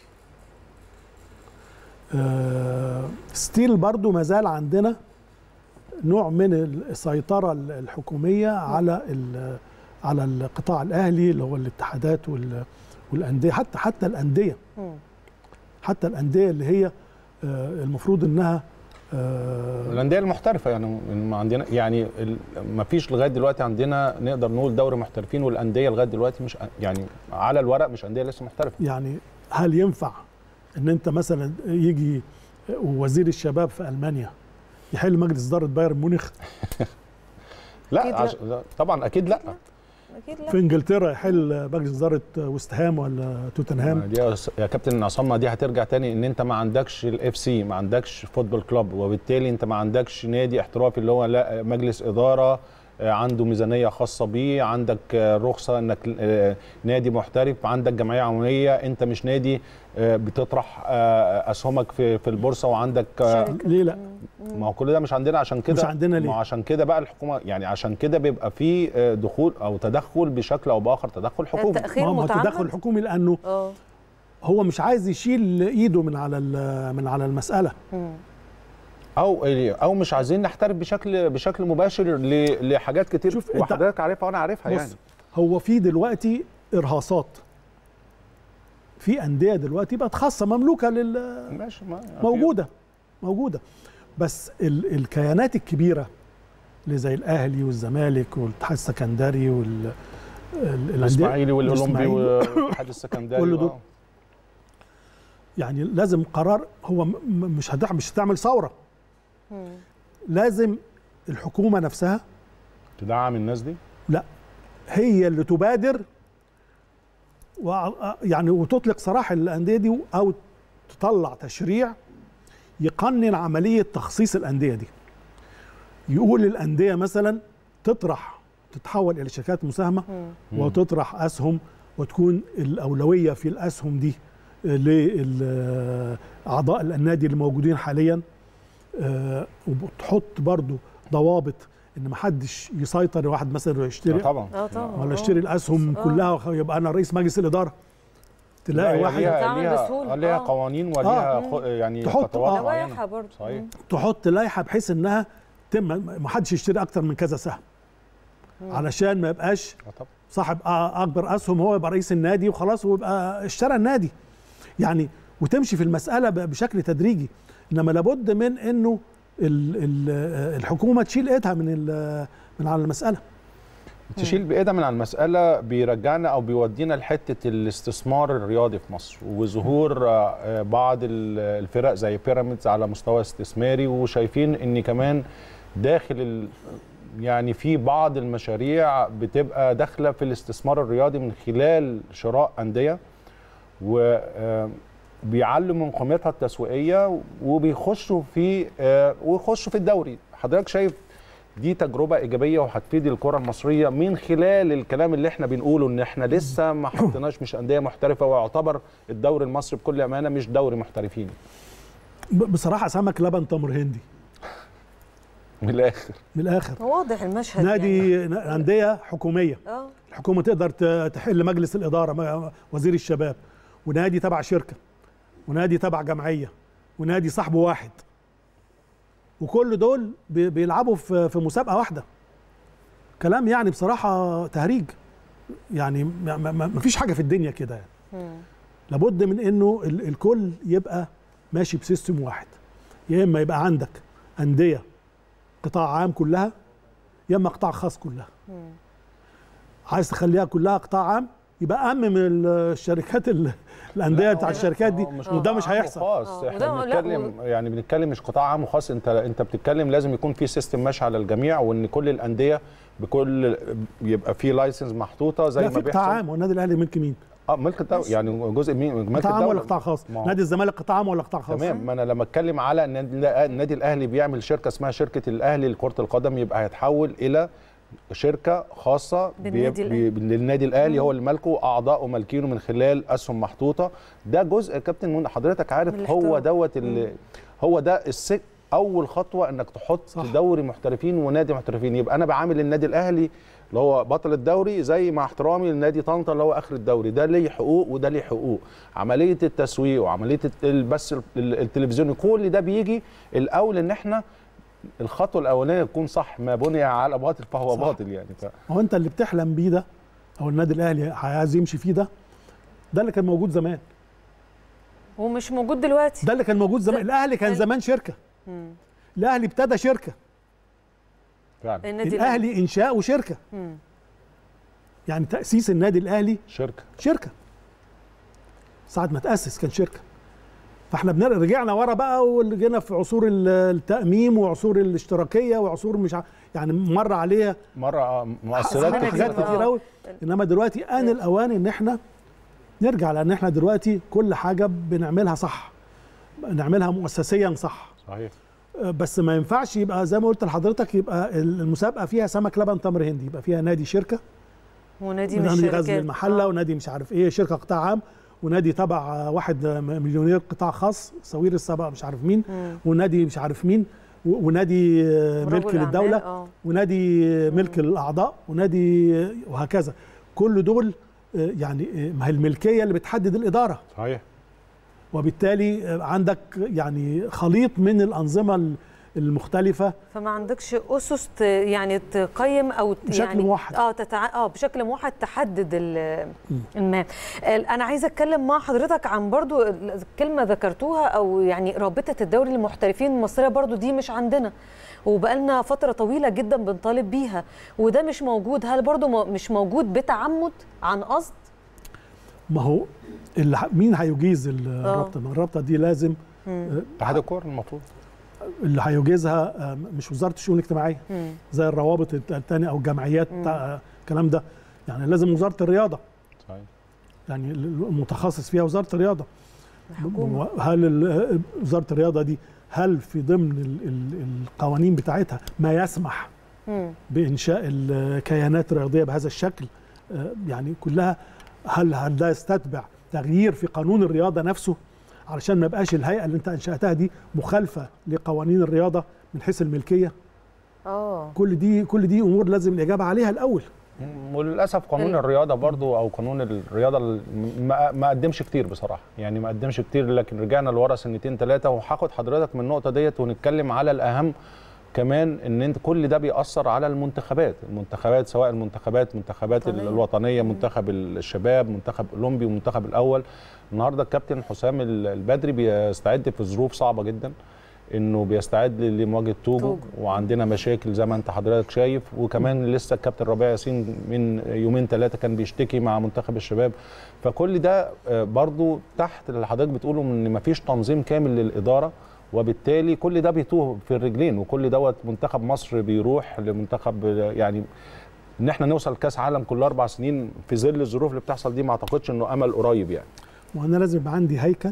Speaker 17: آه، ستيل برضو ما زال عندنا نوع من السيطره الحكوميه على ال- على القطاع الاهلي اللي هو الاتحادات وال- والانديه حتى حتى الانديه حتى الانديه اللي هي آه، المفروض انها آه،
Speaker 1: الانديه المحترفه يعني ما عندنا يعني ما فيش لغايه دلوقتي عندنا نقدر نقول دوري محترفين والانديه لغايه دلوقتي مش يعني على الورق مش انديه لسه محترفه
Speaker 17: يعني هل ينفع ان انت مثلا يجي وزير الشباب في المانيا يحل مجلس اداره بايرن ميونخ
Speaker 1: لا,
Speaker 17: أكيد لا.
Speaker 1: عش... لا طبعا اكيد لا
Speaker 2: اكيد
Speaker 17: في انجلترا يحل مجلس اداره ويست هام ولا توتنهام
Speaker 1: دي يا أس- يا كابتن عصام دي هترجع تاني ان انت ما عندكش الاف سي ما عندكش فوتبول كلوب وبالتالي انت ما عندكش نادي احترافي اللي هو لا مجلس اداره آه، عنده ميزانيه خاصه بيه عندك آه، رخصه انك آه، نادي محترف عندك جمعيه عموميه انت مش نادي آه، بتطرح آه، اسهمك في في البورصه وعندك آه،
Speaker 17: ليه لا
Speaker 1: ما هو كل ده مش عندنا عشان كده
Speaker 17: مش عندنا ليه؟
Speaker 1: ما هو عشان كده بقى الحكومه يعني عشان كده بيبقى في آه، دخول او تدخل بشكل او باخر تدخل حكومي
Speaker 17: ما هو التدخل الحكومي لانه
Speaker 2: اه
Speaker 17: هو مش عايز يشيل ايده من على ال- من على المساله
Speaker 1: او او مش عايزين نحترف بشكل بشكل مباشر ل- لحاجات كتير
Speaker 17: شوف أنت-
Speaker 1: وحضرتك عارفها وانا عارفها يعني
Speaker 17: بص هو في دلوقتي ارهاصات في انديه دلوقتي بقت خاصه مملوكه لل
Speaker 1: ماشي ما
Speaker 17: موجوده موجوده بس ال الكيانات الكبيره اللي زي الاهلي والزمالك والاتحاد السكندري وال ال- الأندية-
Speaker 1: الاسماعيلي والاولمبي
Speaker 17: والإسماعيلي.
Speaker 1: والاتحاد السكندري
Speaker 17: كل دول
Speaker 1: آه.
Speaker 17: يعني لازم قرار هو م- م- مش هتع- مش هتعمل ثوره لازم الحكومه نفسها
Speaker 1: تدعم الناس دي
Speaker 17: لا هي اللي تبادر و يعني وتطلق سراح الانديه دي او تطلع تشريع يقنن عمليه تخصيص الانديه دي يقول الانديه مثلا تطرح تتحول الى شركات مساهمه وتطرح اسهم وتكون الاولويه في الاسهم دي لاعضاء النادي اللي موجودين حاليا آه، وبتحط برضو ضوابط ان ما حدش يسيطر واحد مثلا يشتري
Speaker 1: آه طبعا.
Speaker 2: اه طبعا
Speaker 17: ولا يشتري الاسهم
Speaker 2: آه.
Speaker 17: كلها وخ- يبقى انا رئيس مجلس الاداره
Speaker 1: لا،
Speaker 17: تلاقي
Speaker 1: هي
Speaker 17: واحد
Speaker 1: ليها
Speaker 2: بتتعمل
Speaker 1: ليها
Speaker 2: بسهولة.
Speaker 1: آه، ليها
Speaker 2: آه.
Speaker 1: قوانين وليها
Speaker 17: آه.
Speaker 1: خ- يعني
Speaker 17: تحط-
Speaker 1: خطوات
Speaker 17: آه.
Speaker 1: معينه
Speaker 2: لوائح برضه
Speaker 1: صحيح
Speaker 17: تحط لائحه بحيث انها تم ما حدش يشتري اكتر من كذا سهم علشان ما يبقاش
Speaker 1: آه طبعا
Speaker 17: صاحب أ- اكبر اسهم هو يبقى رئيس النادي وخلاص ويبقى اشترى النادي يعني وتمشي في المساله ب- بشكل تدريجي انما لابد من انه ال- ال- الحكومه تشيل ايدها من ال- من على المساله
Speaker 1: تشيل بايدها من على المساله بيرجعنا او بيودينا لحته الاستثمار الرياضي في مصر وظهور آه، آه، بعض ال- الفرق زي بيراميدز على مستوى استثماري وشايفين ان كمان داخل ال يعني في بعض المشاريع بتبقى داخله في الاستثمار الرياضي من خلال شراء انديه و آه، بيعلوا من قيمتها التسويقيه وبيخشوا في آه، ويخشوا في الدوري حضرتك شايف دي تجربه ايجابيه وهتفيد الكره المصريه من خلال الكلام اللي احنا بنقوله ان احنا لسه ما حطيناش مش انديه محترفه ويعتبر الدوري المصري بكل امانه مش دوري محترفين
Speaker 17: ب- بصراحه سمك لبن تمر هندي
Speaker 1: من الاخر
Speaker 17: من الاخر
Speaker 2: واضح المشهد يعني.
Speaker 17: نادي ن- انديه حكوميه
Speaker 2: اه
Speaker 17: الحكومه تقدر ت- تحل مجلس الاداره م- وزير الشباب ونادي تبع شركه ونادي تبع جمعيه ونادي صاحبه واحد وكل دول بي- بيلعبوا في في مسابقه واحده كلام يعني بصراحه تهريج يعني ما- ما ما فيش حاجه في الدنيا كده يعني لابد من انه ال- الكل يبقى ماشي بسيستم واحد يا اما يبقى عندك انديه قطاع عام كلها يا اما قطاع خاص كلها عايز تخليها كلها قطاع عام يبقى امم الشركات ال- الانديه بتاع الشركات دي وده مش هيحصل
Speaker 1: خاص
Speaker 2: آه،
Speaker 1: احنا
Speaker 2: وده- لا،
Speaker 1: بنتكلم يعني بنتكلم مش قطاع عام وخاص انت انت بتتكلم لازم يكون في سيستم ماشي على الجميع وان كل الانديه بكل يبقى في لايسنس محطوطه زي
Speaker 17: لا
Speaker 1: ما
Speaker 17: في قطاع
Speaker 1: بيحصل
Speaker 17: عام والنادي الاهلي ملك مين؟
Speaker 1: اه ملك الدوله يعني جزء من ملك
Speaker 17: قطاع عام
Speaker 1: الدوله
Speaker 17: ولا قطاع خاص؟
Speaker 1: ما هو-
Speaker 17: نادي الزمالك قطاع عام ولا قطاع خاص؟
Speaker 1: تمام ما انا لما اتكلم على ان النادي النادي الاهلي بيعمل شركه اسمها شركه الاهلي لكره القدم يبقى هيتحول الى شركه خاصه
Speaker 2: بالنادي الأهلي.
Speaker 1: بي للنادي الاهلي هو اللي مالكه واعضائه مالكينه من خلال اسهم محطوطه ده جزء يا كابتن منى حضرتك عارف
Speaker 2: من
Speaker 1: هو
Speaker 2: الاحترام.
Speaker 1: دوت اللي هو ده السك اول خطوه انك تحط
Speaker 17: صح.
Speaker 1: دوري محترفين ونادي محترفين يبقى انا بعامل النادي الاهلي اللي هو بطل الدوري زي مع احترامي لنادي طنطا اللي هو اخر الدوري ده ليه حقوق وده ليه حقوق عمليه التسويق وعمليه الت- البث ال- التلفزيوني كل ده بيجي الاول ان احنا الخطوه الاولانيه تكون صح ما بني على باطل فهو
Speaker 17: صح.
Speaker 1: باطل يعني ف...
Speaker 17: هو انت اللي بتحلم بيه ده او النادي الاهلي عايز يمشي فيه ده ده اللي كان موجود زمان
Speaker 2: ومش موجود دلوقتي
Speaker 17: ده اللي كان موجود زمان الاهلي كان زمان شركه
Speaker 2: مم.
Speaker 17: الاهلي ابتدى شركه
Speaker 1: فعلا
Speaker 2: النادي
Speaker 17: الاهلي انشاء وشركه
Speaker 2: مم.
Speaker 17: يعني تاسيس النادي الاهلي
Speaker 1: شركه
Speaker 17: شركه ساعه ما تاسس كان شركه فاحنا بنر- رجعنا ورا بقى ولجينا في عصور ال- التاميم وعصور الاشتراكيه وعصور مش ع... يعني مر عليها
Speaker 1: مره آه، مؤثرات
Speaker 17: حاجات
Speaker 1: كتير
Speaker 17: كتير قوي انما دلوقتي ان الاوان ان احنا نرجع لان احنا دلوقتي كل حاجه بنعملها صح نعملها مؤسسيا صح
Speaker 1: صحيح
Speaker 17: بس ما ينفعش يبقى زي ما قلت لحضرتك يبقى المسابقه فيها سمك لبن تمر هندي يبقى فيها نادي شركه
Speaker 2: ونادي مش
Speaker 17: ونادي غزل
Speaker 2: شركات
Speaker 17: المحله ونادي مش عارف ايه شركه قطاع عام ونادي تبع واحد مليونير قطاع خاص سوير السبع مش عارف مين
Speaker 2: مم.
Speaker 17: ونادي مش عارف مين و- ونادي
Speaker 2: ورجل
Speaker 17: ملك
Speaker 2: أعمال،
Speaker 17: للدوله
Speaker 2: آه.
Speaker 17: ونادي ملك الاعضاء ونادي وهكذا كل دول آه، يعني آه، ما هي الملكيه اللي بتحدد الاداره
Speaker 1: صحيح
Speaker 17: وبالتالي آه، عندك يعني خليط من الانظمه ال- المختلفه
Speaker 2: فما عندكش اسس ت- يعني تقيم او ت-
Speaker 17: بشكل
Speaker 2: يعني
Speaker 17: موحد.
Speaker 2: اه تتع... اه بشكل موحد تحدد ال- المال ال- انا عايزه اتكلم مع حضرتك عن برضو ال- كلمه ذكرتوها او يعني رابطه الدوري للمحترفين المصريه برضو دي مش عندنا وبقالنا فتره طويله جدا بنطالب بيها وده مش موجود هل برضو م- مش موجود بتعمد عن قصد
Speaker 17: ما هو اللي ح- مين هيجيز ال- الرابطه ما الرابطه دي لازم
Speaker 2: مم.
Speaker 1: اتحاد الكوره المفروض
Speaker 17: اللي هيجيزها آه، مش وزاره الشؤون الاجتماعيه
Speaker 2: مم.
Speaker 17: زي الروابط الت- التانية او الجمعيات
Speaker 2: مم.
Speaker 17: بتاع الكلام ده يعني لازم وزاره الرياضه
Speaker 1: صحيح
Speaker 17: يعني المتخصص فيها وزاره الرياضه
Speaker 2: الحكومة.
Speaker 17: هل ال- وزاره الرياضه دي هل في ضمن ال- ال- القوانين بتاعتها ما يسمح
Speaker 2: مم.
Speaker 17: بانشاء الكيانات الرياضيه بهذا الشكل آه، يعني كلها هل هل ده يستتبع تغيير في قانون الرياضه نفسه علشان ما يبقاش الهيئه اللي انت انشاتها دي مخالفه لقوانين الرياضه من حيث الملكيه
Speaker 2: اه
Speaker 17: كل دي كل دي امور لازم الاجابه عليها الاول
Speaker 1: وللاسف قانون
Speaker 2: ال-
Speaker 1: الرياضه برضو او قانون الرياضه ال- ما ما قدمش كتير بصراحه يعني ما قدمش كتير لكن رجعنا لورا سنتين ثلاثه وهاخد حضرتك من النقطه ديت ونتكلم على الاهم كمان ان انت كل ده بيأثر على المنتخبات المنتخبات سواء المنتخبات منتخبات
Speaker 2: الوطنية.
Speaker 1: الوطنيه منتخب الشباب منتخب اولمبي ومنتخب الاول النهارده الكابتن حسام البدري بيستعد في ظروف صعبه جدا انه بيستعد لمواجهه توجو
Speaker 2: توجو.
Speaker 1: وعندنا مشاكل زي ما انت حضرتك شايف وكمان لسه الكابتن ربيع ياسين من يومين ثلاثه كان بيشتكي مع منتخب الشباب فكل ده آه، برضو تحت اللي حضرتك بتقوله ان مفيش تنظيم كامل للاداره وبالتالي كل ده بيتوه في الرجلين وكل دوت منتخب مصر بيروح لمنتخب آه، يعني ان احنا نوصل لكاس عالم كل اربع سنين في ظل الظروف اللي بتحصل دي ما اعتقدش انه امل قريب يعني
Speaker 17: وانا لازم يبقى عندي هيكل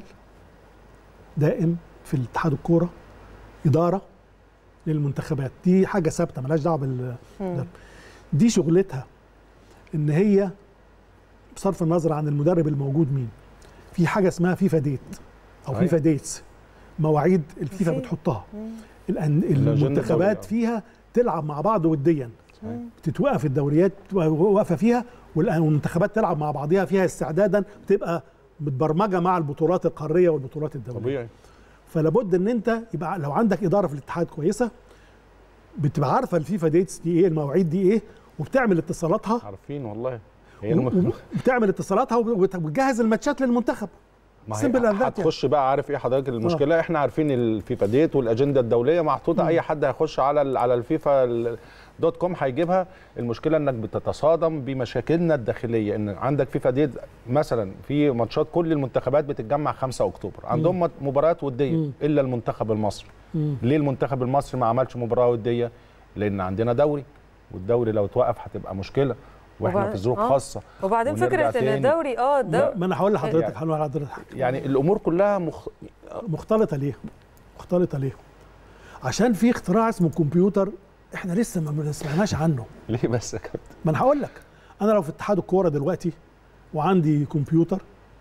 Speaker 17: دائم في الاتحاد الكوره اداره للمنتخبات دي حاجه ثابته ملهاش دعوه بال
Speaker 2: مم.
Speaker 17: دي شغلتها ان هي بصرف النظر عن المدرب الموجود مين في حاجه اسمها فيفا ديت او
Speaker 1: صحيح.
Speaker 17: فيفا ديتس مواعيد الفيفا
Speaker 2: في-
Speaker 17: بتحطها
Speaker 2: مم.
Speaker 17: الأن-
Speaker 1: الأجندة
Speaker 17: المنتخبات
Speaker 1: الدولية.
Speaker 17: فيها تلعب مع بعض وديا
Speaker 2: مم.
Speaker 17: بتتوقف الدوريات واقفه فيها والمنتخبات تلعب مع بعضها فيها استعدادا بتبقى متبرمجه مع البطولات القاريه والبطولات الدوليه
Speaker 1: طبيعي
Speaker 17: فلابد ان انت يبقى لو عندك اداره في الاتحاد كويسه بتبقى عارفه الفيفا ديتس دي ايه المواعيد دي ايه وبتعمل اتصالاتها
Speaker 1: عارفين والله هي
Speaker 17: و-
Speaker 1: الم...
Speaker 17: وبتعمل اتصالاتها وبت- وبتجهز الماتشات للمنتخب
Speaker 1: ما
Speaker 17: Simple
Speaker 1: هي
Speaker 17: as that يعني.
Speaker 1: هتخش بقى عارف ايه حضرتك المشكله احنا عارفين الفيفا ديت والاجنده الدوليه محطوطه اي حد هيخش على ال- على الفيفا ال- دوت كوم هيجيبها المشكله انك بتتصادم بمشاكلنا الداخليه ان عندك فيفا ديت مثلا في ماتشات كل المنتخبات بتتجمع 5 اكتوبر عندهم مت- مباريات وديه
Speaker 17: مم.
Speaker 1: الا المنتخب المصري
Speaker 17: مم.
Speaker 1: ليه المنتخب المصري ما عملش مباراه وديه لان عندنا دوري والدوري لو توقف هتبقى مشكله واحنا
Speaker 2: وبعد-
Speaker 1: في ظروف
Speaker 2: آه.
Speaker 1: خاصه
Speaker 2: وبعدين
Speaker 1: ونرجع
Speaker 2: فكره ان
Speaker 1: تاني.
Speaker 2: الدوري اه الدوري
Speaker 17: ما انا هقول لحضرتك
Speaker 1: يعني-
Speaker 17: هقول لحضرتك
Speaker 1: يعني الامور كلها مخ...
Speaker 17: مختلطه ليه؟ مختلطه ليه؟ عشان في اختراع اسمه كمبيوتر احنا لسه ما ما سمعناش عنه
Speaker 1: ليه بس يا كابتن
Speaker 17: ما انا هقول لك انا لو في اتحاد الكوره دلوقتي وعندي كمبيوتر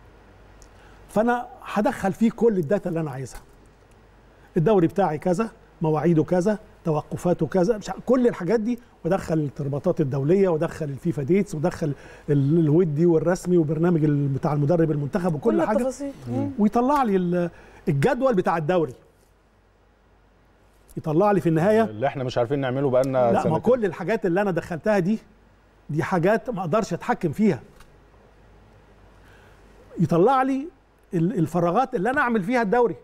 Speaker 17: فانا هدخل فيه كل الداتا اللي انا عايزها الدوري بتاعي كذا مواعيده كذا توقفات وكذا مش ع- كل الحاجات دي ودخل الارتباطات الدوليه ودخل الفيفا ديتس ودخل ال- الودي والرسمي وبرنامج ال- بتاع المدرب المنتخب وكل
Speaker 2: كل
Speaker 17: حاجه
Speaker 2: التفاصيل. مم.
Speaker 17: ويطلع لي ال- الجدول بتاع الدوري يطلع لي في النهايه
Speaker 1: اللي احنا مش عارفين نعمله بقالنا
Speaker 17: لا ما
Speaker 1: سنتين.
Speaker 17: كل الحاجات اللي انا دخلتها دي دي حاجات ما اقدرش اتحكم فيها يطلع لي ال- الفراغات اللي انا اعمل فيها الدوري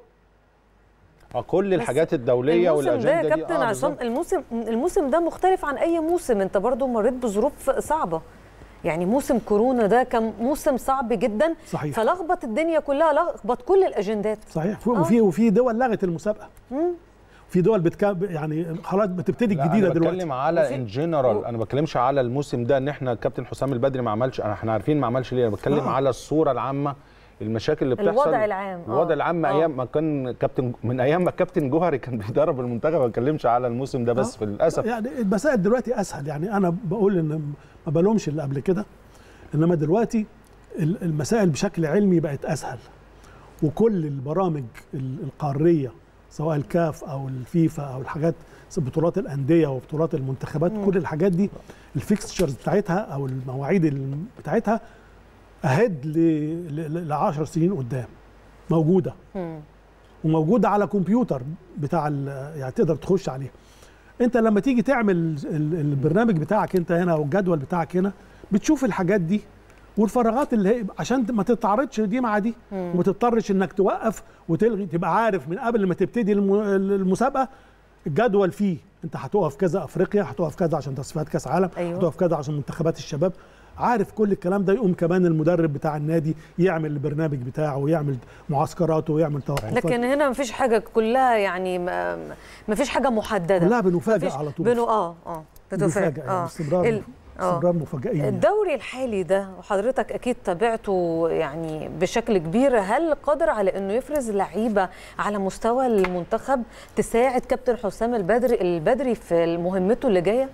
Speaker 1: اه كل الحاجات الدوليه
Speaker 2: الموسم ده
Speaker 1: والاجنده
Speaker 2: يا
Speaker 1: دي
Speaker 2: كابتن
Speaker 1: آه
Speaker 2: عصام
Speaker 1: بالظبط.
Speaker 2: الموسم الموسم ده مختلف عن اي موسم انت برضو مريت بظروف صعبه يعني موسم كورونا ده كان موسم صعب جدا
Speaker 17: صحيح.
Speaker 2: فلخبط الدنيا كلها لخبط كل الاجندات
Speaker 17: صحيح في- وفي وفي دول لغت المسابقه
Speaker 2: مم.
Speaker 17: في دول بتك... يعني خلاص بتبتدي
Speaker 1: لا
Speaker 17: الجديده
Speaker 1: انا
Speaker 17: دلوقتي
Speaker 1: بتكلم على ان جنرال انا ما بتكلمش على الموسم ده ان احنا الكابتن حسام البدري ما عملش أنا- احنا عارفين ما عملش ليه انا بتكلم
Speaker 2: آه.
Speaker 1: على الصوره العامه المشاكل اللي بتحصل
Speaker 2: الوضع العام، آه.
Speaker 1: الوضع العام
Speaker 2: آه.
Speaker 1: ايام ما كان كابتن من ايام ما الكابتن جوهري كان بيدرب المنتخب ما بتكلمش على الموسم ده بس
Speaker 17: آه.
Speaker 1: للاسف
Speaker 17: يعني المسائل دلوقتي اسهل يعني انا بقول ان ما بلومش اللي قبل كده انما دلوقتي ال- المسائل بشكل علمي بقت اسهل وكل البرامج ال- القاريه سواء الكاف او الفيفا او الحاجات بطولات الانديه وبطولات المنتخبات
Speaker 2: مم.
Speaker 17: كل الحاجات دي الفيكستشرز بتاعتها او المواعيد ال- بتاعتها اهد ل 10 سنين قدام موجوده
Speaker 2: مم.
Speaker 17: وموجوده على كمبيوتر بتاع ال- يعني تقدر تخش عليه انت لما تيجي تعمل ال- البرنامج بتاعك انت هنا او الجدول بتاعك هنا بتشوف الحاجات دي والفراغات اللي هي عشان ما تتعارضش دي مع دي
Speaker 2: مم.
Speaker 17: وما تضطرش انك توقف وتلغي تبقى عارف من قبل ما تبتدي الم- المسابقه الجدول فيه انت هتقف كذا افريقيا هتقف كذا عشان تصفيات كاس عالم
Speaker 2: أيوة.
Speaker 17: هتقف كذا عشان منتخبات الشباب عارف كل الكلام ده يقوم كمان المدرب بتاع النادي يعمل البرنامج بتاعه ويعمل معسكراته ويعمل توقفات
Speaker 2: لكن هنا مفيش حاجه كلها يعني ما- مفيش حاجه محدده
Speaker 17: كلها بنفاجئ
Speaker 2: مفيش-
Speaker 17: على طول.
Speaker 2: بنو اه اه
Speaker 17: مفاجأة يعني استمرار
Speaker 2: ال- آه.
Speaker 17: استمرار مفاجئين يعني.
Speaker 2: الدوري الحالي ده وحضرتك اكيد تابعته يعني بشكل كبير هل قادر على انه يفرز لعيبه على مستوى المنتخب تساعد كابتن حسام البدري البدري في مهمته اللي جايه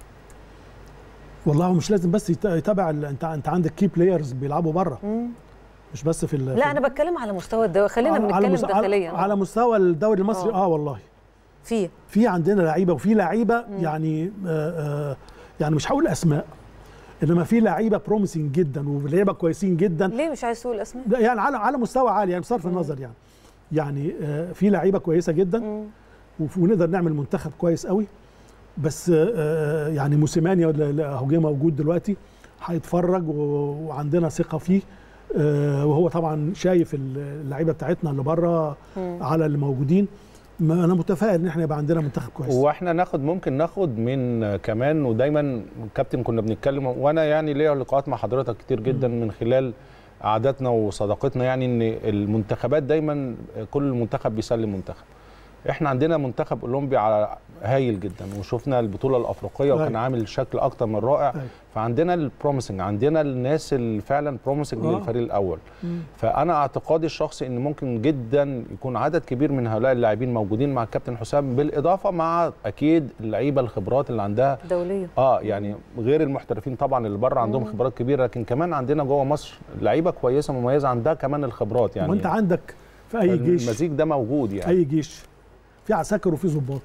Speaker 17: والله هو مش لازم بس يت- يتابع ال- انت انت عندك كي بلايرز بيلعبوا بره مش بس في ال-
Speaker 2: لا انا بتكلم على مستوى الدوري خلينا
Speaker 17: على- على
Speaker 2: بنتكلم
Speaker 17: مس-
Speaker 2: داخليا
Speaker 17: على, على مستوى الدوري المصري
Speaker 2: آه.
Speaker 17: اه, والله
Speaker 2: في
Speaker 17: في عندنا لعيبه وفي لعيبه يعني آه آه يعني مش هقول اسماء انما في لعيبه بروميسنج جدا ولعيبه كويسين جدا
Speaker 2: ليه مش عايز تقول اسماء
Speaker 17: ده يعني على على مستوى عالي يعني بصرف النظر يعني يعني آه في لعيبه كويسه جدا وف- ونقدر نعمل منتخب كويس قوي بس آه يعني موسيماني ولا- لا، هو جه موجود دلوقتي هيتفرج و- وعندنا ثقه فيه آه وهو طبعا شايف اللعيبه بتاعتنا اللي بره
Speaker 1: مم.
Speaker 17: على اللي موجودين ما انا متفائل ان احنا يبقى عندنا منتخب كويس
Speaker 1: واحنا ناخد ممكن ناخد من كمان ودايما كابتن كنا بنتكلم وانا يعني ليا لقاءات مع حضرتك كتير جدا من خلال عاداتنا وصداقتنا يعني ان المنتخبات دايما كل منتخب بيسلم منتخب احنا عندنا منتخب اولمبي على هايل جدا وشفنا البطوله الافريقيه وكان
Speaker 17: أيوة.
Speaker 1: عامل شكل اكتر من رائع
Speaker 17: أيوة.
Speaker 1: فعندنا البروميسنج عندنا الناس اللي فعلا بروميسنج
Speaker 17: آه.
Speaker 1: للفريق الاول
Speaker 17: مم.
Speaker 1: فانا اعتقادي الشخصي ان ممكن جدا يكون عدد كبير من هؤلاء اللاعبين موجودين مع الكابتن حسام بالاضافه مع اكيد اللعيبه الخبرات اللي عندها
Speaker 2: دوليه
Speaker 1: اه يعني غير المحترفين طبعا اللي بره عندهم
Speaker 2: مم.
Speaker 1: خبرات كبيره لكن كمان عندنا جوه مصر لعيبه كويسه مميزه عندها كمان الخبرات يعني
Speaker 17: وانت عندك في اي جيش
Speaker 1: المزيج ده موجود يعني
Speaker 17: اي جيش في عساكر وفي ضباط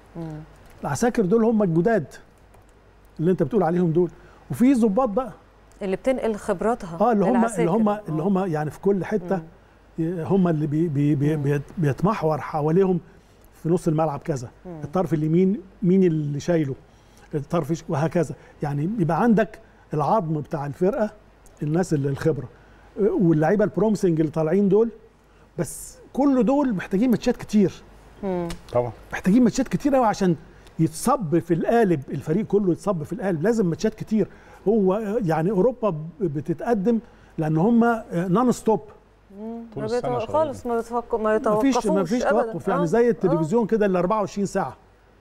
Speaker 17: العساكر دول هم الجداد اللي انت بتقول عليهم دول وفي ضباط بقى
Speaker 2: اللي بتنقل خبراتها
Speaker 17: اه اللي هم
Speaker 2: للعساكر.
Speaker 17: اللي هم اللي هم يعني في كل حته هم اللي بي بي بي بيت- بيتمحور حواليهم في نص الملعب كذا
Speaker 2: مم.
Speaker 17: الطرف اليمين مين اللي شايله الطرف الش- وهكذا يعني بيبقى عندك العظم بتاع الفرقه الناس اللي الخبره واللعيبه البرومسنج اللي طالعين دول بس كل دول محتاجين ماتشات كتير
Speaker 2: مم.
Speaker 1: طبعا
Speaker 17: محتاجين ماتشات كتير قوي عشان يتصب في القالب الفريق كله يتصب في القالب لازم ماتشات كتير هو يعني اوروبا بتتقدم لان هم نون ستوب
Speaker 2: ما بيتو... خالص ما بيتوقف ما
Speaker 17: مفيش
Speaker 2: يتوقفوش
Speaker 17: مفيش
Speaker 2: أبداً.
Speaker 17: توقف يعني
Speaker 2: آه،
Speaker 17: زي
Speaker 2: آه.
Speaker 17: التلفزيون كده ال 24 ساعه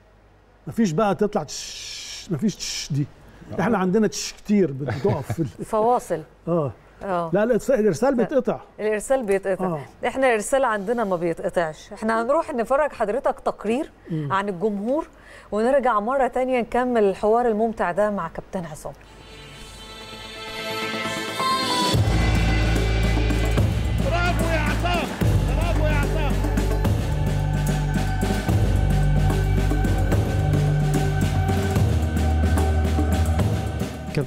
Speaker 17: مفيش بقى تطلع تش مفيش تش دي احنا عندنا تش كتير بتقف في ال-
Speaker 2: فواصل
Speaker 17: اه
Speaker 2: اه
Speaker 17: لا الإرسال- الارسال بيتقطع
Speaker 2: الارسال بيتقطع
Speaker 17: آه.
Speaker 2: احنا الارسال عندنا ما بيتقطعش احنا هنروح نفرج حضرتك تقرير
Speaker 17: مم.
Speaker 2: عن الجمهور ونرجع مره تانية نكمل الحوار الممتع ده مع كابتن عصام
Speaker 18: برافو يا عصام برافو يا عصام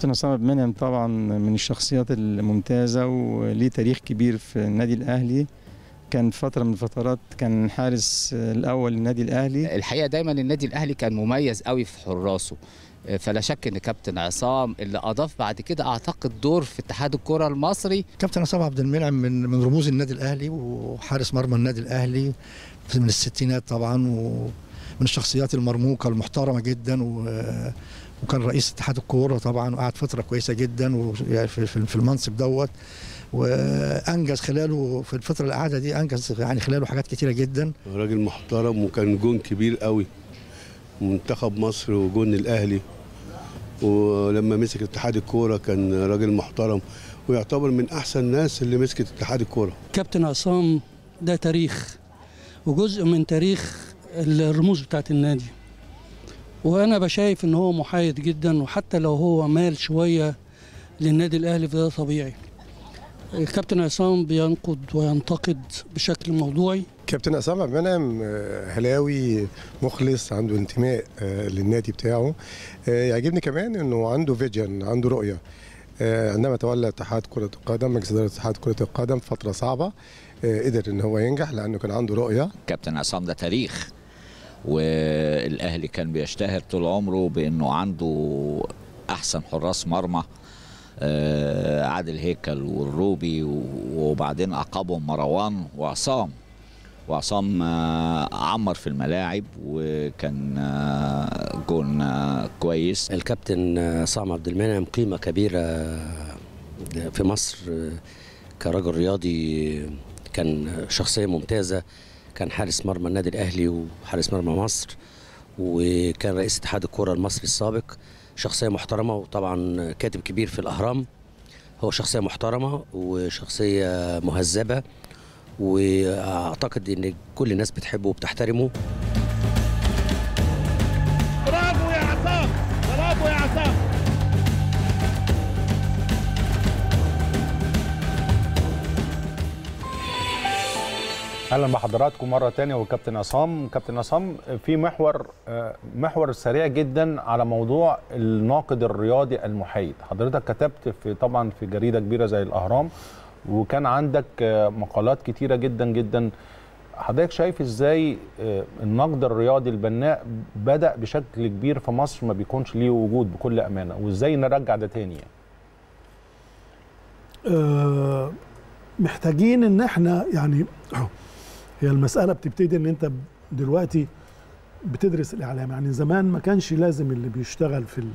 Speaker 19: كابتن عصام عبد المنعم طبعا من الشخصيات الممتازه وليه تاريخ كبير في النادي الاهلي كان فتره من الفترات كان حارس الاول للنادي الاهلي
Speaker 20: الحقيقه دايما النادي الاهلي كان مميز قوي في حراسه فلا شك ان كابتن عصام اللي اضاف بعد كده اعتقد دور في اتحاد الكره المصري
Speaker 21: كابتن عصام عبد المنعم من من رموز النادي الاهلي وحارس مرمى النادي الاهلي من الستينات طبعا ومن الشخصيات المرموقه المحترمه جدا و وكان رئيس اتحاد الكوره طبعا وقعد فتره كويسه جدا في المنصب دوت وانجز خلاله في الفتره اللي قعدها دي انجز يعني خلاله حاجات كتيره جدا
Speaker 22: راجل محترم وكان جون كبير قوي منتخب مصر وجون الاهلي ولما مسك اتحاد الكوره كان راجل محترم ويعتبر من احسن الناس اللي مسكت اتحاد الكوره
Speaker 23: كابتن عصام ده تاريخ وجزء من تاريخ الرموز بتاعت النادي وانا بشايف ان هو محايد جدا وحتى لو هو مال شويه للنادي الاهلي فده طبيعي الكابتن عصام بينقد وينتقد بشكل موضوعي
Speaker 24: كابتن عصام عبد المنعم هلاوي مخلص عنده انتماء للنادي بتاعه يعجبني كمان انه عنده فيجن عنده رؤيه عندما تولى اتحاد كره القدم مجلس اداره اتحاد كره القدم فتره صعبه قدر ان هو ينجح لانه كان عنده رؤيه
Speaker 25: كابتن عصام ده تاريخ والاهلي كان بيشتهر طول عمره بانه عنده احسن حراس مرمى عادل هيكل والروبي وبعدين عقبهم مروان وعصام وعصام عمر في الملاعب وكان جون كويس
Speaker 26: الكابتن عصام عبد المنعم قيمه كبيره في مصر كرجل رياضي كان شخصيه ممتازه كان حارس مرمى النادي الاهلي وحارس مرمى مصر وكان رئيس اتحاد الكره المصري السابق شخصيه محترمه وطبعا كاتب كبير في الاهرام هو شخصيه محترمه وشخصيه مهذبه واعتقد ان كل الناس بتحبه وبتحترمه
Speaker 18: برافو يا عصام برافو يا عصام
Speaker 1: اهلا بحضراتكم مره تانية وكابتن عصام كابتن عصام في محور محور سريع جدا على موضوع الناقد الرياضي المحايد حضرتك كتبت في طبعا في جريده كبيره زي الاهرام وكان عندك مقالات كتيره جدا جدا حضرتك شايف ازاي النقد الرياضي البناء بدا بشكل كبير في مصر ما بيكونش ليه وجود بكل امانه وازاي نرجع ده تاني يعني
Speaker 17: أه محتاجين ان احنا يعني هي المسألة بتبتدي إن أنت دلوقتي بتدرس الإعلام يعني زمان ما كانش لازم اللي بيشتغل في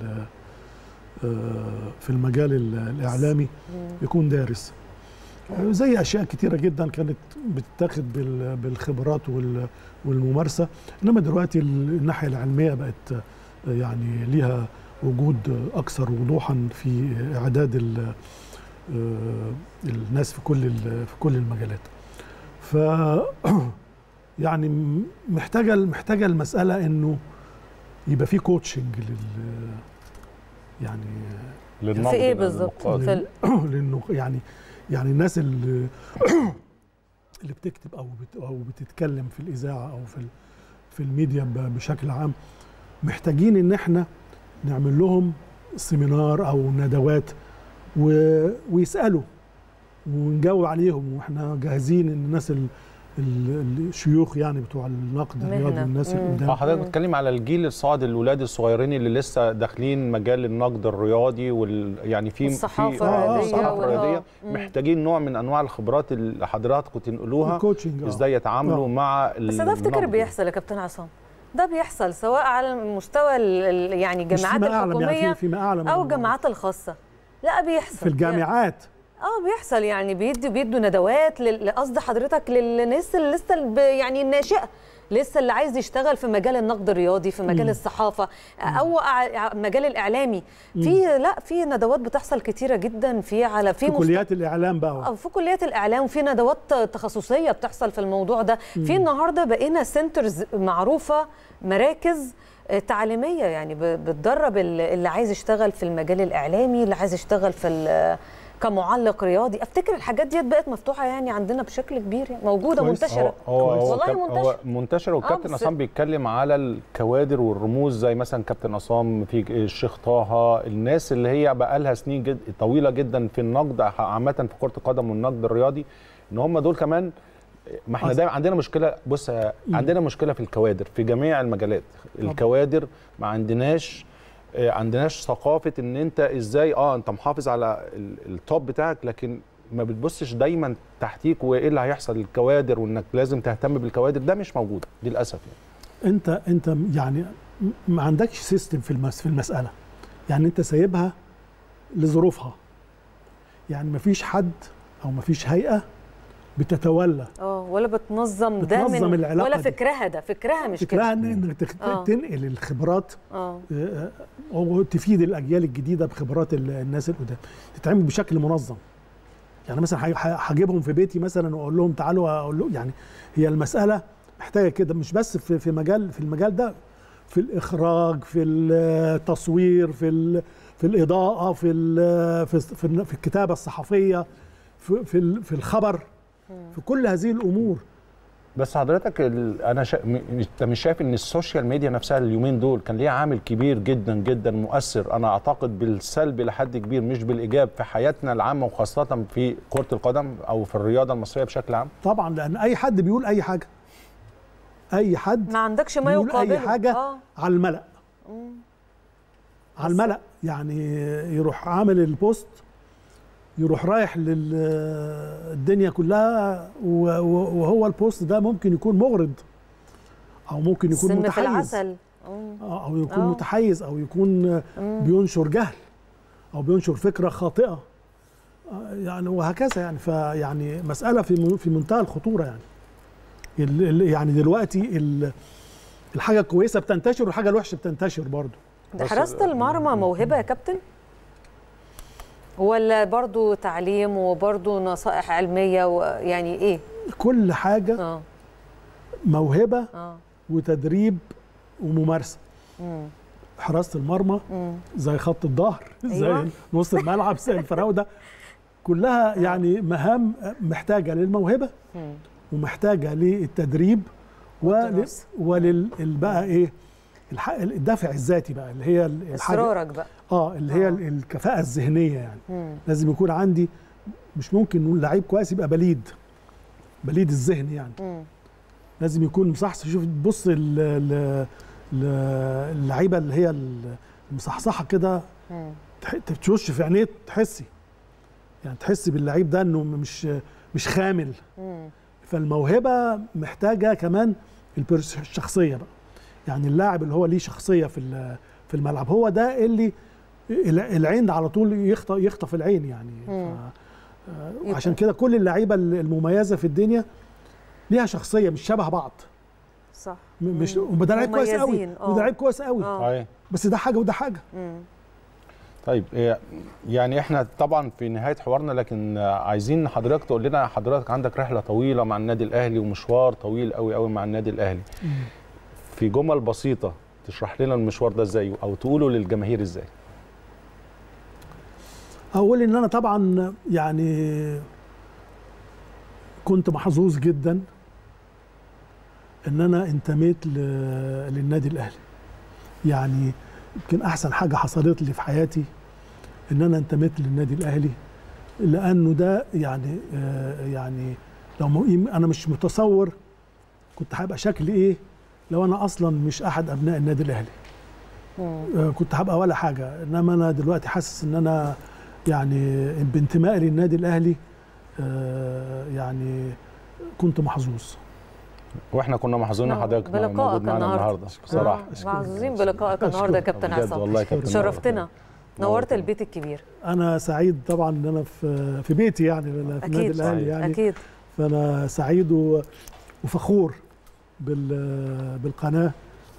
Speaker 17: في المجال الإعلامي يكون دارس زي أشياء كتيرة جدا كانت بتتاخد بالخبرات والممارسة إنما دلوقتي الناحية العلمية بقت يعني ليها وجود أكثر وضوحا في إعداد الناس في كل في كل المجالات. ف يعني محتاجه محتاجه المساله انه يبقى في كوتشنج لل يعني
Speaker 2: في ايه بالظبط؟
Speaker 17: لانه يعني يعني الناس اللي اللي بتكتب او بت او بتتكلم في الاذاعه او في في الميديا بشكل عام محتاجين ان احنا نعمل لهم سيمينار او ندوات ويسالوا ونجاوب عليهم واحنا جاهزين ان الناس الشيوخ يعني بتوع النقد الرياضي والناس
Speaker 1: اللي حضرتك بتتكلم على الجيل الصاعد الولاد الصغيرين اللي لسه داخلين مجال النقد الرياضي وال يعني في
Speaker 2: الصحافه
Speaker 1: في الصحافه الرياضيه محتاجين نوع من انواع الخبرات اللي حضراتكم تنقلوها ازاي يتعاملوا آه. مع
Speaker 2: بس ده افتكر بيحصل يا كابتن عصام ده بيحصل سواء على مستوى يعني الجامعات الحكوميه
Speaker 17: يعني فيما أعلم
Speaker 2: او الجامعات الخاصه لا بيحصل
Speaker 17: في الجامعات
Speaker 2: اه بيحصل يعني بيدوا بيدوا ندوات قصد حضرتك للناس اللي لسه يعني الناشئه لسه اللي عايز يشتغل في مجال النقد الرياضي في مجال مم. الصحافه او مجال الاعلامي في لا في ندوات بتحصل كتيره جدا في على
Speaker 17: في, في كليات الاعلام بقى
Speaker 2: في كليات الاعلام وفي ندوات تخصصيه بتحصل في الموضوع ده مم. في النهارده بقينا سنترز معروفه مراكز تعليميه يعني بتدرب اللي عايز يشتغل في المجال الاعلامي اللي عايز يشتغل في كمعلق رياضي افتكر الحاجات ديت بقت مفتوحه يعني عندنا بشكل كبير يعني موجوده
Speaker 1: كويس.
Speaker 2: منتشره
Speaker 1: هو هو
Speaker 2: والله
Speaker 1: كاب-
Speaker 2: منتشره
Speaker 1: هو منتشر والكابتن
Speaker 2: بس-
Speaker 1: عصام بيتكلم على الكوادر والرموز زي مثلا كابتن عصام في الشيخ طه الناس اللي هي بقى لها سنين جد طويله جدا في النقد عامه في كره القدم والنقد الرياضي ان هم دول كمان ما احنا
Speaker 17: حصل.
Speaker 1: دايما عندنا مشكله بص يا- عندنا مشكله في الكوادر في جميع المجالات الكوادر ما عندناش آه، عندناش ثقافه ان انت ازاي اه انت محافظ على ال- التوب بتاعك لكن ما بتبصش دايما تحتيك وايه اللي هيحصل للكوادر وانك لازم تهتم بالكوادر ده مش موجود للاسف يعني
Speaker 17: انت انت يعني م- ما عندكش سيستم في المس في المساله يعني انت سايبها لظروفها يعني ما فيش حد او ما فيش هيئه بتتولى
Speaker 2: اه ولا بتنظم ده
Speaker 17: بتنظم
Speaker 2: من
Speaker 17: العلاقة
Speaker 2: ولا
Speaker 17: دي.
Speaker 2: فكرها ده فكرها مش
Speaker 17: فكرها
Speaker 2: كده
Speaker 17: ان انك تخ-
Speaker 2: آه.
Speaker 17: تنقل الخبرات
Speaker 2: اه
Speaker 17: آه، وتفيد الاجيال الجديده بخبرات ال- الناس القدام تتعمل بشكل منظم يعني مثلا ح- ح- هجيبهم في بيتي مثلا واقول لهم تعالوا اقول لهم يعني هي المساله محتاجه كده مش بس في في مجال في المجال ده في الاخراج في التصوير في ال- في الاضاءه في ال- في في الن- في الكتابه الصحفيه في في ال- في الخبر في كل هذه الامور
Speaker 1: بس حضرتك ال... انا شا... م... انت مش شايف ان السوشيال ميديا نفسها اليومين دول كان ليها عامل كبير جدا جدا مؤثر انا اعتقد بالسلب لحد كبير مش بالايجاب في حياتنا العامه وخاصه في كره القدم او في الرياضه المصريه بشكل عام
Speaker 17: طبعا لان اي حد بيقول اي حاجه اي حد
Speaker 2: ما عندكش ما
Speaker 17: بيقول
Speaker 2: يقابله
Speaker 17: اي حاجه
Speaker 2: اه
Speaker 17: على الملأ
Speaker 2: مم.
Speaker 17: على الملأ يعني يروح عامل البوست يروح رايح للدنيا كلها و- و- وهو البوست ده ممكن يكون مغرض او ممكن يكون
Speaker 2: سم في
Speaker 17: متحيز
Speaker 2: العسل مم.
Speaker 17: آه، او يكون
Speaker 2: آه.
Speaker 17: متحيز او يكون
Speaker 2: مم.
Speaker 17: بينشر جهل او بينشر فكره خاطئه آه، يعني وهكذا يعني فيعني مساله في من- في منتهى الخطوره يعني ال- ال- يعني دلوقتي ال- الحاجه الكويسه بتنتشر والحاجه الوحشه بتنتشر برضو
Speaker 2: ده حراسه المرمى موهبه يا كابتن ولا برضو تعليم وبرضو نصائح علميه ويعني ايه
Speaker 17: كل حاجه
Speaker 2: اه
Speaker 17: موهبه
Speaker 2: اه
Speaker 17: وتدريب وممارسه
Speaker 2: مم.
Speaker 17: حراسه المرمى
Speaker 2: مم.
Speaker 17: زي خط الظهر زي
Speaker 2: أيوة.
Speaker 17: نص الملعب زي الفراوده كلها يعني مهام محتاجه للموهبه
Speaker 2: مم.
Speaker 17: ومحتاجه للتدريب ول ولل ال- بقى ايه الح- الدافع الذاتي بقى اللي هي ال- الحاجه
Speaker 2: اصرارك بقى
Speaker 17: اه اللي هي ال- الكفاءه الذهنيه يعني
Speaker 2: مم.
Speaker 17: لازم يكون عندي مش ممكن نقول لعيب كويس يبقى بليد بليد الذهن يعني
Speaker 2: مم.
Speaker 17: لازم يكون مصحصح شوف تبص ال- ال- ال- اللعيبه اللي هي المصحصحه كده
Speaker 2: مم.
Speaker 17: تح- تخش في عينيه تحسي يعني تحسي باللعيب ده انه مش مش خامل
Speaker 2: مم.
Speaker 17: فالموهبه محتاجه كمان البرس- الشخصيه بقى يعني اللاعب اللي هو ليه شخصيه في ال- في الملعب هو ده اللي الع- العين على طول يخطف يخطف العين يعني
Speaker 2: مم.
Speaker 17: ف- عشان كده كل اللعيبه المميزه في الدنيا ليها شخصيه مش شبه بعض
Speaker 2: صح
Speaker 17: م- مش وده لعيب كويس قوي
Speaker 2: مميزين، آه.
Speaker 17: وده لعيب كويس قوي
Speaker 1: صحيح.
Speaker 17: بس ده حاجه وده حاجه
Speaker 2: مم.
Speaker 1: طيب إيه، يعني احنا طبعا في نهايه حوارنا لكن آه، عايزين حضرتك تقول لنا حضرتك عندك رحله طويله مع النادي الاهلي ومشوار طويل قوي قوي مع النادي الاهلي في جمل بسيطه تشرح لنا المشوار ده ازاي او تقوله للجماهير ازاي
Speaker 17: اقول ان انا طبعا يعني كنت محظوظ جدا ان انا انتميت ل- للنادي الاهلي يعني يمكن احسن حاجه حصلت لي في حياتي ان انا انتميت للنادي الاهلي لانه ده يعني آه، يعني لو م- انا مش متصور كنت هبقى شكلي ايه لو انا اصلا مش احد ابناء النادي الاهلي آه، كنت هبقى ولا حاجه انما انا دلوقتي حاسس ان انا يعني بانتمائي للنادي الاهلي آه، يعني كنت محظوظ
Speaker 1: واحنا كنا محظوظين إن حضرتك
Speaker 2: بلقائك
Speaker 1: موجود معانا
Speaker 2: النهارده
Speaker 1: النهارده بصراحه
Speaker 2: آه، معزوزين بلقائك النهارده يا كابتن
Speaker 1: بجد
Speaker 2: عصام
Speaker 1: والله يا كابتن
Speaker 2: شرفتنا نورت البيت الكبير
Speaker 17: انا سعيد طبعا ان انا في في بيتي يعني أنا في
Speaker 2: أكيد.
Speaker 17: النادي الاهلي
Speaker 2: صحيح.
Speaker 17: يعني
Speaker 2: أكيد.
Speaker 17: فانا سعيد و- وفخور بال بالقناه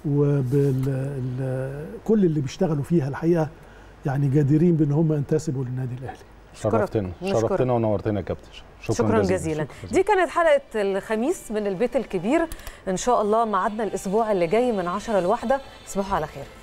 Speaker 17: وبكل اللي بيشتغلوا فيها الحقيقه يعني جديرين بان هم ينتسبوا للنادي الاهلي
Speaker 1: شرفتنا
Speaker 2: نشكرك.
Speaker 1: شرفتنا ونورتنا يا كابتن
Speaker 2: شكرا, شكرا جزيلا دي كانت حلقه الخميس من البيت الكبير ان شاء الله ميعادنا الاسبوع اللي جاي من 10 لواحدة تصبحوا على خير